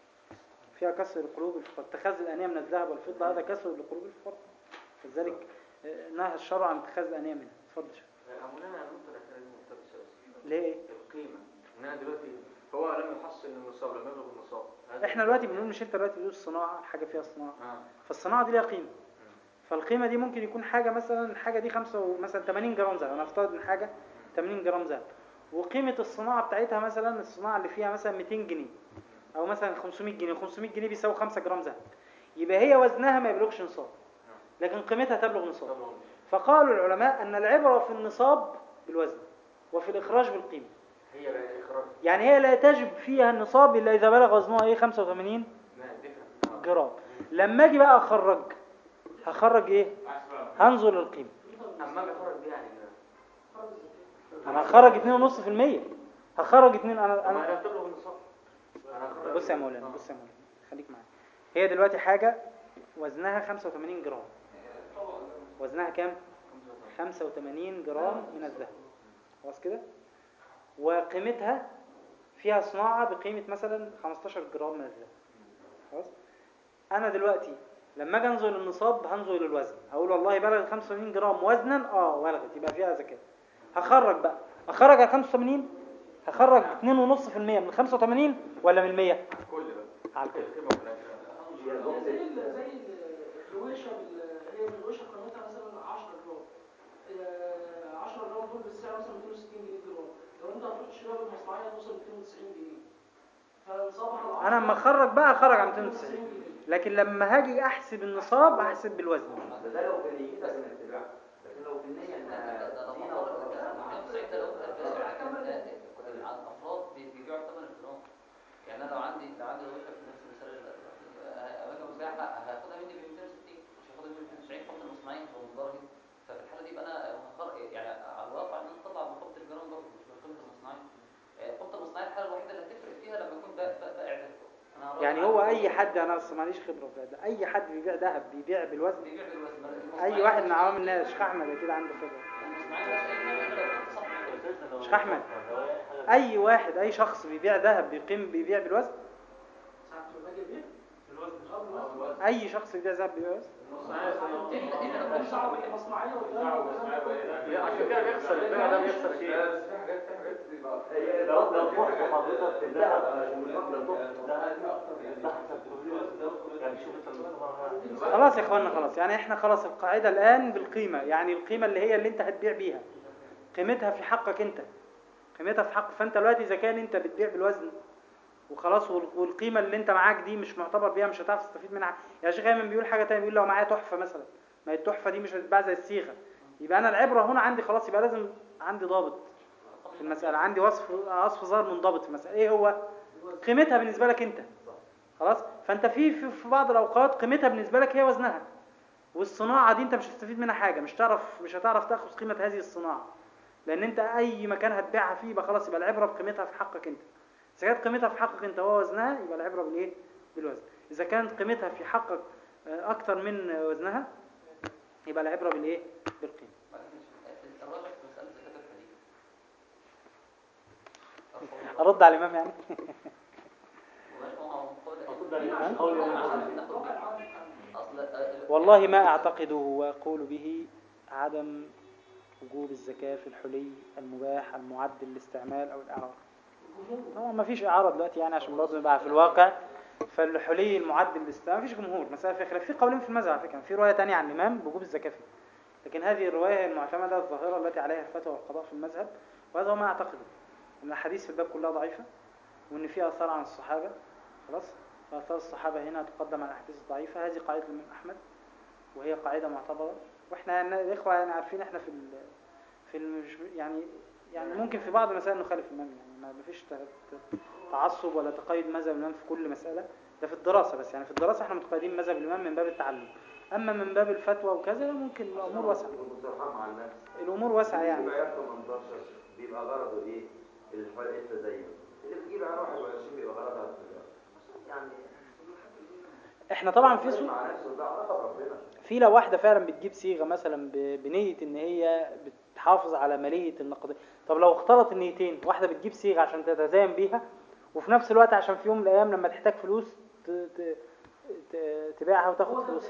فيها كسر لقلوب الفقراء اتخاذ الانيه من الذهب والفضه هذا كسر لقلوب الفقراء لذلك آه، نهى الشرع عن اتخاذ الانيه منها اتفضل شيخ. أولا النقطة الأخيرة دي ملتبسة بس ليه ايه القيمة إن أنا دلوقتي هو لم يحصل النصاب لم يبلغ النصاب هذا احنا دلوقتي بنقول مش انت دلوقتي بتقول الصناعه حاجه فيها صناعه آه. فالصناعه دي ليها قيمه فالقيمه دي ممكن يكون حاجه مثلا الحاجه دي خمسة و- مثلا 80 جرام ذهب انا افترض ان حاجه 80 جرام ذهب وقيمه الصناعه بتاعتها مثلا الصناعه اللي فيها مثلا 200 جنيه او مثلا 500 جنيه 500 جنيه بيساوي 5 جرام ذهب يبقى هي وزنها ما يبلغش نصاب لكن قيمتها تبلغ نصاب طبعا فقالوا العلماء ان العبره في النصاب بالوزن وفي الاخراج بالقيمه هي بقى إخراج يعني هي لا تجب فيها النصاب الا اذا بلغ وزنها ايه 85 ما دفع جرام لما اجي بقى اخرج هخرج ايه هنظر للقيمه أما أجي أخرج دي يعني انا هخرج 2.5% هخرج 2 انا أنا انا لا تبلغ النصاب أنا هخرج بص يا مولانا بص يا مولانا خليك معايا هي دلوقتي حاجه وزنها 85 جرام وزنها كام 85 جرام من الذهب خلاص كده وقيمتها فيها صناعه بقيمه مثلا 15 جرام من الذهب خلاص انا دلوقتي لما اجي انظر للنصاب هنظر للوزن هقول والله بلغ 85 جرام وزنا اه بلغت يبقى فيها زكاه هخرج بقى اخرج على 85 هخرج 2.5% من 85 ولا من 100 كل بقى على الكل القيمة والأجر زي ال- زي ال- الرويشه بال- هي الرويشه قيمتها مثلا 10 جرام آه، 10 جرام دول بالسعر مثلا 260 جنيه جرام لو انت هتروح تشتريها بالمصنعيه توصل 290 جنيه فنصابها انا لما اخرج بقى اخرج على 290 لكن لما هاجي احسب النصاب احسب بالوزن ده لو في نيتك انك تبيع لكن لو بالنية ده انها ده لو زينة مقر وخلاص. ده 290 ده لو انت البائع لكن ده الافراد بي- بيبيعوا ثمن الجرام يعني انا لو عندي لو عندي وشك في نفس المثال اللي اماكن مساحه هاخدها مني ب 260 مش هاخدها مني ب 290 حكم المصنعين في المضارب ففي الحاله دي يبقى انا هخر يعني على الواقع ان انا اطلع من قيمه الجرام برضه مش من قيمه المصنعين آه، قيمه المصنعين الحاله الوحيده اللي هتفرق فيها لما يكون بائع بائع ذهب انا راجل يعني عندي هو اي مصنع حد انا اصلا ماليش خبره في ده اي حد بيبيع ذهب بيبيع بالوزن بيبيع بالوزن اي واحد من عوام الناس شيخ احمد اكيد عنده خبره المصنعين مش اي نوع الا لو كنت صح شيخ احمد اي واحد اي شخص بيبيع ذهب بيقيم بيبيع بالوزن ساعة ما باجي ابيع الوزن اه بالوزن اي شخص بيبيع ذهب بيبيع بالوزن الا الا لو كان صعب مصنعيه والكلام ده عشان كده بيخسر البيع ده بيخسر كتير لا بس في حاجات في حاجات بيبقى هي لو لو فرصة حضرتك في الذهب مش مطلق تحفة. ده ده حسب يعني شوف انت المصنع خلاص يا اخوانا خلاص يعني احنا خلاص القاعده الان بالقيمه يعني القيمه اللي هي اللي انت هتبيع بيها قيمتها في حقك انت قيمتها في حق فانت دلوقتي اذا كان انت بتبيع بالوزن وخلاص وال- والقيمه اللي انت معاك دي مش معتبر بيها مش هتعرف تستفيد منها يا شيخ ايمن بيقول حاجه تانية بيقول لو معايا تحفه مثلا ما هي التحفه دي مش هتتباع زي الصيغه يبقى انا العبره هنا عندي خلاص يبقى لازم عندي ضابط في المساله عندي وصف وصف ظاهر منضبط في المساله ايه هو قيمتها بالنسبه لك انت خلاص فانت في في في بعض الاوقات قيمتها بالنسبه لك هي وزنها والصناعه دي انت مش هتستفيد منها حاجه مش تعرف مش هتعرف تاخذ قيمه هذه الصناعه لان انت اي مكان هتبيعها فيه يبقى خلاص يبقى العبره بقيمتها في حقك انت اذا كانت قيمتها في حقك انت هو وزنها يبقى العبره بالايه بالوزن اذا كانت قيمتها في حقك آه، اكتر من آه، وزنها يبقى العبره بالايه بالقيمه الراجح في مساله زكاه الحليب ارد على الامام يعني أرد على الإمام قولي والله ما اعتقده واقول به عدم وجوب الزكاه في الحلي المباح المعد للاستعمال او الاعاره طبعا ما فيش اعاره دلوقتي يعني عشان برضه نبقى في الواقع فالحلي المعد للاستعمال ما فيش جمهور مسألة في خلاف في قولين في المذهب على فكره في روايه ثانيه عن الامام بوجوب الزكاه فيه لكن هذه الروايه هي المعتمده الظاهره التي عليها الفتوى والقضاء في المذهب وهذا هو ما اعتقده ان الاحاديث في الباب كلها ضعيفه وان في اثار عن الصحابه خلاص فاثار الصحابه هنا تقدم على الاحاديث الضعيفه هذه قاعده الامام احمد وهي قاعده معتبره واحنا يعني الاخوه يعني عارفين احنا في ال في المش يعني يعني ممكن في بعض المسائل نخالف الامام يعني ما فيش ت- ت- تعصب ولا تقيد مذهب الامام في كل مساله ده في الدراسه بس يعني في الدراسه احنا متقيدين مذهب الامام من باب التعلم اما من باب الفتوى وكذا ممكن الامور واسعه والمصالحة مع النفس الامور واسعه اللي يعني بيجيب عيار 18 بيبقى غرضه ايه؟ الحل التزين اللي بيجيب عيار 21 بيبقى غرضها التزين يعني احنا طبعا في سوء مع نفسه ده علاقة بربنا في لو واحده فعلا بتجيب صيغه مثلا ب- بنيه ان هي بتحافظ على ماليه النقديه طب لو اختلط النيتين واحده بتجيب صيغه عشان تتزين بيها وفي نفس الوقت عشان في يوم من الايام لما تحتاج فلوس ت- ت- ت- تبيعها وتاخد فلوس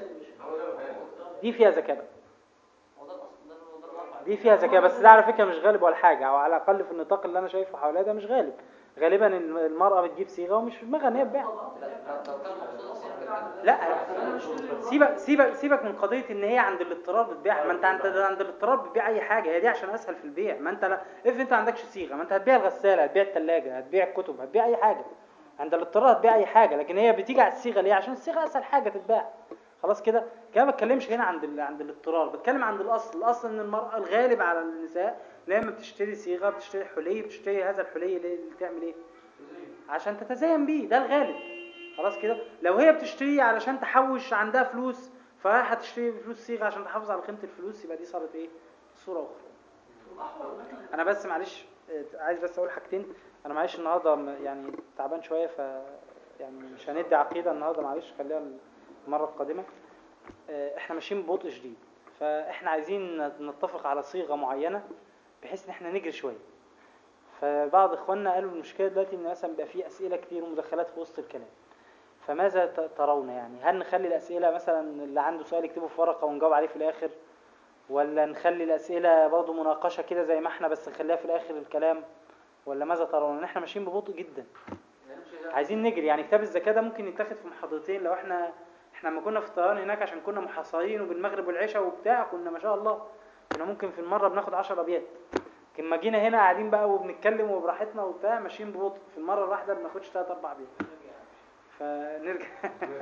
دي فيها زكاه بقى. هو ده الاصل ده ده الواقع دي فيها زكاه بس ده على فكره مش غالب ولا حاجه او على الاقل في النطاق اللي انا شايفه حواليا ده مش غالب غالبا المراه بتجيب صيغه ومش في دماغها ان هي تبيع لا لو لو كان مقصود الصيغه كده لا سيبك سيبك سيبك من قضيه ان هي عند الاضطرار بتبيع ما انت انت عند الاضطرار بتبيع اي حاجه هي دي عشان اسهل في البيع ما انت لا افرض انت ما عندكش صيغه ما انت هتبيع الغساله هتبيع الثلاجه هتبيع الكتب هتبيع اي حاجه عند الاضطرار هتبيع اي حاجه لكن هي بتيجي على الصيغه ليه عشان الصيغه اسهل حاجه تتباع خلاص كده كده ما بتكلمش هنا عند ال... عند الاضطرار بتكلم عند الاصل الاصل ان المراه الغالب على النساء لما بتشتري صيغه بتشتري حلي بتشتري هذا الحلي اللي اللي تعمل ايه عشان تتزين بيه ده الغالب خلاص كده لو هي بتشتري علشان تحوش عندها فلوس فرايحه تشتري بفلوس صيغه عشان تحافظ على قيمه الفلوس يبقى دي صارت ايه صوره اخرى انا بس معلش آه، عايز بس اقول حاجتين انا معلش النهارده م- يعني تعبان شويه ف يعني مش هندي عقيده النهارده معلش خليها المره القادمه آه، احنا ماشيين ببطء شديد فاحنا عايزين نتفق على صيغه معينه بحيث ان احنا نجري شويه فبعض اخواننا قالوا المشكله دلوقتي ان مثلا بقى في اسئله كتير ومدخلات في وسط الكلام فماذا ت- ترون يعني هل نخلي الاسئله مثلا اللي عنده سؤال يكتبه في ورقه ونجاوب عليه في الاخر ولا نخلي الاسئله برضه مناقشه كده زي ما احنا بس نخليها في الاخر الكلام ولا ماذا ترون ان احنا ماشيين ببطء جدا عايزين نجري يعني كتاب الزكاه ده ممكن يتاخد في محاضرتين لو احنا احنا لما كنا في الطيران هناك عشان كنا محاصرين وبالمغرب والعشاء وبتاع كنا ما شاء الله كنا ممكن في المره بناخد 10 ابيات لكن ما جينا هنا قاعدين بقى وبنتكلم وبراحتنا وبتاع ماشيين ببطء في المره الواحده ما بناخدش 3 4 ابيات فنرجع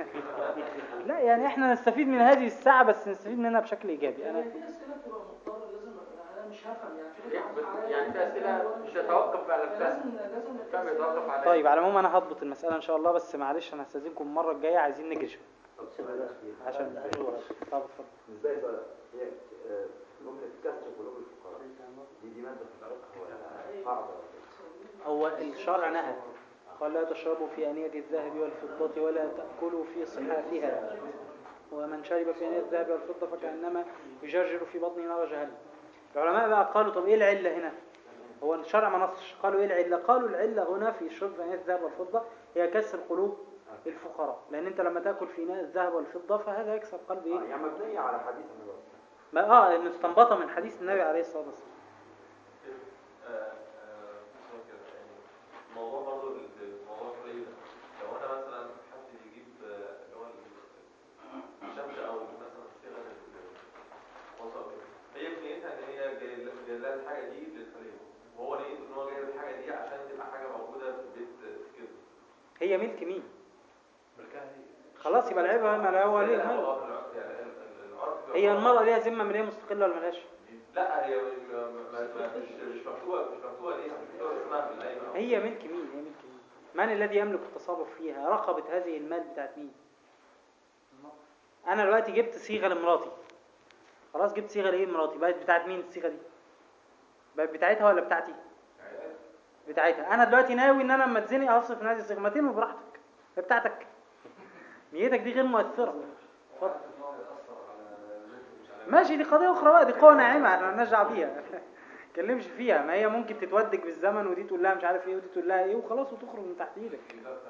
لا يعني احنا نستفيد من هذه الساعه بس نستفيد منها بشكل ايجابي انا يعني في اسئله بتبقى مضطر هفهم يعني في يحبط حد عليا يعني في أنت اسئله وأنا مش فاهم. هتوقف على الفهم لازم لازم الفهم يتوقف على طيب على العموم انا هضبط المساله ان شاء الله بس معلش انا هستاذنكم المره الجايه عايزين نجري شويه طب سؤال اخير عشان طب اتفضل بالنسبه لي سؤال هي آه، جمله كسر قلوب الفقراء دي دي ماده في الفقه ولا قاعده ولا إيه؟ هو الشرع نهى قال لا تشربوا في آنية الذهب والفضة ولا تأكلوا في صحافها ومن شرب في آنية الذهب والفضة فكأنما يجرجر في بطنه نار جهنم العلماء بقى قالوا طب ايه العلة هنا هو الشرع ما نصش قالوا ايه العلة قالوا العلة هنا في شرب في آنية الذهب والفضة هي كسر قلوب الفقراء لأن انت لما تأكل في إناء الذهب والفضة فهذا يكسر قلب آه، ايه يعني مبنيه على حديث النبي صلى الله عليه وسلم ما اه انه استنبط من حديث النبي عليه الصلاة والسلام آه، آه، سؤال كده يعني موضوع برضه ال- موضوع الحلي ده لو انا مثلا حد يجيب آه، اللي هو ال- الشمس او مثلا صيغه الوسط او كده هي بنيتها ان هي جاي جاي لها الحاجه دي للخليه وهو نيته ان هو جايب الحاجه دي عشان تبقى حاجه موجوده في البيت كده هي ملك مين خلاص يبقى العيبة ما لا هو ليه لا، مال. هو الع- يعني ال- ال- العرف بيبقى هي عبارة المرأة ليها ذمة مالية مستقلة ولا ملهاش لا هي ما- ما- ما- مش مش مكتوبه مش مكتوبه ليها مش مكتوبه اسمها في القايمه أو هي ملك مين هي ملك مين من الذي يملك التصرف فيها رقبة هذه المال بتاعت مين انا دلوقتي جبت صيغة لمراتي خلاص جبت صيغة لايه مراتي بقت بتاعت مين الصيغة دي بقت بتاعتها ولا بتاعتي بتاعتها انا دلوقتي ناوي ان انا لما اتزنق هصرف من هذه الصيغة ما تنوي براحتك هي بتاعتك نيتك دي غير مؤثرة اتفضل ماشي دي قضية أخرى بقى دي قوة ناعمة احنا مالناش دعوة بيها تكلمش فيها ما هي ممكن تتودج بالزمن ودي تقول لها مش عارف ايه ودي تقول لها ايه وخلاص وتخرج من تحت ايدك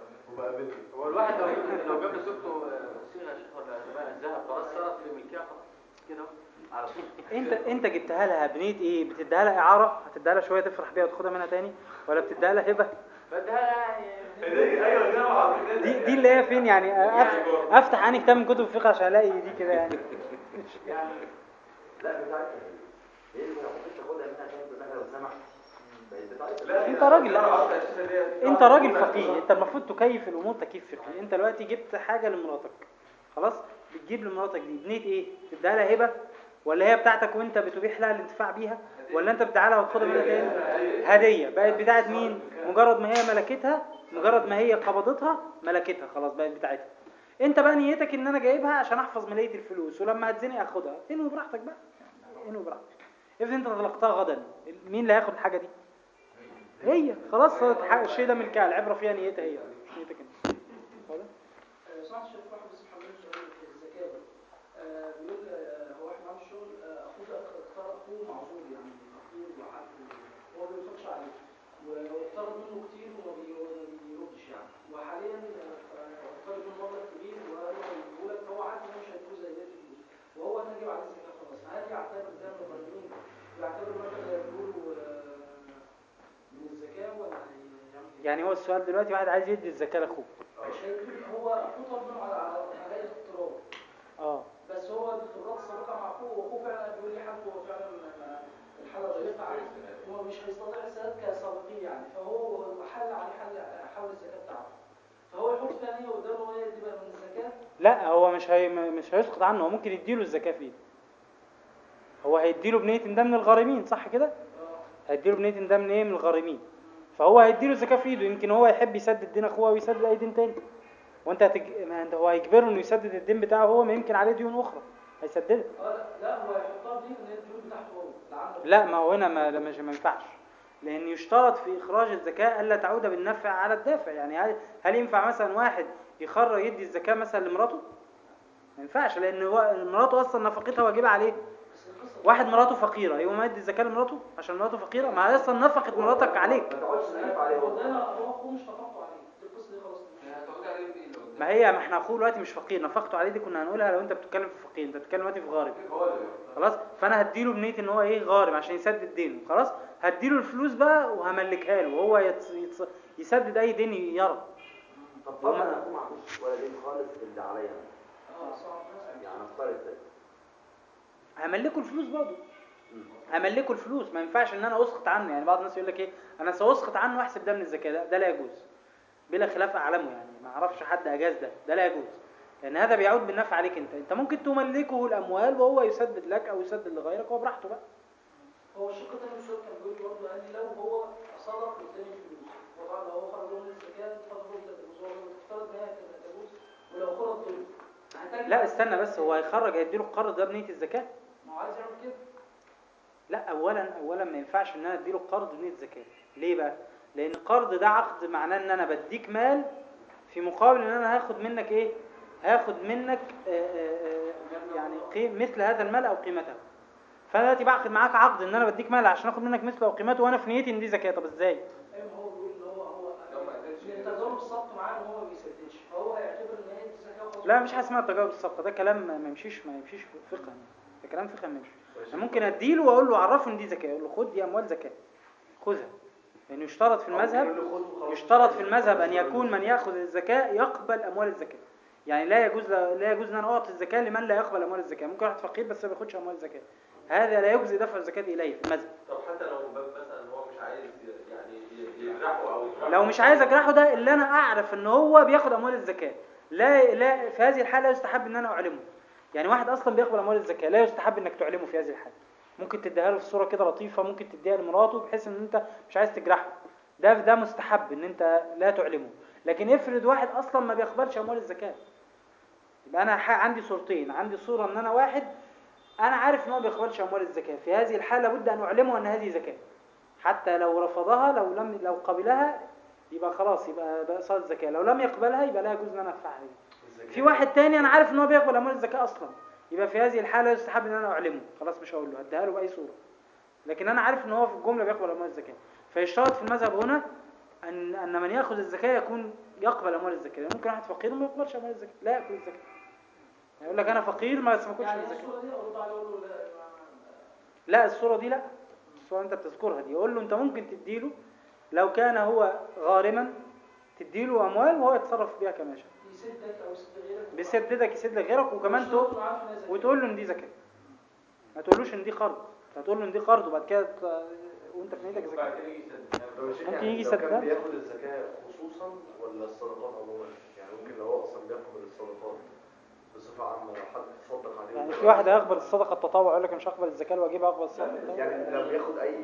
هو الواحد لو لو جاب لزوجته آه، صيغه يا شيخ ولا بقى الذهب خلاص صارت في ملكها خلاص كده أهو، على طول انت انت جبتها لها بنية ايه بتديها لها اعارة هتديها لها شوية تفرح بيها وتاخدها منها تاني ولا بتديها لها هبة بدها يعني ايوه كده وعم دي دي اللي هي فين يعني أف- افتح اني كتاب من كتب الفقه عشان الاقي دي كده يعني يعني لا بتاعتها هي هي اللي لو حبيت تاخدها منها تاني تقول لها لو سمحت بقت بتاعتها لا انت راجل لا عارفة الشيخة ديت. انت راجل فقيه انت المفروض تكيف الامور تكييف فقهي انت دلوقتي جبت حاجه لمراتك خلاص بتجيب لمراتك دي بنيه ايه تديها لها هبه ولا هي بتاعتك وانت بتبيح لها الانتفاع بيها ولا انت بتديها لها وتاخدها منها تاني هديه بقت بتاعت مين مجرد ما هي ملكتها مجرد ما هي قبضتها ملكتها خلاص بقت بتاعتها انت بقى نيتك ان انا جايبها عشان احفظ ملايه الفلوس ولما هتزنق اخدها انوي براحتك بقى انوي براحتك افرض انت طلقتها غدا مين اللي هياخد الحاجه دي هي خلاص صارت حق- الشيء ده ملكها العبره فيها نيتها هي مش نيتك انت واضح؟ آه، صح الشيخ واحد بس محمد سؤال في الزكاة دي. آه، بيقول آه، هو احنا عامل الشغل آه، اخوه ده اختار اخوه معذور يعني فقير وحد هو ما بينفقش عليه واقترض منه كتير وما بي- وما بيردش يعني وحاليا آه، اقترض منه مبلغ كبير وقال له هيجيبه لك فهو عارف ان هو مش هيديله زي بقيه الفلوس وهو تجب عليه الزكاه خلاص فهل يعتبر ده من الغنيين ويعتبر المبلغ اللي هيديله آه، من الزكاه ولا هيعمل ايه؟ يعني هو السؤال دلوقتي واحد عايز يدي الزكاه لاخوه مش هيديله هو اخوه طلب منه على على على هيئه اقتراض اه بس هو الخبرات السابقه مع اخوه واخوه فعلا بيقول لي حالته هو فعلا ما- الحاله ضيقه عليه ومش هيستطيع السداد كسابقين يعني فهو حل عليه حل حول الزكاه بتاعته فهو يحط فيها نيه قدامه وهي دي بقى من الزكاه لا هو مش هي مش هيسقط عنه هو ممكن يديله الزكاه في ايده هو هيديله بنيه ان ده من الغارمين صح كده اه هيديله بنيه ان ده من ايه من الغارمين فهو هيديله الزكاه في ايده يمكن هو يحب يسدد دين اخوه ويسدد اي دين تاني وانت هتج... ما انت هو هيجبره انه يسدد الدين بتاعه هو ما يمكن عليه ديون اخرى هيسددها اه لا لا هو هيحطها دي ان هي الديون بتاعته هو لعله لا ما هو هنا ما مش ما ينفعش لان يشترط في اخراج الزكاه الا تعود بالنفع على الدافع يعني هل, هل ينفع مثلا واحد يخرج يدي الزكاه مثلا لمراته ما ينفعش لان هو مراته اصلا نفقتها واجبه عليه بس القصه واحد مراته فقيره يقوم يدي الزكاه لمراته عشان مراته فقيره ما هي اصلا نفقه مراتك عليك ما تقعدش تنف عليه هو هو ده هو اخوه مش نفقته عليه دي القصه دي خلاص هتعود عليه بايه لو ما هي ما احنا اخوه دلوقتي مش فقير نفقته عليه دي كنا هنقولها لو انت بتتكلم في فقير انت بتتكلم دلوقتي في غارب هو اللي بيختار. خلاص فانا هديله بنيه ان هو ايه غارم عشان يسدد دينه خلاص هديله الفلوس بقى وهملكها له وهو يتص... يتص... يسدد اي دين يرى طب فرض انا اخوه ما عندوش ولا دين خالص اللي عليا اه صعب يعني اختار ازاي هملكه الفلوس برضه هملكه الفلوس ما ينفعش ان انا اسقط عنه يعني بعض الناس يقول لك ايه انا ساسقط عنه واحسب ده من الزكاه ده, ده لا يجوز بلا خلاف اعلمه يعني ما اعرفش حد اجاز ده ده لا يجوز لان هذا بيعود بالنفع عليك انت انت ممكن تملكه الاموال وهو يسدد لك او يسدد لغيرك هو براحته بقى هو الشق الثاني من السؤال كان بيقول لي برضه قال لي لو هو صدق والتاني فلوس هو طبعا لو هو خرج له من الزكاه انت تاخد له الفلوس هو لو تفترض ان هي هتبقى تجوز ولو خرج ضرب هحتاج لا استنى بس هو هيخرج هيديله القرض ده بنيه الزكاه ما هو عايز يعمل كده لا اولا اولا ما ينفعش ان انا اديله القرض بنيه زكاه ليه بقى لان القرض ده عقد معناه ان انا بديك مال في مقابل ان انا هاخد منك ايه هاخد منك آه، آه، آه، يعني قيم مثل هذا المال او قيمته فانا دلوقتي بعقد معاك عقد ان انا بديك مال عشان اخد منك مثله او قيمته وانا في نيتي ان دي زكاه طب ازاي ايوه ما هو بيقول ان هو هو لو ما قدرش من تجارب السبق معاه ان هو ما بيسددش فهو هيعتبر ان هي دي زكاه وخلاص لا مش حاجه اسمها تجاوز الصفقه ده كلام ما يمشيش ما يمشيش فقها ده كلام فقه ما يمشيش انا ممكن اديله واقول له عرفه ان دي زكاه اقول له خد دي اموال زكاه خذها لانه يشترط في المذهب يشترط في المذهب ان يكون من ياخذ الزكاه يقبل اموال الزكاه يعني لا يجوز لا يجوز ان انا اعطي الزكاه لمن لا يقبل اموال الزكاه ممكن واحد فقير بس ما بياخدش اموال الزكاه هذا لا يجزي دفع الزكاه اليه في المذهب طب حتى لو مثلا هو مش عايز يعني يجرحه او يجرحه لو مش عايز اجرحه ده اللي انا اعرف ان هو بياخد اموال الزكاه لا لا في هذه الحاله لا يستحب ان انا اعلمه يعني واحد اصلا بيقبل اموال الزكاه لا يستحب انك تعلمه في هذه الحاله ممكن تديها له في صوره كده لطيفه ممكن تديها لمراته بحيث ان انت مش عايز تجرحه ده ده مستحب ان انت لا تعلمه لكن افرض واحد اصلا ما بيقبلش اموال الزكاه يبقى انا ح- عندي صورتين عندي صوره ان انا واحد انا عارف ان هو ما بيقبلش اموال الزكاه في هذه الحاله لابد ان اعلمه ان هذه زكاه حتى لو رفضها لو لم لو قبلها يبقى خلاص يبقى بقى صار الزكاه لو لم يقبلها يبقى لا يجوز ان انا ادفعها دي. في واحد تاني انا عارف ان هو بيقبل اموال الزكاه اصلا يبقى في هذه الحاله يستحب ان انا اعلمه خلاص مش هقول له هديها له باي صوره لكن انا عارف ان هو في الجمله بيقبل اموال الزكاه فيشترط في المذهب هنا ان ان من ياخذ الزكاه يكون يقبل اموال الزكاه يعني ممكن واحد فقير ما يقبلش اموال الزكاه لا ياكل الزكاه يقول لك انا فقير ما بس ما اكلش يعني الزكاه الصوره دي ارد عليه اقول له لا ما- لا الصورة دي لا الصورة انت بتذكرها دي يقول له انت ممكن تديله لو كان هو غارما تديله اموال وهو يتصرف بيها كما يشاء يسدك او يسد غيرك بيسددك يسد لك غيرك وكمان ويشترط تقول معاه في نزكاة. وتقول له ان دي زكاة ما تقولوش ان دي قرض انت هتقول له ان دي قرض وبعد كده ت- وانت في نيتك زكاة وبعدين يجي يسدد ممكن يجي لو يسددها كان بياخد الزكاة خصوصا ولا الصدقات عموما يعني ممكن لو هو اصلا بيقبل الصدقات بصفة عامة لو حد تصدق عليه يعني وهو- في واحد هيقبل الصدقة التطوع يقول لك مش هقبل الزكاة الواجبة هقبل الصدقة التطوع يعني لو بياخد اي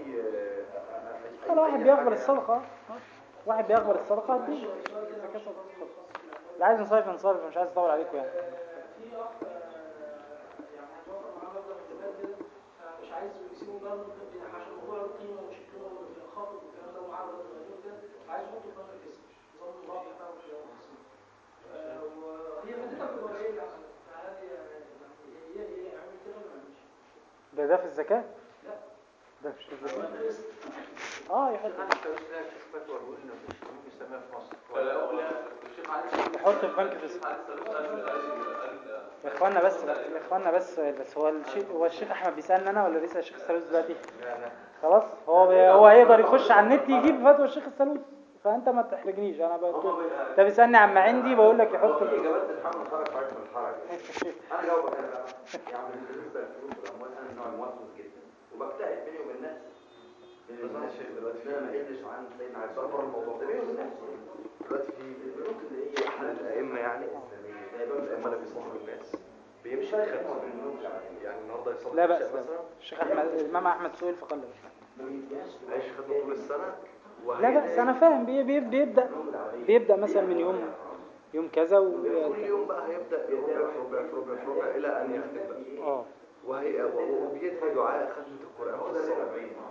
أي- لا واحد أي بيقبل حاجة الصدقة آه. واحد بيقبل الصدقة معلش هديله هو السؤال كده زكاة مش صدقة خاص بالخاص بالأموال. اللي عايز ينصرف ينصرف مش عايز اطول عليكم يعني في اخ آه، يعني هيتوفر معاه مبلغ زكاه كده آه، مش عايز يسيبه برضه عشان موضوع القيمه ومش القيمه والخفض والكلام ده ومعاه اولاد صغيرين كده عايز يحطه في بنك الاسم نظام مرابح بقى والكلام ده آه، وهي فاتتها بالورقيه اللي عملت فهل يعني هي هي يعمل كده ولا ما يعملش؟ ده ده في الزكاة لا. ده مش في الزكاة بنك الاسم اه يحط انا مش عارف لا شيخ فتوى بيقول ان مفيش قانون بيسميها في مصر ولا ولا الشيخ علي يحط في بنك الاسم الشيخ علي السلوس قال قال قال يا اخوانا بس يا اخوانا بس بس هو الشيخ هو الشيخ احمد بيسالني انا ولا بيسال الشيخ السلوس دلوقتي لا لا خلاص هو بي هو هيقدر يخش على النت يجيب فتوى الشيخ السلوس فانت ما تحرجنيش انا بقول انت بيسالني عما عندي بقول لك يحط في اجابات الحمد خرج عليك من الحرج انا جاوبك انا بقى يعني بالنسبه للفلوس والاموال انا من نوع موسوس جدا وبجتهد بيني وبين نفسي بيني بس وبين أنا نفسي شايف دلوقتي ان انا ما اقلش عن سيدنا علي بره الموضوع ده بيني وبين نفسي دلوقتي في البنوك اللي هي احد الائمه يعني زي بنك الائمه اللي بيصلحوا الناس بيمشي فرق بختمه بين البنوك العادية. يعني النهارده يصلي لا العشاء بأس لا مثلا الشيخ احمد الامام احمد سئل فقال لا بأس. ما بيديهاش هيعيش خدمه طول السنه لا بأس انا فاهم بي بي بيبدا بيبدا مثلا من يوم يوم كذا و كل يوم بقى هيبدا ربع في ربع في ربع في ربع الى ان يختم بقى اه وهي وبيدعي دعاء ختمه القران في الصلاه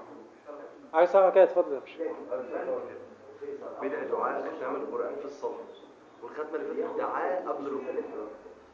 عايز تعرف كده اتفضل يا باشا بيدعي دعاء ختام القران في الصلاه والختمه اللي فاتت دعاء قبل الركوع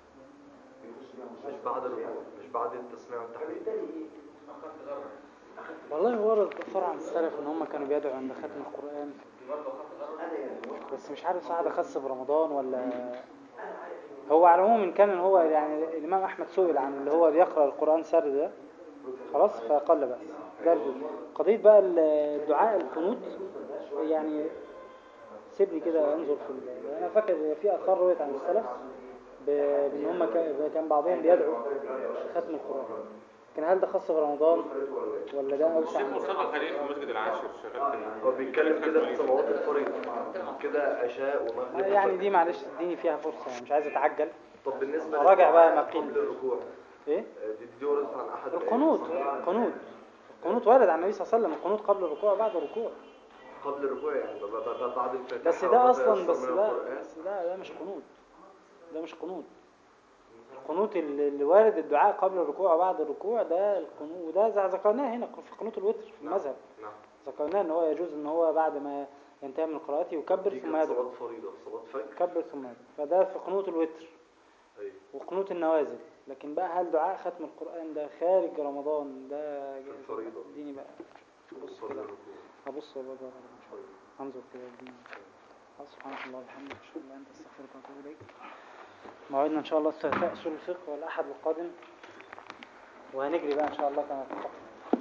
مش بعد الركوع مش بعد التسميع والتحميد اخدت غرض والله هو ورد اثر عن السلف ان هم كانوا بيدعوا عند ختم القران دي برضه اخدت غرض بس مش عارف صح ده خاص برمضان ولا هو على العموم إن كان هو يعني الامام احمد سئل عن اللي هو بيقرا القران سرد ده خلاص فقال بأس ده يجوز. قضيه بقى الدعاء القنوت يعني سيبني كده انظر في ال- انا فاكر في اثار رويت عن السلف ب- بان هم كا- كان بعضهم بيدعو ختم القران لكن هل ده خاص برمضان ولا ده اوسع الشيخ مصطفى خليل في المسجد العاشر شغال في هو بيتكلم كده في صلوات الفريض كده عشاء ومغرب يعني وفجر. دي معلش اديني فيها فرصه يعني مش عايز اتعجل طب بالنسبه راجع بقى للدعاء ما قيل. قبل الركوع ايه آه، دي دي وردت عن احد القنوت الأئمة. القنوت القنوت وارد عن النبي صلى الله عليه وسلم القنوت قبل الركوع وبعد الركوع قبل الركوع يعني ب- ب- ب- بعد الفاتحة بس ده وما اصلا تيسر بس من ده القرآن. بس ده ده مش قنوت ده مش قنوت القنوت اللي اللي وارد الدعاء قبل الركوع وبعد الركوع ده القنوت وده ز- ذكرناه هنا في قنوت الوتر في نعم. المذهب نعم ذكرناه ان هو يجوز ان هو بعد ما ينتهي من قراءته يكبر دي ثم كانت يدعو صلاة فريضة صلاة فجر يكبر ثم يدعو فده في قنوت الوتر أيوة وقنوت النوازل لكن بقى هل دعاء ختم القرآن ده خارج رمضان ده الفريضة. اديني بقى بص قبل كده الركوع هبص يا بابا هنظر كده اديني خلاص سبحانك اللهم وبحمدك اشهد ان لا اله الا انت استغفرك واتوب اليك موعدنا ان شاء الله الثلاثاء اصول الفقه والاحد القادم وهنجري بقى ان شاء الله كما اتفقنا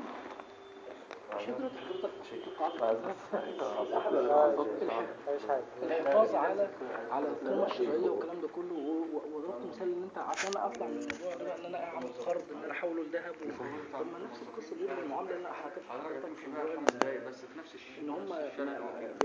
مش انت دلوقتي حضرتك القاعده مفيش حاجه الحفاظ على على القيمه الشرعيه والكلام ده كله و- و- وضربت مثال ان انت عشان اطلع من الموضوع ده بقى ان انا اعمل قرض ان انا احوله لذهب و- طب ما نفس القصه دي المعامله اللي انا حكيت حضرتك لحضرتك تمشي في بقى الموضوع خمس دقايق بس في نفس الش- ان هم نفس الشارع